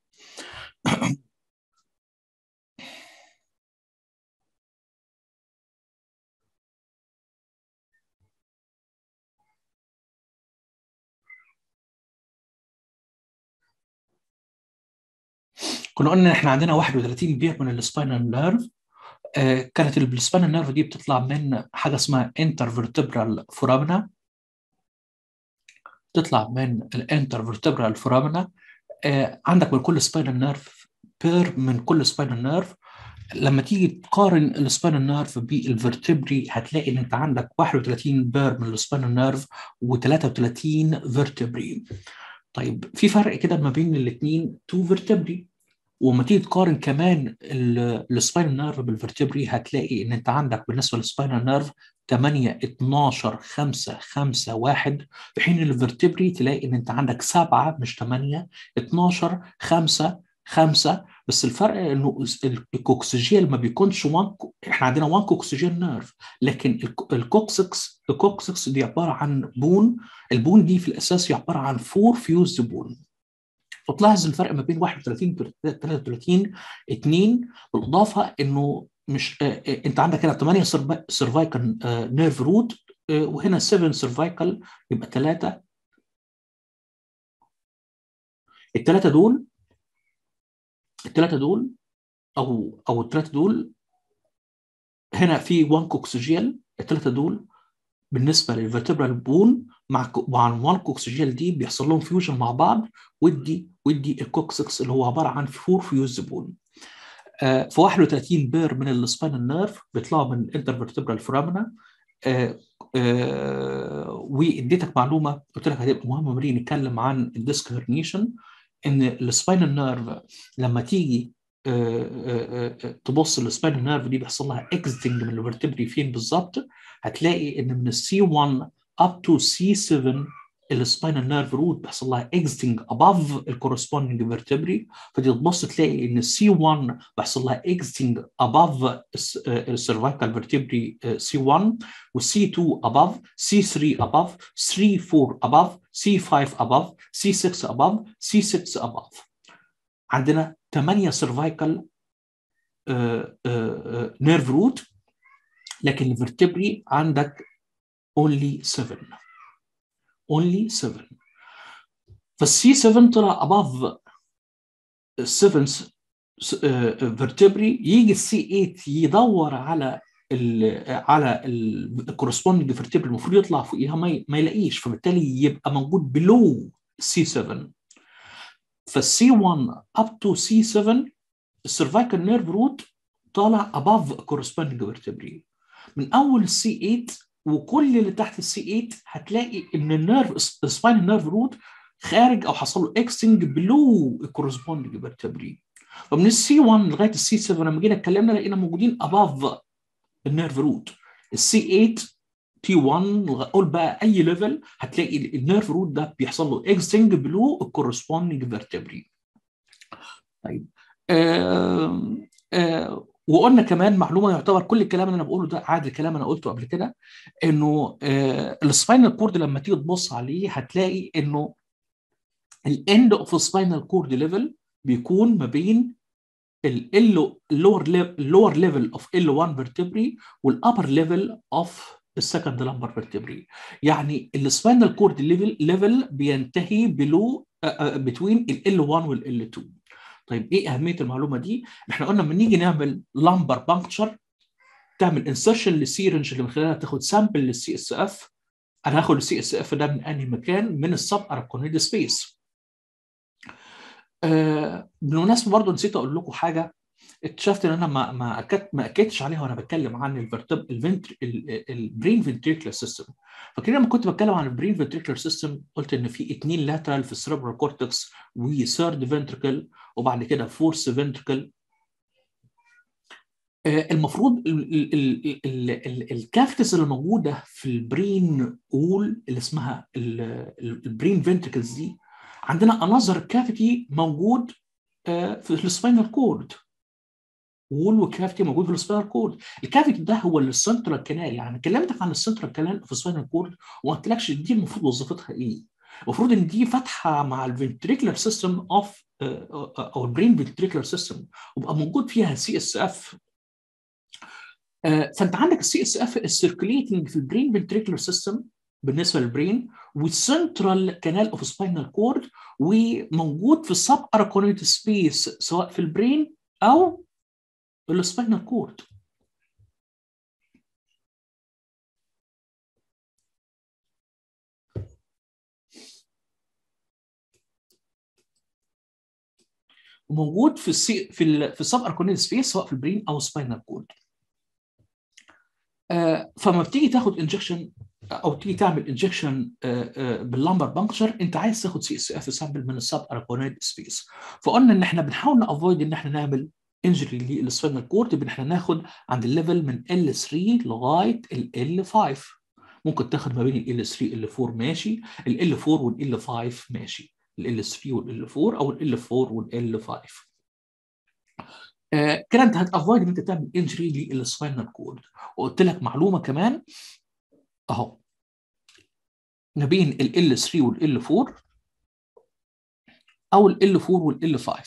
كنا قلنا ان احنا عندنا 31 بير من السباينال نيرف آه كانت السباينال نيرف دي بتطلع من حاجه اسمها انترفيرتبرال فورامنا تطلع من الانترفيرتبرال فورامنا آه عندك من كل سباينال نيرف بير من كل سباينال نيرف لما تيجي تقارن السباينال نيرف بالفرتبري هتلاقي ان انت عندك 31 بير من السباينال نيرف و33 فيرتبري طيب في فرق كده ما بين الاثنين تو فيرتبري وما تيجي تقارن كمان السباينال نيرف بالفرتبري هتلاقي ان انت عندك بالنسبه للسباينال نيرف 8 12 5 5 1 في حين الفرتبري تلاقي ان انت عندك 7 مش 8 12 5 5 بس الفرق انه الكوكسجيال ما بيكونش 1 احنا عندنا 1 كوكسجيال نيرف لكن الكوكسكس الكوكسكس دي عباره عن بون البون دي في الاساس عباره عن 4 فيوزد بون فتلاحظ الفرق ما بين 31 و 33 2 بالاضافه انه مش آه انت عندك هنا 8 سيرفايكال آه نيرف روت آه وهنا 7 سيرفايكال يبقى 3 الثلاثه دول الثلاثه دول او او الثلاثه دول هنا في 1 كوكسجيال الثلاثه دول بالنسبه للفيرتبرال بون مع مع الوان كوكسجيال دي بيحصل لهم فيوجن مع بعض ودي ودي الكوكسكس اللي هو عباره عن فور فيوز بون آه في 31 بير من السباينال نيرف بيطلعوا من الانترفيرتبرال فورامنا آه آه واديتك معلومه قلت لك هتبقى مهمه مري نتكلم عن الديسك هرنيشن ان السباينال نيرف لما تيجي تبص للسباينال نيرف دي بيحصل لها اكزيتنج من الفرتبري فين بالظبط هتلاقي ان من السي 1 up to C7 السباينال نيرف روت بيحصل لها اكزيتنج اباف الكورسبوندنج فيرتبري فتيجي تبص تلاقي ان السي 1 بيحصل لها اكزيتنج اباف السيرفايكال فيرتبري سي 1 والسي 2 اباف سي 3 اباف 3 4 اباف سي 5 اباف سي 6 اباف سي 6 اباف عندنا 8 سيرفايكال نيرف روت لكن الفرتبري عندك only 7 only 7 فالسي 7 طلع above 7 فيرتبري يجي السي 8 يدور على ال على الكورسبوندنج فيرتبري المفروض يطلع فوقيها ما, ما يلاقيش فبالتالي يبقى موجود بلو سي 7 فالسي 1 اب تو سي 7 السيرفايكال نيرف روت طالع above corresponding vertebrae من اول السي 8 وكل اللي تحت السي 8 هتلاقي ان النيرف سباين نيرف روت خارج او حصل له اكستنج بلو الكورسبوندنج فيرتبري فمن السي 1 لغايه السي 7 لما جينا اتكلمنا لقينا موجودين اباف النيرف روت السي 8 تي 1 قول بقى اي ليفل هتلاقي النيرف روت ده بيحصل له اكستنج بلو الكورسبوندنج فيرتبري طيب آه آه وقلنا كمان معلومه يعتبر كل الكلام اللي انا بقوله ده عادي الكلام انا قلته قبل كده انه آه السباينال كورد لما تيجي تبص عليه هتلاقي انه الاند اوف سباينال كورد ليفل بيكون ما بين اللور اللور ليفل اوف ال 1 فيرتبري والابر ليفل اوف السكند لامبر فيرتبري يعني السباينال كورد ليفل ليفل بينتهي بلو بتوين ال 1 وال 2 طيب ايه اهميه المعلومه دي؟ احنا قلنا لما نيجي نعمل لامبر بانكتشر تعمل انسرشن للسيرنج اللي من خلالها تاخد سامبل للسي اس اف انا هاخد السي اس اف ده من انهي مكان؟ من السب اركونيد سبيس. آه بالمناسبه برضه نسيت اقول لكم حاجه اكتشفت ان انا ما ما أكدت ما اكدتش عليها وانا بتكلم عن الفرتب الفنتر البرين فنتريكولار سيستم فاكرين لما كنت بتكلم عن البرين فنتريكولار سيستم قلت ان في اثنين لاترال في السيربرال كورتكس وثيرد فنتركل وبعد كده فورث فنتركل المفروض الكافتس اللي موجوده في البرين وول اللي اسمها البرين فنتركلز دي عندنا انذر كافيتي موجود في السباينال كورد وول وكافيتي موجود في السباينال كورد الكافيتي ده هو السنترال كانال يعني كلمتك عن السنترال كانال في السباينال كورد وما قلتلكش دي المفروض وظيفتها ايه المفروض ان دي فاتحه مع الفنتريكولار سيستم اوف او البرين فنتريكولار سيستم وبقى موجود فيها سي اس اف فانت عندك السي اس اف السيركليتنج في البرين فنتريكولار سيستم بالنسبه للبرين والسنترال كانال اوف سباينال كورد وموجود في السب اراكونيد سبيس سواء في البرين او السباينال كورد وموجود في السي في ال في السب اركونيد سبيس سواء في البرين او سباينال كورد آه فما بتيجي تاخد انجكشن او تيجي تعمل انجكشن باللمبر بانكشر انت عايز تاخد سي اس اف سامبل من السب اركونيد سبيس فقلنا ان احنا بنحاول نافويد ان احنا نعمل انجري للسباينال كورد ان احنا ناخد عند الليفل من ال 3 لغايه ال 5 ممكن تاخد ما بين ال 3 ال 4 ماشي ال 4 وال 5 ماشي ال 3 وال 4 او ال 4 وال 5 آه كده انت هتافويد ان انت تعمل انجري للسباينال كورد وقلت لك معلومه كمان اهو ما بين ال 3 وال 4 او ال 4 وال 5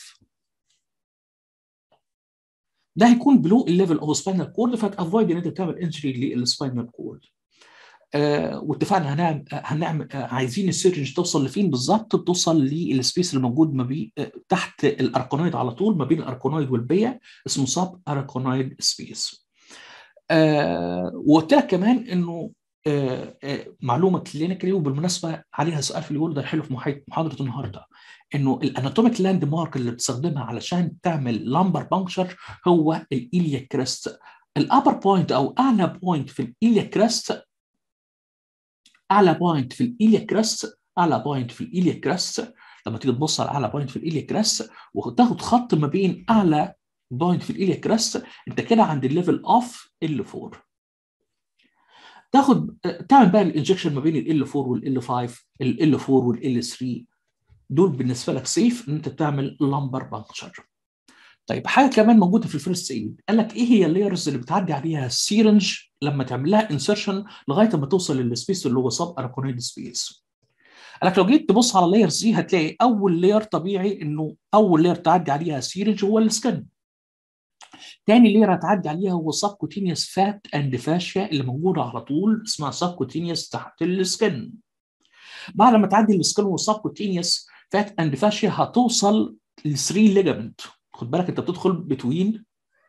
ده هيكون بلو الليفل اوف سباينال كورد فهتافويد ان انت تعمل انجري للسباينال كورد آه واتفقنا هنعمل هنعمل آه عايزين السيرنج توصل لفين بالظبط توصل للسبيس اللي موجود ما بين آه تحت الاركونويد على طول ما بين الاركونويد والبيا اسمه سب اركونويد سبيس آه وقلت لك كمان انه آه آه معلومه كلينيكالي وبالمناسبه عليها سؤال في اليول ده حلو في محاضره النهارده انه الاناتوميك لاند مارك اللي بتستخدمها علشان تعمل لامبر بانكشر هو الايليا كريست الابر بوينت او اعلى بوينت في الايليا كريست اعلى بوينت في الايليا كريست اعلى بوينت في الايليا كريست لما تيجي تبص على اعلى بوينت في الايليا كريست وتاخد خط ما بين اعلى بوينت في الايليا كريست انت كده عند الليفل اوف ال 4 تاخد تعمل بقى الانجكشن ما بين ال 4 وال 5 ال 4 وال 3 دول بالنسبه لك سيف ان انت تعمل لامبر بانكشر طيب حاجه كمان موجوده في الفيرست ايد قال لك ايه هي اللايرز اللي بتعدي عليها السيرنج لما تعمل لها انسرشن لغايه ما توصل للسبيس اللي هو سب اركونيد سبيس قال لك لو جيت تبص على اللايرز دي هتلاقي اول لاير طبيعي انه اول لاير تعدي عليها سيرنج هو السكن تاني لاير هتعدي عليها هو سبكوتينيوس فات اند فاشيا اللي موجوده على طول اسمها سبكوتينيوس تحت السكن بعد ما تعدي السكن والسبكوتينيوس فات اند فاشيا هتوصل ل 3 ليجامنت خد بالك انت بتدخل بتوين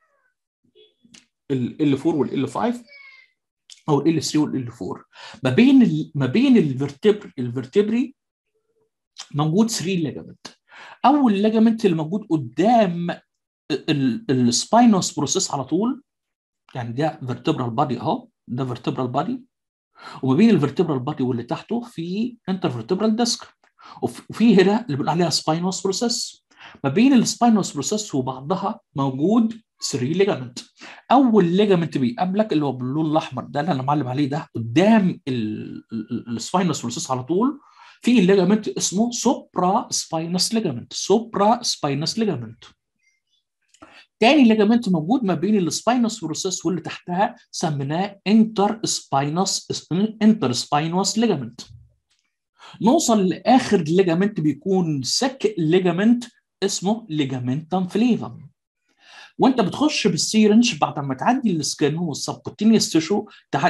ال 4 وال 5 او ال 3 وال 4 ما بين ال ما بين الفرتبر الفرتبري موجود 3 ليجامنت اول ليجامنت اللي موجود قدام السباينوس بروسيس على طول يعني ده فيرتبرال بادي اهو ده فيرتبرال بادي وما بين الفيرتبرال بادي واللي تحته في انترفيرتبرال ديسك وفي هنا اللي بنقول عليها سباينوس بروسيس ما بين السباينوس بروسيس وبعضها موجود 3 ليجامنت اول ليجامنت بيقابلك اللي هو باللون الاحمر ده اللي انا معلم عليه ده قدام السباينوس بروسيس على طول في ليجامنت اسمه سوبرا سباينس ليجامنت سوبرا سباينس ليجامنت تاني ليجامنت موجود ما بين السباينوس بروسيس واللي تحتها سميناه انتر سباينوس انتر سباينوس ليجامنت نوصل لاخر ليجامنت بيكون سك ليجامنت اسمه ليجامنتم فليفم وانت بتخش بالسيرنج بعد ما تعدي السكن والسبكوتينيوس تيشو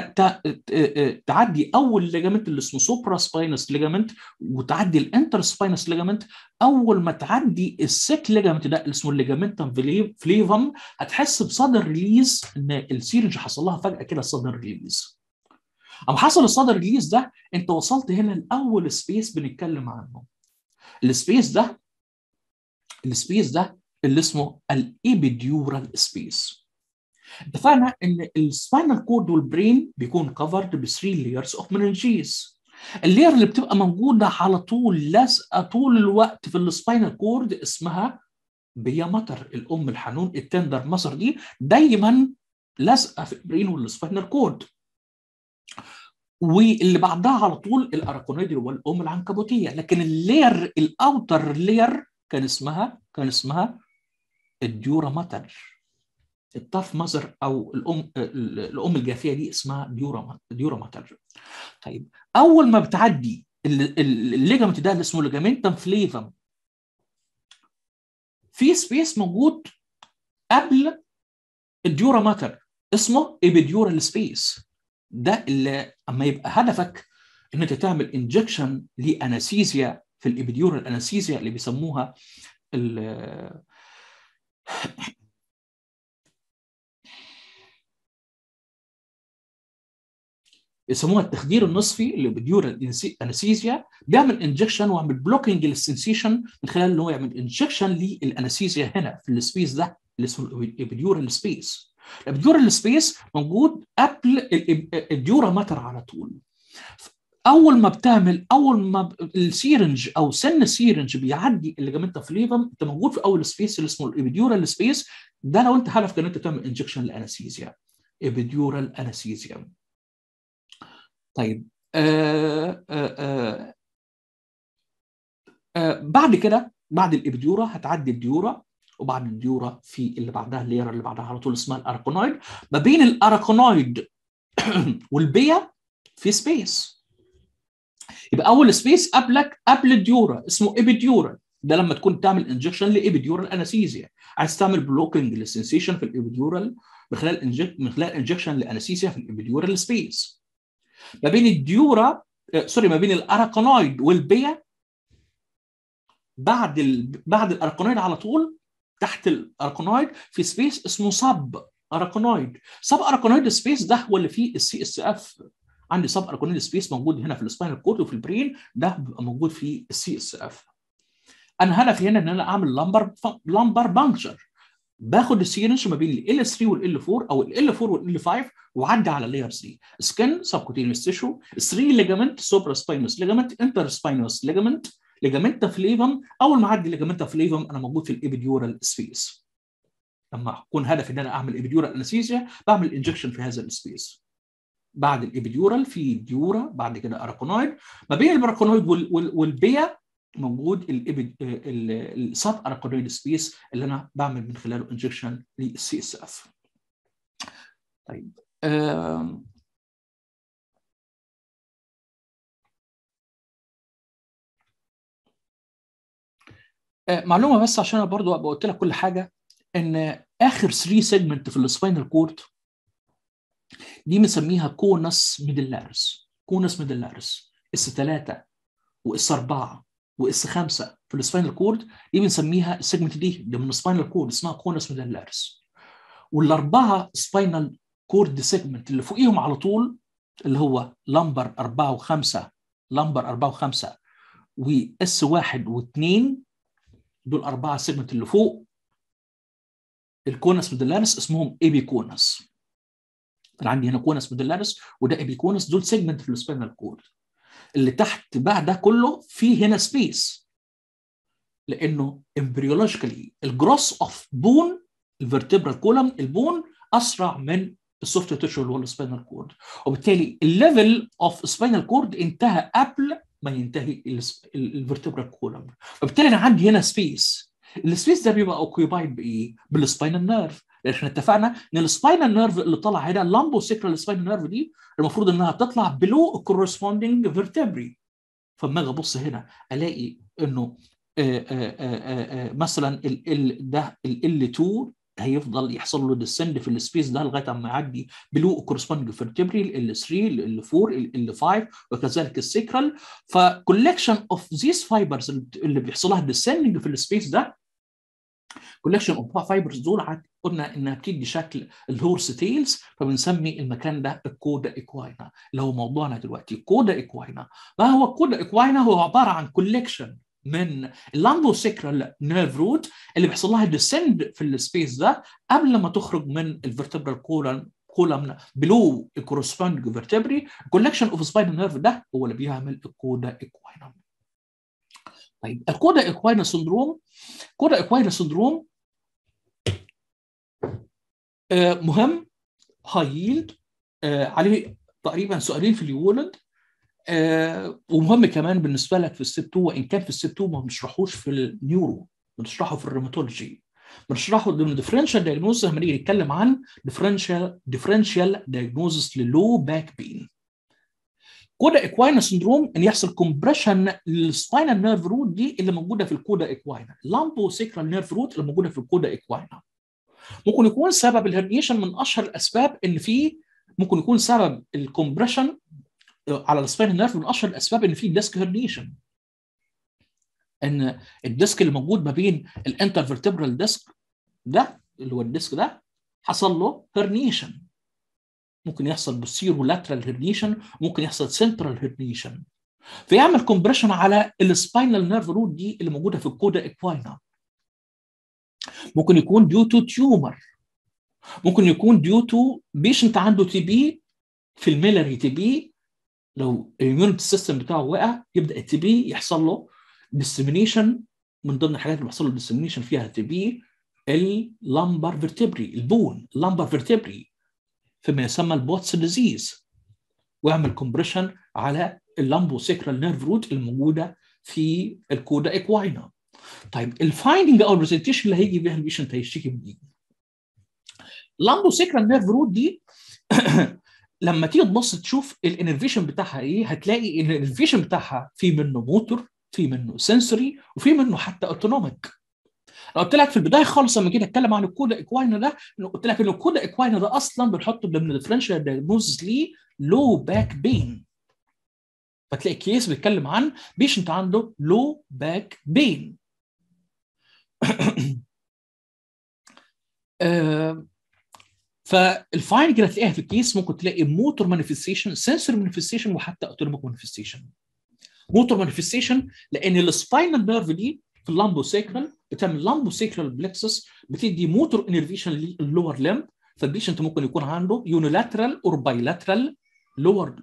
تعدي اول ليجامنت اللي اسمه سوبرا سباينس ليجامنت وتعدي الانتر سباينس ليجامنت اول ما تعدي السك ليجامنت ده اللي اسمه الليجامنتم فليفم هتحس بصدر ريليز ان السيرنج حصل لها فجاه كده صدر ريليز اما حصل الصدر ريليز ده انت وصلت هنا لاول سبيس بنتكلم عنه السبيس ده السبيس ده اللي اسمه الابيديورال سبيس اتفقنا ان السباينال كورد والبرين بيكون كفرد ب 3 لايرز اوف مننجيز اللاير اللي بتبقى موجوده على طول لازقه طول الوقت في السباينال كورد اسمها بيا ماتر الام الحنون التندر مصر دي دايما لازقه في البرين والسباينال كورد واللي بعدها على طول الاراكونيد اللي هو الام العنكبوتيه لكن اللير الاوتر لير كان اسمها كان اسمها الديورا ماتر الطاف مزر او الام الام الجافيه دي اسمها ديورا ديورا ماتر طيب اول ما بتعدي الليجامنت ده اللي اسمه ليجامنتم فليفم في سبيس موجود قبل الديورا ماتر اسمه ايبيديورال سبيس ده اللي اما يبقى هدفك ان انت تعمل انجكشن لانستيزيا في الابيديورال انستيزيا اللي بيسموها يسموها التخدير النصفي اللي بديورال انستيزيا بيعمل انجكشن ويعمل بلوكينج للسنسيشن من خلال ان هو يعمل انجكشن للانستيزيا هنا في السبيس ده اللي اسمه الابيديورال سبيس الابيديورال سبيس موجود قبل الديورا ماتر على طول اول ما بتعمل اول ما السيرنج او سن السيرنج بيعدي الليجامنتا فليفم انت موجود في اول سبيس اللي اسمه الابيديورال سبيس ده لو انت هدفك ان انت تعمل انجكشن لانستيزيا ابيديورال انستيزيا طيب آه آه آه آه بعد كده بعد الابديورا هتعدي الديورا وبعد الديورا في اللي بعدها اللير اللي بعدها على طول اسمها الاركونويد ما بين الاركونويد والبيا في سبيس يبقى اول سبيس قبلك قبل الديورا اسمه ابيديورال ده لما تكون تعمل انجكشن لابيديورال انستيزيا عايز تعمل بلوكينج للسنسيشن في الابيديورال من خلال انجك من خلال انجكشن لانستيزيا في الابيديورال سبيس ما بين الديورا آه سوري ما بين الاراكونويد والبيا بعد ال... بعد الاراكونويد على طول تحت الاراكونويد في سبيس اسمه سب اراكونويد سب اراكونويد سبيس ده هو اللي فيه السي اس اف عندي سب اراكونويد سبيس موجود هنا في السباينال كورد وفي البرين ده بيبقى موجود في السي اس اف انا هدفي هنا ان انا اعمل لامبر لامبر بانكشر باخد السيرنج ما بين ال 3 وال 4 او ال 4 وال 5 وعدي على اللايرز دي سكن سبكوتينيوس تيشو 3 ليجامنت سوبرا سباينوس ليجامنت انتر سباينوس ليجامنت ليجامنتا فليفم اول ما اعدي ليجامنتا فليفم انا موجود في الابيديورال سبيس لما اكون هدفي ان انا اعمل ابيديورال انستيزيا بعمل انجكشن في هذا السبيس بعد الابيديورال في ديورا بعد كده اراكونويد ما بين البراكونويد والبيا موجود السب اراكونويد سبيس اللي انا بعمل من خلاله انجكشن للسي اس اف طيب آه معلومه بس عشان انا برضو ابقى قلت لك كل حاجه ان اخر 3 سيجمنت في السباينال كورد دي بنسميها كونس ميدلارس كونس ميدلارس اس 3 واس 4 واس 5 في السباينال كورد دي بنسميها السيجمنت دي دي من السباينال كورد اسمها كونس ميدلارس والاربعه سباينال كورد سيجمنت اللي فوقيهم على طول اللي هو لمبر 4 و5 لمبر 4 و5 واس 1 و2 دول أربعة سيجمنت اللي فوق الكونس ميدلارس اسمهم ايبي كونس أنا عندي هنا كونس ميدلارس وده ايبي كونس دول سيجمنت في السبينال كورد اللي تحت بقى ده كله في هنا سبيس لانه امبريولوجيكالي الجروس اوف بون الفرتبرال كولم البون اسرع من السوفت تيشو اللي هو السبينال كورد وبالتالي الليفل اوف سبينال كورد انتهى قبل ما ينتهي الفرتبرال كولم فبالتالي انا عندي هنا سبيس السبيس ده بيبقى اوكيبايد بايه؟ بالسباينال نيرف لان احنا اتفقنا ان السباينال نيرف اللي طالع هنا اللامبو سيكرال سباينال نيرف دي المفروض انها تطلع بلو الكورسبوندنج فيرتبري فلما اجي ابص هنا الاقي انه آآ آآ مثلا ال ال ده ال 2 هيفضل يحصل له ديسند في السبيس ده لغايه اما يعدي بلو كورسبوندنج فيرتبري ال 3 ال 4 ال 5 وكذلك السيكرال فكولكشن اوف ذيس فايبرز اللي بيحصل لها ديسندنج في السبيس ده كولكشن اوف فايبرز دول قلنا انها بتدي شكل الهورس تيلز فبنسمي المكان ده الكودا اكواينا اللي هو موضوعنا دلوقتي كودا اكواينا ما هو الكودا اكواينا هو عباره عن كولكشن من اللامبو سيكرال نيرف روت اللي بيحصل لها ديسند في السبيس ده قبل ما تخرج من الفرتبرال كولن كولم بلو الكورسبوندنج فيرتبري كولكشن اوف سباينال نيرف ده هو اللي بيعمل الكودا اكواينا طيب الكودا اكواينا سندروم كودا اكواينا سندروم آه مهم هاي ييلد آه عليه تقريبا سؤالين في اليولد آه ومهم كمان بالنسبه لك في الستيب 2 وان كان في الستيب 2 ما بنشرحوش في النيورو بنشرحه في الروماتولوجي بنشرحه ضمن ديفرنشال دايجنوزس لما نيجي نتكلم عن ديفرنشال ديفرنشال دايجنوزس للو باك بين كودا اكواينا سندروم ان يحصل كومبريشن للسباينال نيرف روت دي اللي موجوده في الكودا اكواينا لامبو سيكرال نيرف روت اللي موجوده في الكودا اكواينا ممكن يكون سبب الهرنيشن من اشهر الاسباب ان في ممكن يكون سبب الكومبريشن على السباينال نيرف من اشهر الاسباب ان في ديسك هرنيشن ان الديسك اللي موجود ما بين الانترفيرتبرال ديسك ده اللي هو الديسك ده حصل له هرنيشن ممكن يحصل بوستيرو لاترال هرنيشن ممكن يحصل سنترال هرنيشن فيعمل كومبريشن على السباينال نيرف روت دي اللي موجوده في الكودا اكواينا ممكن يكون ديو تو تيومر ممكن يكون ديو تو بيشنت عنده تي بي في الميلاري تي بي لو الاميونيتي سيستم بتاعه وقع يبدا التي بي يحصل له ديسمينيشن من ضمن الحاجات اللي بيحصل له ديسمينيشن فيها تي بي اللامبر فيرتبري البون اللامبر فيرتبري فيما يسمى البوتس ديزيز ويعمل كومبريشن على اللامبو سيكرال نيرف روت الموجوده في الكودا اكواينا طيب الفايندنج او البرزنتيشن اللي هيجي بيها البيشنت هيشتكي من ايه؟ اللامبو سيكرال نيرف روت دي لما تيجي تبص تشوف الانرفيشن بتاعها ايه هتلاقي ان الانرفيشن بتاعها في منه موتور في منه سنسوري وفي منه حتى اوتونوميك انا قلت لك في البدايه خالص لما جيت اتكلم عن الكودا اكواينا ده قلت لك ان الكودا اكواينا ده اصلا بنحطه ضمن الديفرنشال دايجنوزس ليه لو باك بين فتلاقي كيس بيتكلم عن بيشنت عنده لو باك بين فالفاين كده تلاقيها في الكيس ممكن تلاقي موتور مانيفستيشن سنسور مانيفستيشن وحتى اوتونوميك مانيفستيشن موتور مانيفستيشن لان السباينال نيرف دي في اللامبو سيكرال بتعمل لامبو سيكرال بلكسس بتدي موتور انرفيشن للور لمب فالبيشنت ممكن يكون عنده يونيلاترال اور بايلاترال لور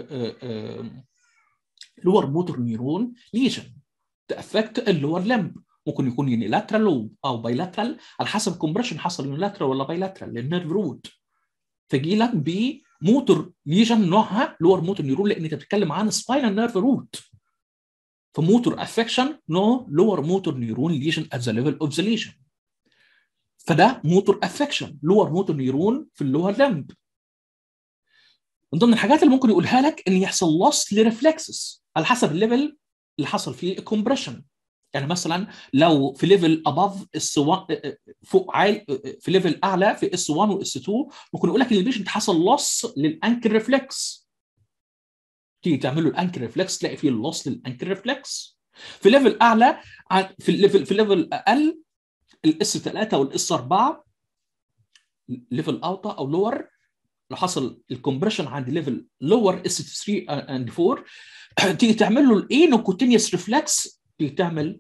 لور موتور نيرون ليجن تافكت اللور لمب ممكن يكون يونيلاترال او بايلاترال على حسب الكومبريشن حصل يونيلاترال ولا بايلاترال للنيرف روت فيجي لك موتور ليجن نوعها لور موتور نيورون لان انت بتتكلم عن سباينال نيرف روت فموتور افكشن نو لور موتور نيورون ليجن ات ذا ليفل اوف ذا ليجن فده موتور افكشن لور موتور نيورون في اللور لمب من ضمن الحاجات اللي ممكن يقولها لك ان يحصل لوس لريفلكسز على حسب الليفل اللي حصل فيه الكومبريشن يعني مثلا لو في ليفل اباف اس 1 فوق عالي في ليفل اعلى في اس 1 واس 2 ممكن يقول لك ان البيشنت حصل لوس للانكل ريفلكس تيجي تعمل له الانكل ريفلكس تلاقي فيه لوس للانكل ريفلكس في ليفل اعلى في الليفل في ليفل اقل الاس 3 والاس 4 ليفل اوطى او لور لو حصل الكومبريشن عند ليفل لور اس 3 اند 4 تيجي تعمل له الاينوكوتينيوس ريفلكس تيجي تعمل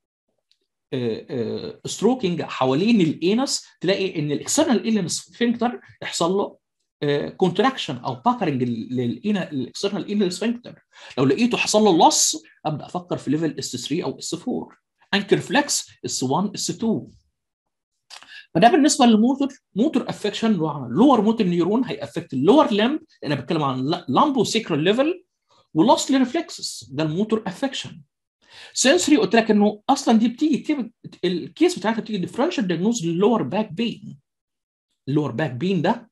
ستروكينج حوالين الانس تلاقي ان الاكسترنال ايلنس سفنكتر يحصل له كونتراكشن او باكرنج للاكسترنال ايلنس سفنكتر لو لقيته حصل له لص ابدا افكر في ليفل اس 3 او اس 4 انكر فلكس اس 1 اس 2 فده بالنسبه للموتور موتور افكشن لور موتور نيورون هيأفكت اللور لمب انا بتكلم عن لامبو سيكرال ليفل ولوس ريفلكسز ده الموتور افكشن سنسوري قلت لك انه اصلا دي بتيجي الكيس بتاعتها بتيجي ديفرنشال دياجنوز للور باك بين اللور باك بين ده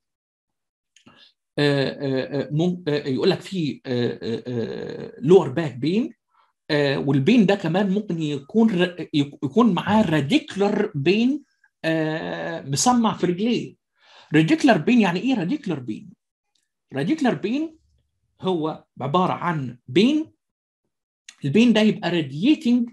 يقول لك في لور باك بين والبين ده كمان ممكن يكون يكون معاه راديكولار بين مسمع في رجليه راديكولار بين يعني ايه راديكولار بين راديكولار بين هو عباره عن بين البين ده يبقى راديتنج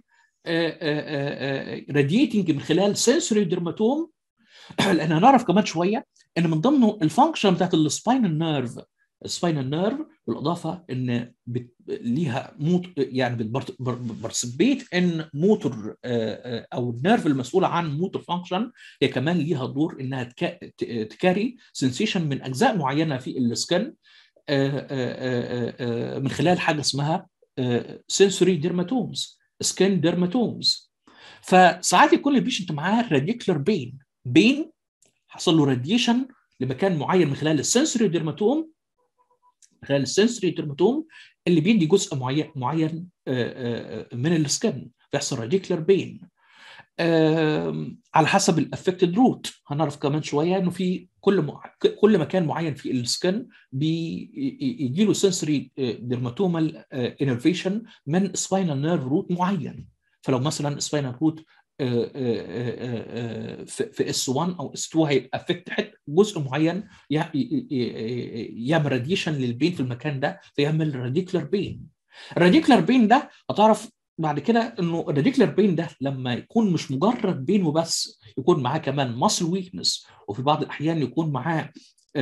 راديتنج من خلال سنسوري ديرماتوم لان هنعرف كمان شويه ان من ضمنه الفانكشن بتاعت السباينال نيرف السباينال نيرف بالاضافه ان بت... ليها موت يعني بتبارتسبيت ان موتور او النيرف المسؤوله عن موتور فانكشن هي كمان ليها دور انها تك... تكاري سنسيشن من اجزاء معينه في السكن من خلال حاجه اسمها سنسوري ديرماتومز سكين ديرماتومز فساعات يكون البيشنت معاه راديكولار بين بين حصل له راديشن لمكان معين من خلال السنسوري ديرماتوم من خلال السنسوري ديرماتوم اللي بيدي جزء معين معين من السكن فيحصل راديكولار بين على حسب الافكتد روت هنعرف كمان شويه انه في كل م... كل مكان معين في السكن بيجي له سنسوري ديرماتومال انرفيشن من سباينال نيرف روت معين فلو مثلا سباينال روت في اس 1 او اس 2 هيأفكت جزء معين يعمل راديشن للبين في المكان ده فيعمل راديكولار بين الراديكولار بين ده هتعرف بعد كده انه الراديكولار بين ده لما يكون مش مجرد بين وبس يكون معاه كمان ماسل ويكنس وفي بعض الاحيان يكون معاه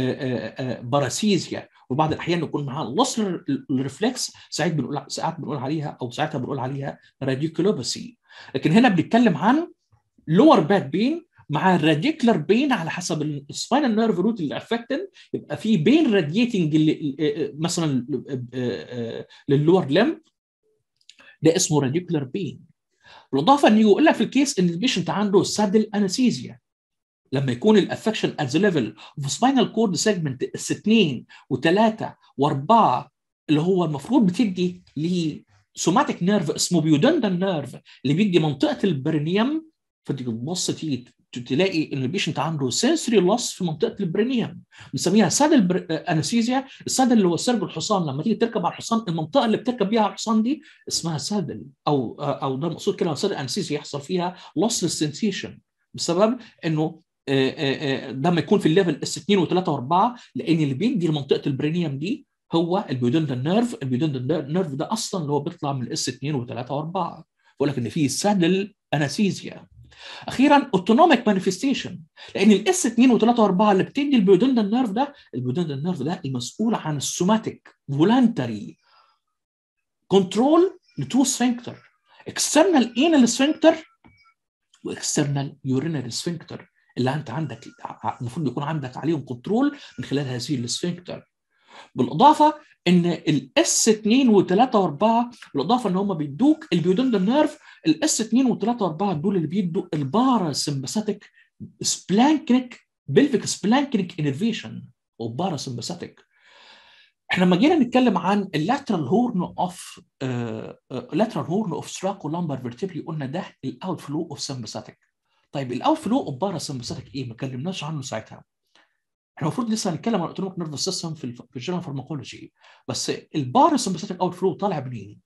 باراسيزيا وبعض الاحيان يكون معاه لص الريفلكس ساعات بنقول ساعات بنقول عليها او ساعتها بنقول عليها راديكولوباسي لكن هنا بنتكلم عن لور باك بين مع الراديكولار بين على حسب السباينال نيرف روت اللي افكتد يبقى في بين راديتنج مثلا للور لمب ده اسمه راديكولار بين بالاضافه ان يقول لك في الكيس ان البيشنت عنده سادل انستيزيا لما يكون الافكشن ات ذا ليفل اوف سباينال كورد سيجمنت اس 2 و3 و4 اللي هو المفروض بتدي لسوماتيك نيرف اسمه بيودندن نيرف اللي بيدي منطقه البرينيوم فتيجي تبص تيجي تلاقي ان البيشنت عنده سنسوري لوس في منطقه البرينيوم بنسميها سادل انستيزيا السادل اللي هو سرب الحصان لما تيجي تركب على الحصان المنطقه اللي بتركب بيها الحصان دي اسمها سادل او او ده المقصود كده سادل انستيزيا يحصل فيها لوس للسنسيشن بسبب انه ده ما يكون في الليفل اس 2 و3 و4 لان اللي بيدي لمنطقه البرينيوم دي هو البيودندن نيرف البيودندن نيرف ده اصلا اللي هو بيطلع من الاس 2 و3 و4 بقول لك ان في سادل انستيزيا اخيرا اوتونوميك مانيفستيشن لان الاس 2 و3 و4 اللي بتدي البيودندن نيرف ده البيودندن نيرف ده المسؤول عن السوماتيك فولانتري كنترول لتو سفنكتر اكسترنال انال سفنكتر واكسترنال يورينال سفنكتر اللي انت عندك المفروض يكون عندك عليهم كنترول من خلال هذه السفنكتر بالاضافه ان الاس 2 و3 و4 بالاضافه ان هم بيدوك البيودندن نيرف الاس 2 و3 و4 دول اللي بيدوا البارا سمباثيك سبلانكنيك بلفيك سبلانكنيك انرفيشن وبارا سمباثيك احنا لما جينا نتكلم عن اللاترال هورن اوف لاترال هورن اوف ستراكو لامبر فيرتبري قلنا ده الاوت فلو اوف سمباثيك طيب الاوت فلو اوف بارا سمباثيك ايه ما اتكلمناش عنه ساعتها احنا المفروض لسه هنتكلم عن الاوتونوميك نيرفس سيستم في في الجنرال فارماكولوجي بس البارا سمباثيك اوت فلو طالع منين؟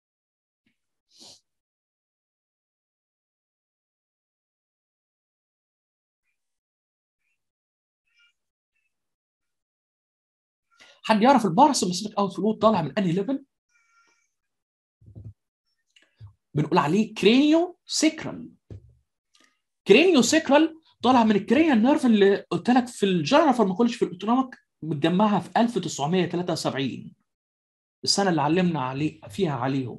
حد يعرف الباراسمباثيك اوت فلو طالع من انهي ليفل؟ بنقول عليه كرينيو سيكرال كرينيو سيكرال طالع من الكرينيال نيرف اللي قلت لك في الجنرال فارماكولوجي في الاوتونوميك متجمعها في 1973 السنه اللي علمنا عليه فيها عليهم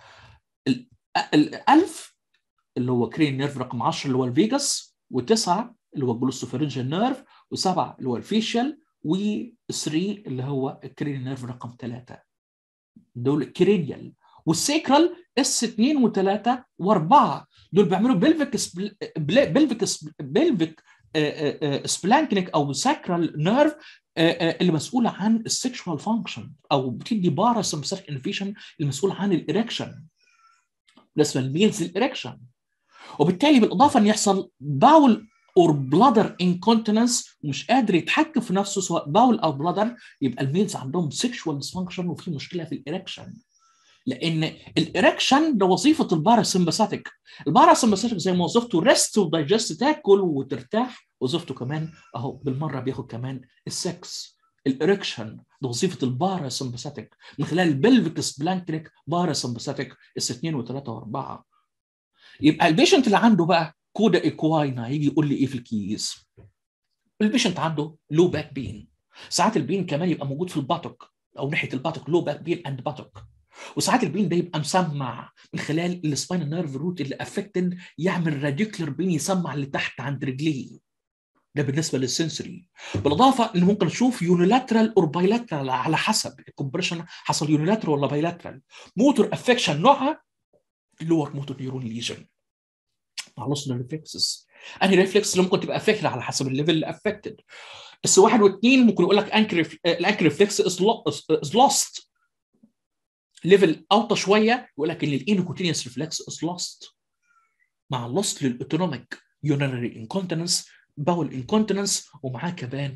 الألف اللي هو كرين نيرف رقم 10 اللي هو الفيجاس وتسعه اللي هو الجلوسوفرنجال نيرف وسبعه اللي هو الفيشيال و3 اللي هو الكرين نيرف رقم 3 دول كرينيال والسيكرال اس 2 و3 و4 دول بيعملوا بلفيك سبل... بلفيك بلفيك سبلانكنيك او ساكرال نيرف اللي مسؤوله عن السكشوال فانكشن او بتدي بارا سمبثيك انفيشن المسؤول عن الاريكشن بالنسبه للميلز الاريكشن وبالتالي بالاضافه ان يحصل باول اور بلادر انكونتيننس ومش قادر يتحكم في نفسه سواء باول او بلادر يبقى الميلز عندهم سيكشوال ديسفانكشن وفي مشكله في الاريكشن لان الاريكشن ده وظيفه الباراسمباثيك الباراسمباثيك زي ما وظيفته ريست ودايجست تاكل وترتاح وظيفته كمان اهو بالمره بياخد كمان السكس الاريكشن ده وظيفه الباراسمباثيك من خلال البلفيكس بلانكريك باراسمباثيك اس 2 و3 و4 يبقى البيشنت اللي عنده بقى كودا ايكواينا هيجي يقول لي ايه في الكيس البيشنت عنده لو باك بين ساعات البين كمان يبقى موجود في الباتوك او ناحيه الباتوك لو باك بين اند باتوك وساعات البين ده يبقى مسمع من خلال السباينال نيرف روت اللي افكتد يعمل راديكولر بين يسمع اللي تحت عند رجليه ده بالنسبه للسنسوري بالاضافه ان ممكن اشوف يونيلاترال اور بايلاترال على حسب الكومبريشن حصل يونيلاترال ولا بايلاترال موتور افكشن نوعها لور موتور نيورون ليجن مع لوس ريفلكسز انهي ريفلكس اللي ممكن تبقى افكتد على حسب الليفل اللي افكتد بس واحد واثنين ممكن يقول لك انكر الانكر ريفلكس از لوست ليفل اوطى شويه يقول لك ان الانكوتينيوس ريفلكس از لوست مع اللوست للاوتونوميك يونري انكونتيننس باول انكونتيننس ومعاه كمان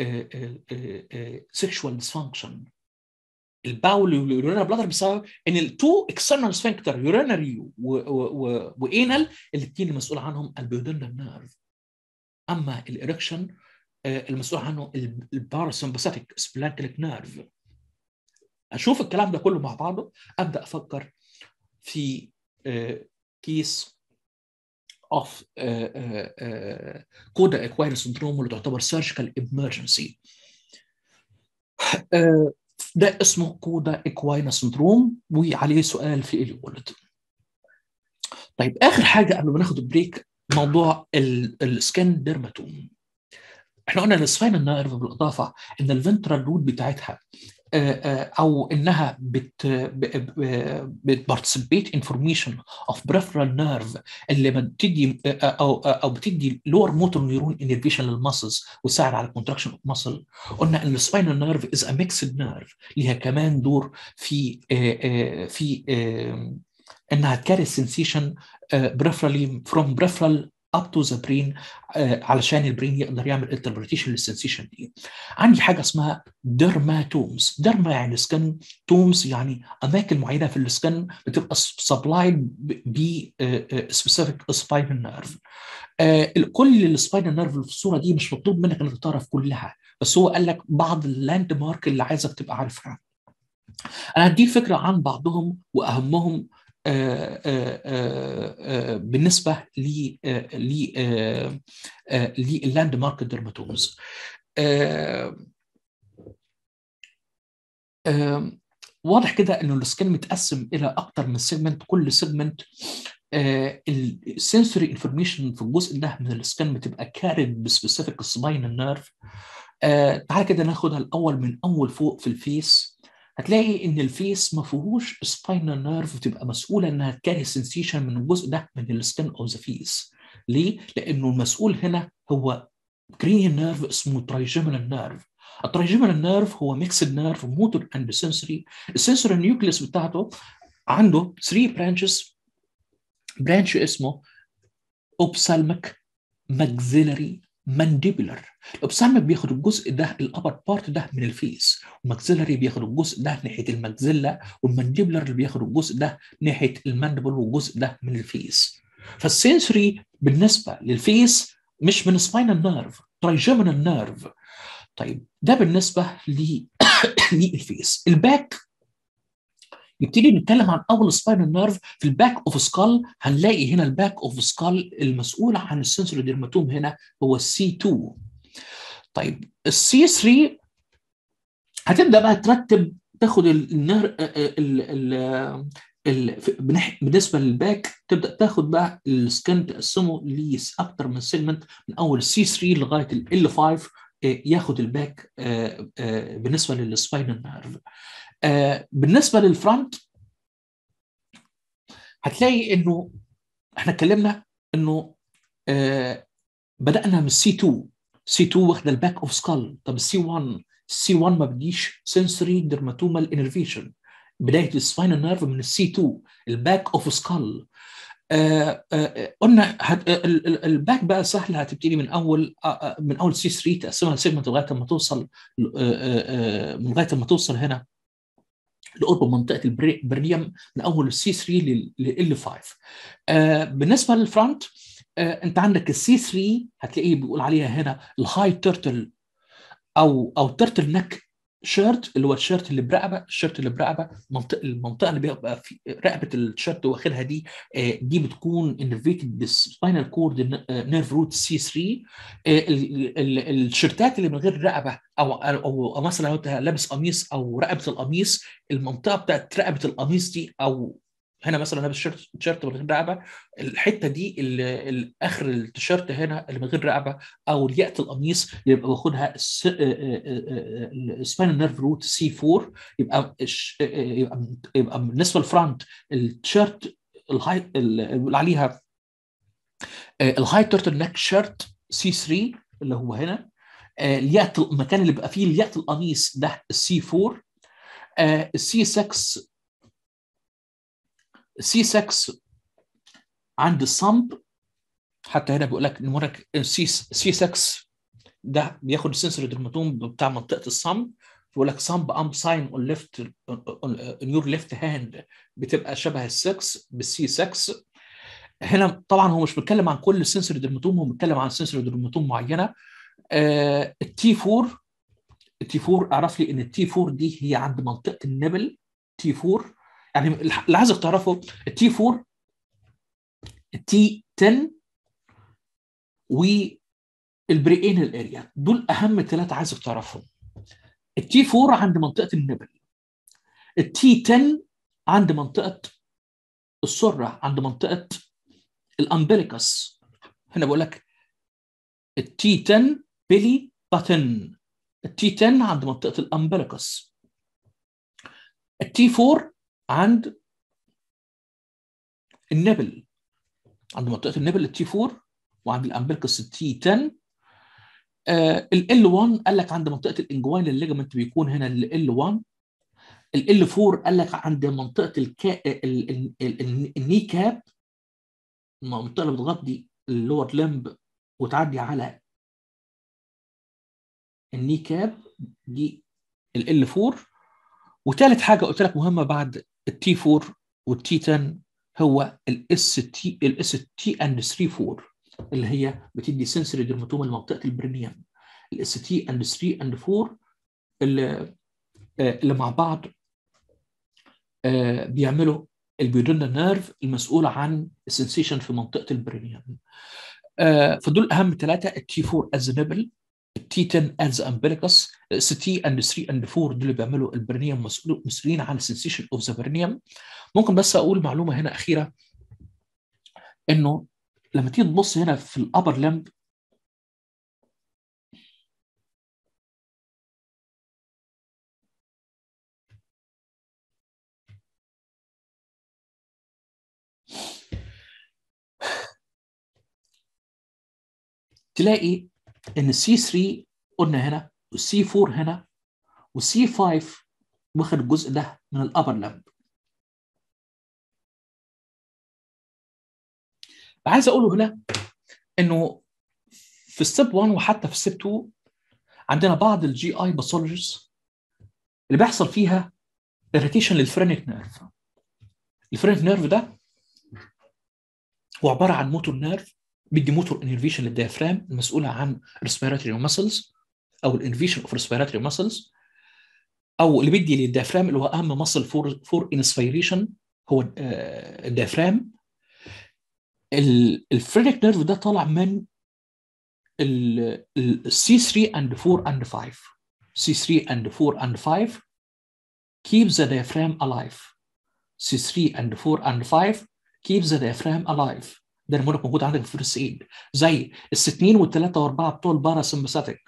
سيكشوال ديسفانكشن الباول واليورينال بلادر بسبب ان التو اكسترنال سفنكتر يورينري وانال الاثنين المسؤول عنهم البيودنال نيرف اما الاريكشن المسؤول عنه الباراسمباثيك سبلانكليك نيرف اشوف الكلام ده كله مع بعضه ابدا افكر في كيس اوف كودا اكواير سندروم اللي تعتبر سيرجيكال ايمرجنسي ده اسمه كودا اكواينا سندروم وعليه سؤال في الي ولد طيب اخر حاجه قبل ما ناخد بريك موضوع السكن ديرماتوم احنا قلنا السفاينال نيرف بالاضافه ان الفنترال رود بتاعتها او انها بت بتبارتيسيبيت انفورميشن اوف بريفرال نيرف اللي بتدي او او بتدي لور موتور نيورون انرفيشن للمسلز وتساعد على الكونتراكشن اوف مسل قلنا ان السباينال نيرف از ا ميكسد نيرف ليها كمان دور في في انها تكاري سنسيشن بريفرالي فروم بريفرال اب تو ذا برين علشان البرين يقدر يعمل انتربريتيشن للسنسيشن دي عندي حاجه اسمها ديرماتومز ديرما يعني سكن تومز يعني اماكن معينه في السكن بتبقى سبلايد ب سبيسيفيك سباينال نيرف كل السباينال نيرف اللي في الصوره دي مش مطلوب منك انك تعرف كلها بس هو قال لك بعض اللاند مارك اللي عايزك تبقى عارفها انا هديك فكره عن بعضهم واهمهم آآ آآ بالنسبه ل لللاند مارك ديرماتومز واضح كده انه السكن متقسم الى اكتر من سيجمنت كل سيجمنت السنسوري انفورميشن في الجزء ده من السكن بتبقى كارد بسبيسيفيك سباينال نيرف تعالى كده ناخدها الاول من اول فوق في الفيس هتلاقي ان الفيس ما فيهوش سباينال نيرف بتبقى مسؤوله انها تكاري سنسيشن من الجزء ده من السكن اوف ذا فيس ليه؟ لانه المسؤول هنا هو كرينيال نيرف اسمه ترايجيمينال نيرف الترايجيمينال نيرف هو ميكسد نيرف موتور اند سنسوري السنسوري نيوكليس بتاعته عنده 3 برانشز برانش اسمه اوبسالمك ماكسيلري مانديبولار الاوبسالمك بياخد الجزء ده الابر بارت ده من الفيس والماكسيلري بياخد الجزء ده ناحيه الماكسيلا والمانديبولار اللي بياخد الجزء ده ناحيه الماندبل والجزء ده من الفيس فالسنسوري بالنسبه للفيس مش من سباينال نيرف ترايجيمينال نيرف طيب ده بالنسبه للفيس الباك نبتدي نتكلم عن اول سباينال نيرف في الباك اوف سكال هنلاقي هنا الباك اوف سكال المسؤول عن السنسوري ديرماتوم هنا هو السي 2 طيب السي 3 هتبدا بقى ترتب تاخد النهر ال ال بالنسبه للباك تبدا تاخد بقى السكن تقسمه لاكثر من سيجمنت من اول سي 3 لغايه ال 5 ياخد الباك بالنسبه للسباينال نيرف بالنسبه للفرونت هتلاقي انه احنا اتكلمنا انه بدانا من السي 2 سي 2 واخده الباك اوف سكال طب السي 1 السي 1 ما بديش سنسوري ديرماتومال انرفيشن بدايه السباينال نيرف من السي 2 الباك اوف سكال آه آه قلنا هت... الباك بقى سهل هتبتدي من اول آه من اول سي 3 تقسمها لسيجمنت لغايه ما توصل من لغايه ما توصل هنا لقرب منطقه البرنيوم من اول السي 3 لل 5 بالنسبه للفرونت انت عندك السي 3 هتلاقيه بيقول عليها هنا الهاي تيرتل او او تيرتل نك شيرت اللي هو الشيرت اللي برقبه الشيرت اللي برقبه منطقه المنطقه اللي بيبقى في رقبه الشيرت واخدها دي دي بتكون انرفيتد بالسباينال كورد نيرف روت سي 3 الشيرتات اللي من غير رقبه او او, أو مثلا لو انت لابس قميص او رقبه القميص المنطقه بتاعت رقبه القميص دي او هنا مثلا لابس شيرت تيشيرت من غير رقبه الحته دي اللي اخر التيشيرت هنا اللي من غير رقبه او الياقه القميص يبقى واخدها السباينال نيرف روت سي 4 يبقى يبقى يبقى بالنسبه للفرونت التيشيرت الهاي اللي عليها الهاي تيرتل نيك شيرت سي 3 اللي هو هنا الياقه المكان اللي بيبقى فيه الياقه القميص ده السي 4 السي 6 سي 6 عند الصمب حتى هنا بيقول لك نمرك سي سي 6 ده بياخد السنسور درماتوم بتاع منطقه الصمب بيقول لك صمب ام ساين اون ليفت اون يور ليفت هاند بتبقى شبه ال6 بالسي 6 هنا طبعا هو مش بيتكلم عن كل السنسور درماتوم هو بيتكلم عن سنسور درماتوم معينه آه التي 4 التي 4 اعرف لي ان التي 4 دي هي عند منطقه النبل تي 4 يعني اللي عايزك تعرفه التي 4 التي 10 والبريئينال اريا دول اهم ثلاثه عايزك تعرفهم التي 4 عند منطقه النبل التي 10 عند منطقه السره عند منطقه الامبليكس هنا بقول لك التي 10 بيلي باتن التي 10 عند منطقه الامبليكس التي 4 عند النبل عند منطقه النبل التي 4 وعند الامبلكس التي 10 ال 1 قال لك عند منطقه الانجوين الليجمنت بيكون هنا ال 1 ال 4 قال لك عند منطقه الكا... ال... ال... ال... الني كاب المنطقه اللي بتغطي اللور لمب وتعدي على الني كاب دي ال 4 وثالث حاجه قلت لك مهمه بعد التي 4 والتي 10 هو الاس تي الاس تي اند 3 4 اللي هي بتدي سنسوري ديرماتوما لمنطقه البرينيوم الاس تي اند 3 اند 4 اللي اللي مع بعض بيعملوا البيودنا نيرف المسؤول عن السنسيشن في منطقه البرينيوم فدول اهم ثلاثه التي 4 از نبل التي 10 از امبليكس اس تي اند 3 اند 4 دول اللي بيعملوا البرنيوم مسؤولين عن السنسيشن اوف ذا برنيوم ممكن بس اقول معلومه هنا اخيره انه لما تيجي تبص هنا في الابر لمب تلاقي ان السي 3 قلنا هنا والسي 4 هنا والسي 5 واخد الجزء ده من الابر لمب عايز اقوله هنا انه في ستيب 1 وحتى في ستيب 2 عندنا بعض الجي اي باثولوجيز اللي بيحصل فيها اريتيشن للفرينك نيرف الفرينك نيرف ده هو عباره عن موتور نيرف بيدي موتور انرفيشن للديافرام المسؤوله عن ريسبيراتوري ماسلز او الانرفيشن اوف ريسبيراتوري ماسلز او اللي بيدي للديافرام اللي هو اهم ماسل فور فور انسبيريشن هو الديافرام الفرينك نيرف ده طالع من السي 3 and 4 and 5 C3 and 4 and 5 keeps the diaphragm alive C3 and 4 and 5 keeps the diaphragm alive ده المونك موجود عندك في الفيرست ايد زي الاثنين والثلاثه واربعه بتوع الباراسمباثيك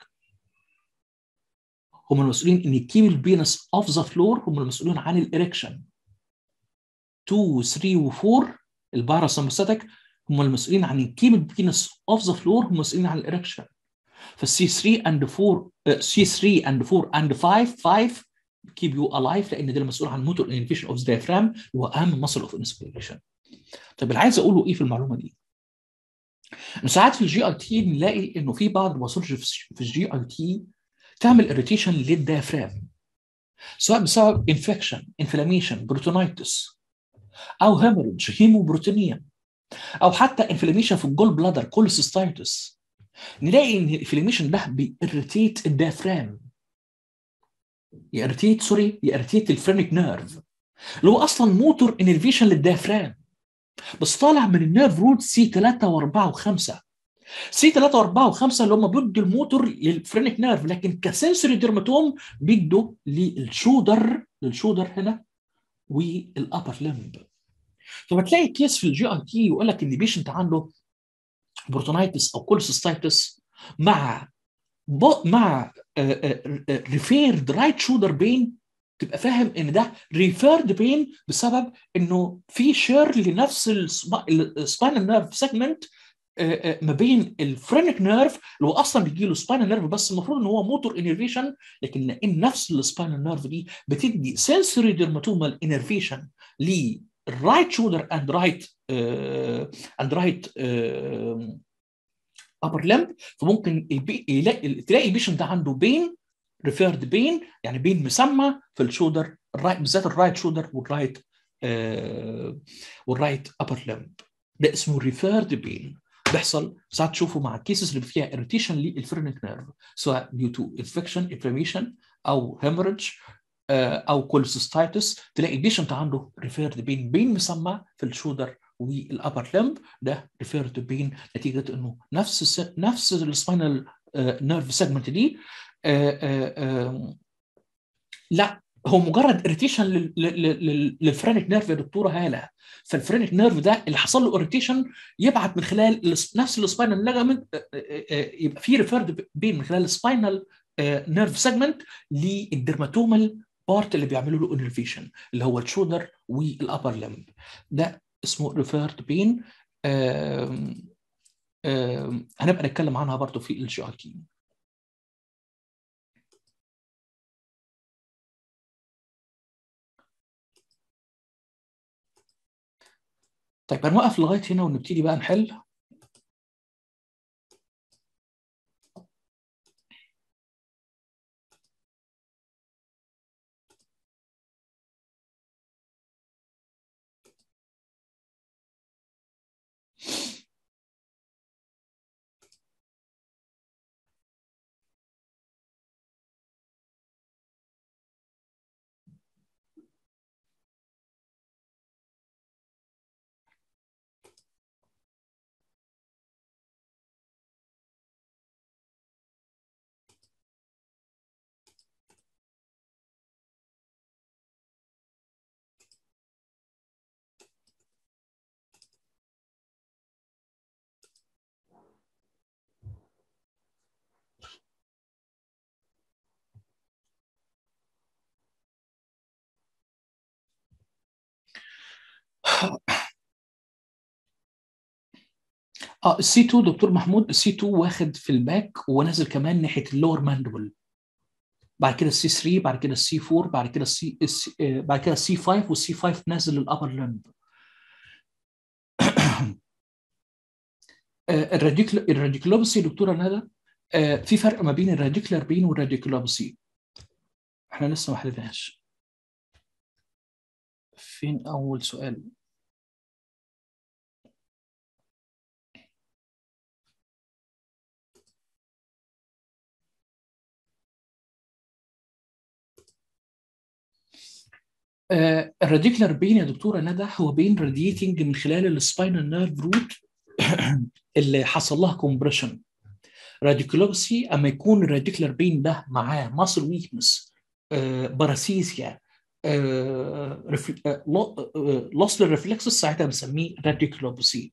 هم المسؤولين ان يكيب البينس اوف ذا فلور هم المسؤولين عن الاريكشن 2 3 و4 الباراسمباثيك هم المسؤولين عن يكيب البينس اوف ذا فلور هم المسؤولين عن الاريكشن فالسي 3 اند 4 سي 3 اند 4 اند 5 5 keep you alive لان ده المسؤول عن موتور انفيشن اوف ذا diaphragm هو اهم مصل اوف انسبيريشن طيب اللي عايز اقوله ايه في المعلومه دي؟ ان ساعات في الجي اي تي نلاقي انه في بعض الباثولوجي في الجي اي تي تعمل اريتيشن للديافرام سواء بسبب انفكشن انفلاميشن بروتونيتس او هيموريدج هيموبروتينيا او حتى انفلاميشن في الجول بلادر كوليسيستايتس نلاقي ان الانفلاميشن ده بيريتيت الديافرام يرتيت سوري يرتيت الفرينك نيرف اللي هو اصلا موتور انرفيشن للديافرام بس طالع من النيرف روت سي 3 و4 و5 سي 3 و4 و5 اللي هم بيدوا الموتور للفرينك نيرف لكن كسنسوري ديرماتوم بيدوا للشودر للشودر هنا والابر لمب فبتلاقي كيس في الجي اي تي يقول لك ان بيشنت عنده بروتونيتس او كولسيستايتس مع مع ريفيرد رايت شولدر بين تبقى فاهم ان ده ريفيرد بين بسبب انه في شير لنفس السباينال نيرف سيجمنت ما بين الفرينك نيرف اللي هو اصلا بيجي له سباينال نيرف بس المفروض ان هو موتور انرفيشن لكن لان نفس السباينال نيرف دي بتدي سنسوري ديرماتومال انرفيشن للرايت شولدر اند رايت اند رايت ابر لمب فممكن يلاقي تلاقي البيشنت ده عنده بين ريفيرد بين يعني بين مسمى في الشولدر الرايت بالذات الرايت شولدر والرايت آه والرايت ابر لمب ده اسمه ريفيرد بين بيحصل ساعات تشوفه مع الكيسز اللي فيها اريتيشن للفرينك نيرف سواء ديو تو انفكشن انفلاميشن او هيموريدج او كوليسيستايتس تلاقي البيشنت عنده ريفيرد بين بين مسمى في الشولدر والابر لمب ده ريفيرد بين نتيجه انه نفس الس... نفس السباينال نيرف سيجمنت دي آآ آآ لا هو مجرد اريتيشن للفرينك نيرف يا دكتوره هاله فالفرينك نيرف ده اللي حصل له اريتيشن يبعت من خلال نفس السباينال ليجامنت يبقى في ريفيرد بين من خلال السباينال نيرف سيجمنت للدرماتومال بارت اللي بيعملوا له انرفيشن اللي هو الشولدر والابر لمب ده اسمه ريفيرد بين هنبقى نتكلم عنها برضو في الجي اي تي طيب هنوقف لغايه هنا ونبتدي بقى نحل اه السي 2 دكتور محمود السي 2 واخد في الباك ونازل كمان ناحيه اللور ماندبل بعد كده السي 3 بعد كده السي 4 بعد كده السي بعد كده السي 5 والسي 5 نازل للابر لمب الراديكولوبسي دكتوره ندى في فرق ما بين الراديكولار بين والراديكولوبسي احنا لسه ما حليناش فين اول سؤال آه الراديكولار بين يا دكتوره ندى هو بين راديتنج من خلال السباينال نيرف روت اللي حصل لها كومبريشن راديكولوبسي اما يكون الراديكولار بين ده معاه ماسل ويكنس آه باراسيسيا لوس للريفلكسز ساعتها بنسميه راديكولوبسي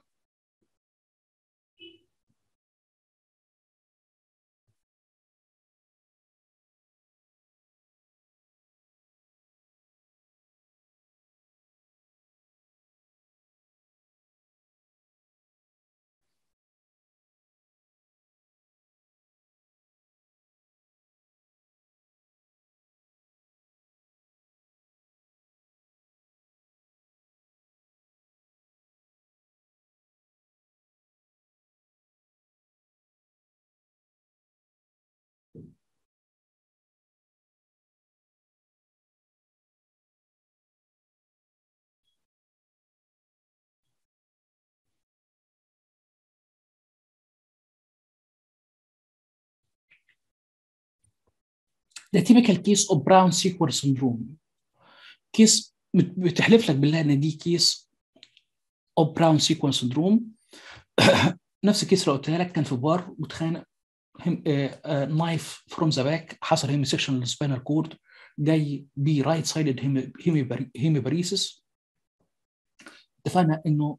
ده تيبيكال كيس اوف براون سيكور سندروم كيس بتحلف لك بالله ان دي كيس اوف براون سيكور سندروم نفس الكيس اللي قلتها لك كان في بار متخانق نايف فروم ذا باك حصل هيمي سيكشن للسبينال كورد جاي بي رايت سايدد هيميباريسيس اتفقنا انه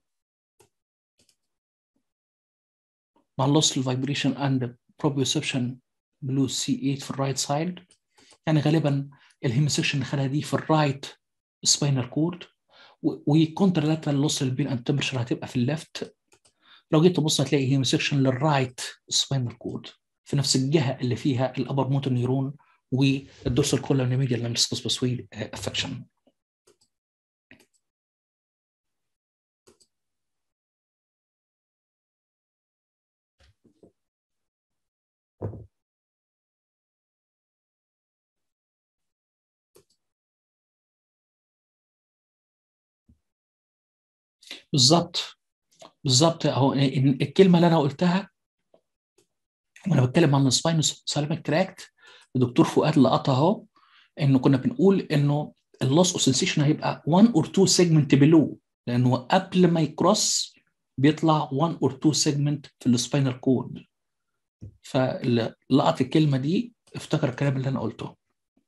مع لوس الفايبريشن اند بروبيوسبشن بلو سي 8 في الرايت سايد يعني غالبا الهيموسيكشن اللي خدها دي في الرايت سباينال كورد وكونترلاترال لوس البين اند تمبرشر هتبقى في الليفت لو جيت تبص هتلاقي هيموسيكشن للرايت سباينال كورد في نفس الجهه اللي فيها الابر موتور نيرون والدورسال كولون ميديال لامبسكوس بسوي افكشن بالظبط بالظبط اهو الكلمه اللي انا قلتها وانا بتكلم عن السباينوس سالاميك تراكت الدكتور فؤاد لقطها اهو انه كنا بنقول انه اللوس اوف سنسيشن هيبقى 1 اور 2 سيجمنت بلو لانه قبل ما يكروس بيطلع 1 اور 2 سيجمنت في السباينال كورد فاللي لقط الكلمه دي افتكر الكلام اللي انا قلته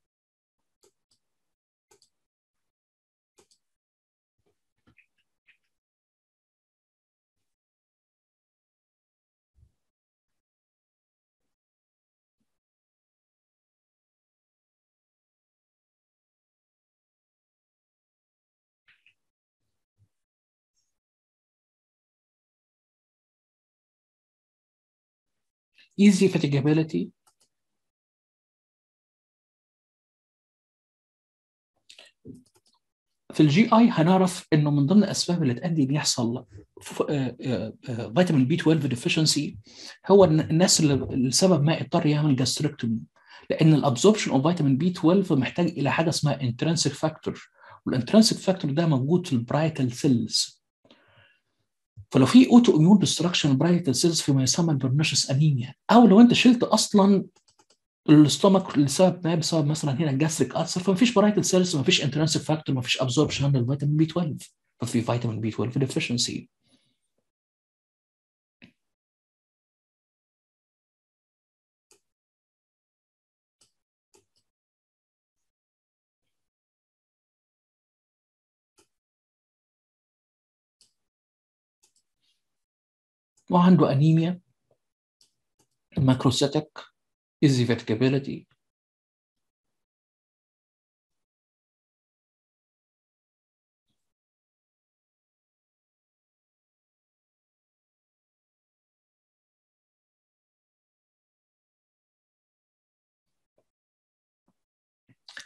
easy fatigability في الجي اي هنعرف انه من ضمن الاسباب اللي تؤدي ان يحصل فيتامين بي 12 ديفيشنسي هو الناس اللي لسبب ما اضطر يعمل جاستريكتومي لان الابزوربشن اوف فيتامين بي 12 محتاج الى حاجه اسمها انترنسيك فاكتور والانترنسيك فاكتور ده موجود في البرايتال سيلز فلو في اوتو اميون ديستراكشن برايتال سيلز فيما يسمى البرنشس انيميا او لو انت شلت اصلا الاستومك لسبب ما بسبب مثلا هنا الجاستريك ألسر فمفيش برايتال سيلز مفيش انترنسيك فاكتور مفيش ابزوربشن للفيتامين بي 12 ففي فيتامين بي 12 ديفيشنسي وعنده انيميا ماكروسيتك easy fatigability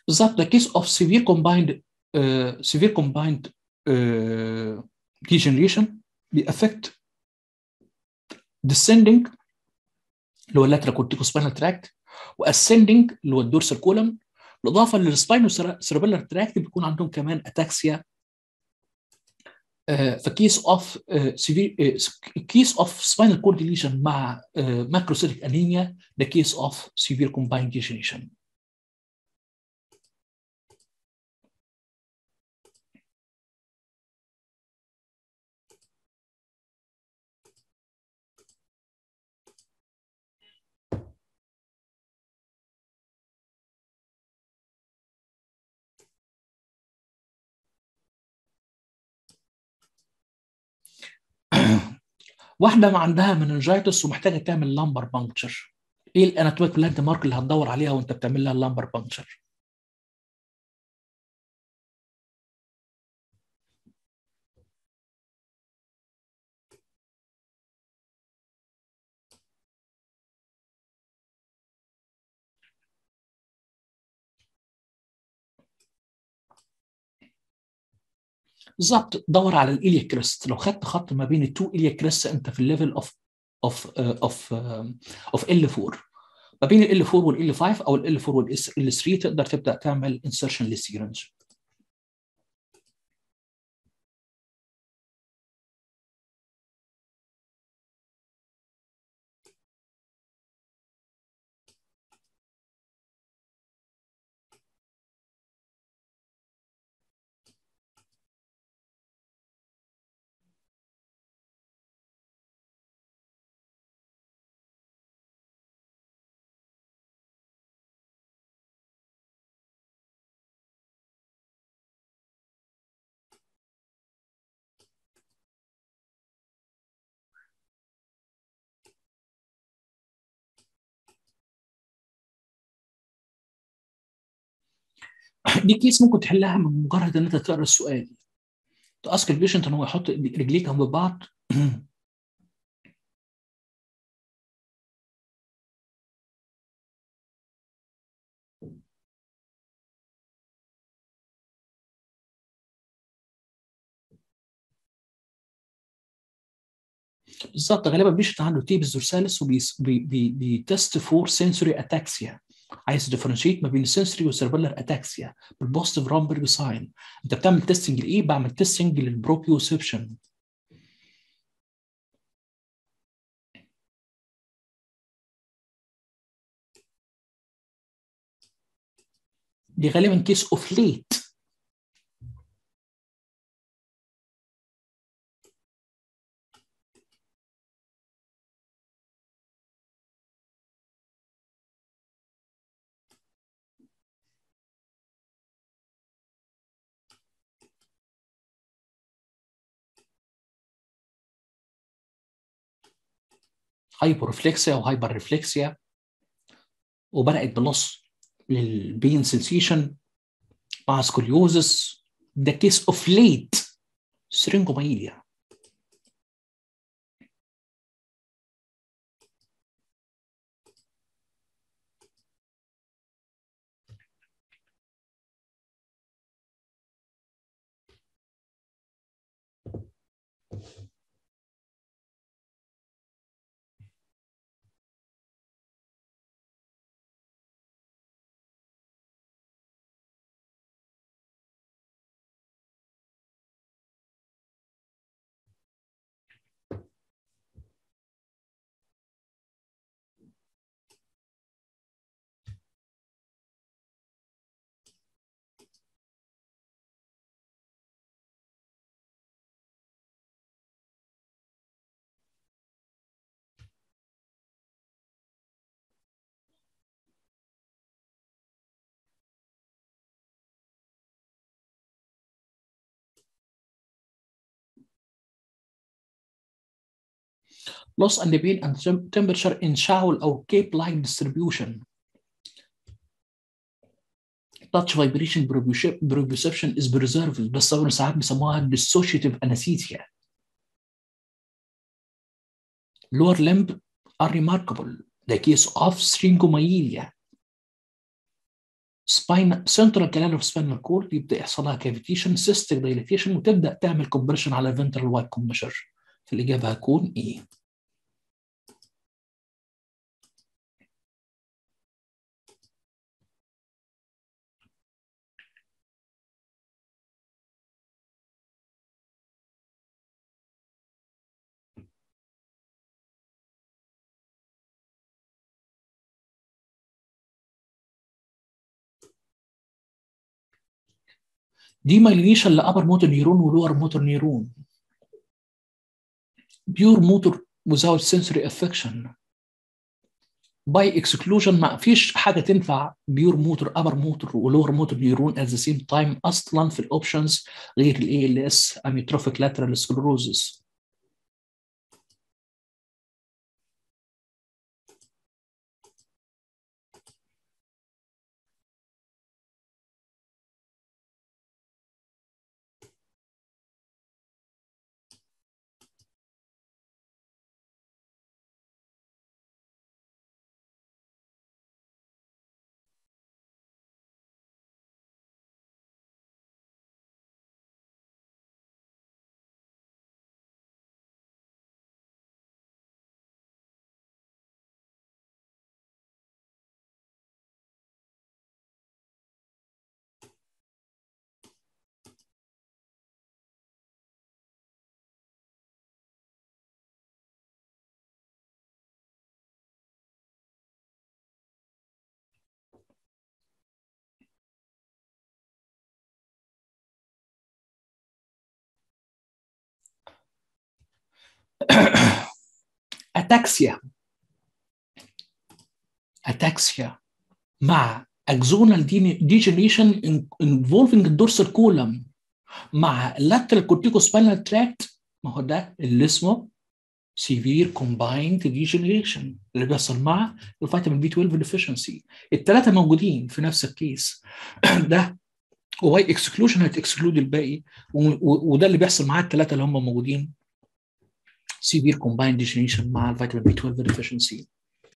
بالظبط the case of severe combined uh, severe combined uh, degeneration بيأفكت descending اللي هو اللاترال كورتيكوسبينال تراكت واسcending اللي هو الدورسال كولم بالاضافه للسباينو سيربيلر تراكت بيكون عندهم كمان اتاكسيا فكيس اوف سيفير كيس اوف سباينال كورد ديليشن مع ماكروسيتيك انيميا ده كيس اوف سيفير كومبايند ديجنريشن واحده ما عندها مننجايتس ومحتاجه تعمل لامبر بانكتشر ايه الاناتوميك لاند مارك اللي هتدور عليها وانت بتعمل لها اللامبر بانكتشر بالظبط دور على الايليا كريست لو خدت خط ما بين التو ايليا كريست انت في الليفل اوف اوف اوف اوف ال 4 ما بين ال 4 وال 5 او ال 4 وال 3 تقدر تبدا تعمل انسرشن للسيرنج دي كيس ممكن تحلها من مجرد ان انت تقرا السؤال تاسك البيشنت ان هو يحط رجليه جنب بعض بالظبط غالبا بيشنت عنده تيبس دورساليس وبيتست فور سنسوري اتاكسيا عايز ديفرنشيت ما بين السنسوري والسيربيلر اتاكسيا بالبوزيتيف رامبرج ساين انت بتعمل تيستنج لايه؟ بعمل تيستنج للبروبيوسبشن دي غالبا كيس اوف ليت هايبر ريفلكسيا وهايبر ريفلكسيا وبدات بنص للبين سنسيشن مع سكوليوزس ده كيس اوف ليت سرينجومايليا loss and pain and temperature in shower او cape like distribution touch vibration proprioception is preserved بس ساعات بيسموها dissociative anesthesia lower limb are remarkable the case of syringomyelia سباين سنترال كانال اوف سباينال كورد يبدا يحصل لها كافيتيشن سيستيك دايليتيشن وتبدا تعمل كومبريشن على فنترال وايت كومبشر فالاجابه هتكون ايه دي مايلينيشن لابر موتور نيرون ولور موتور نيرون بيور موتور without sensory affection by exclusion ما فيش حاجه تنفع بيور موتور ابر موتور ولور موتور نيرون at the same time اصلا في الاوبشنز غير الاي ال اس اميتروفيك لاترال سكلروزس اتاكسيا اتاكسيا مع اكزونال ديجنريشن انفولفنج الدورسال كولم مع lateral corticospinal tract ما هو ده اللي اسمه severe combined degeneration اللي بيحصل مع الفيتامين بي 12 deficiency الثلاثه موجودين في نفس الكيس ده واي اكسكلوجن هتكسكلود الباقي وده اللي بيحصل مع الثلاثه اللي هم موجودين severe combined degeneration مع الفيتامين بي 12 deficiency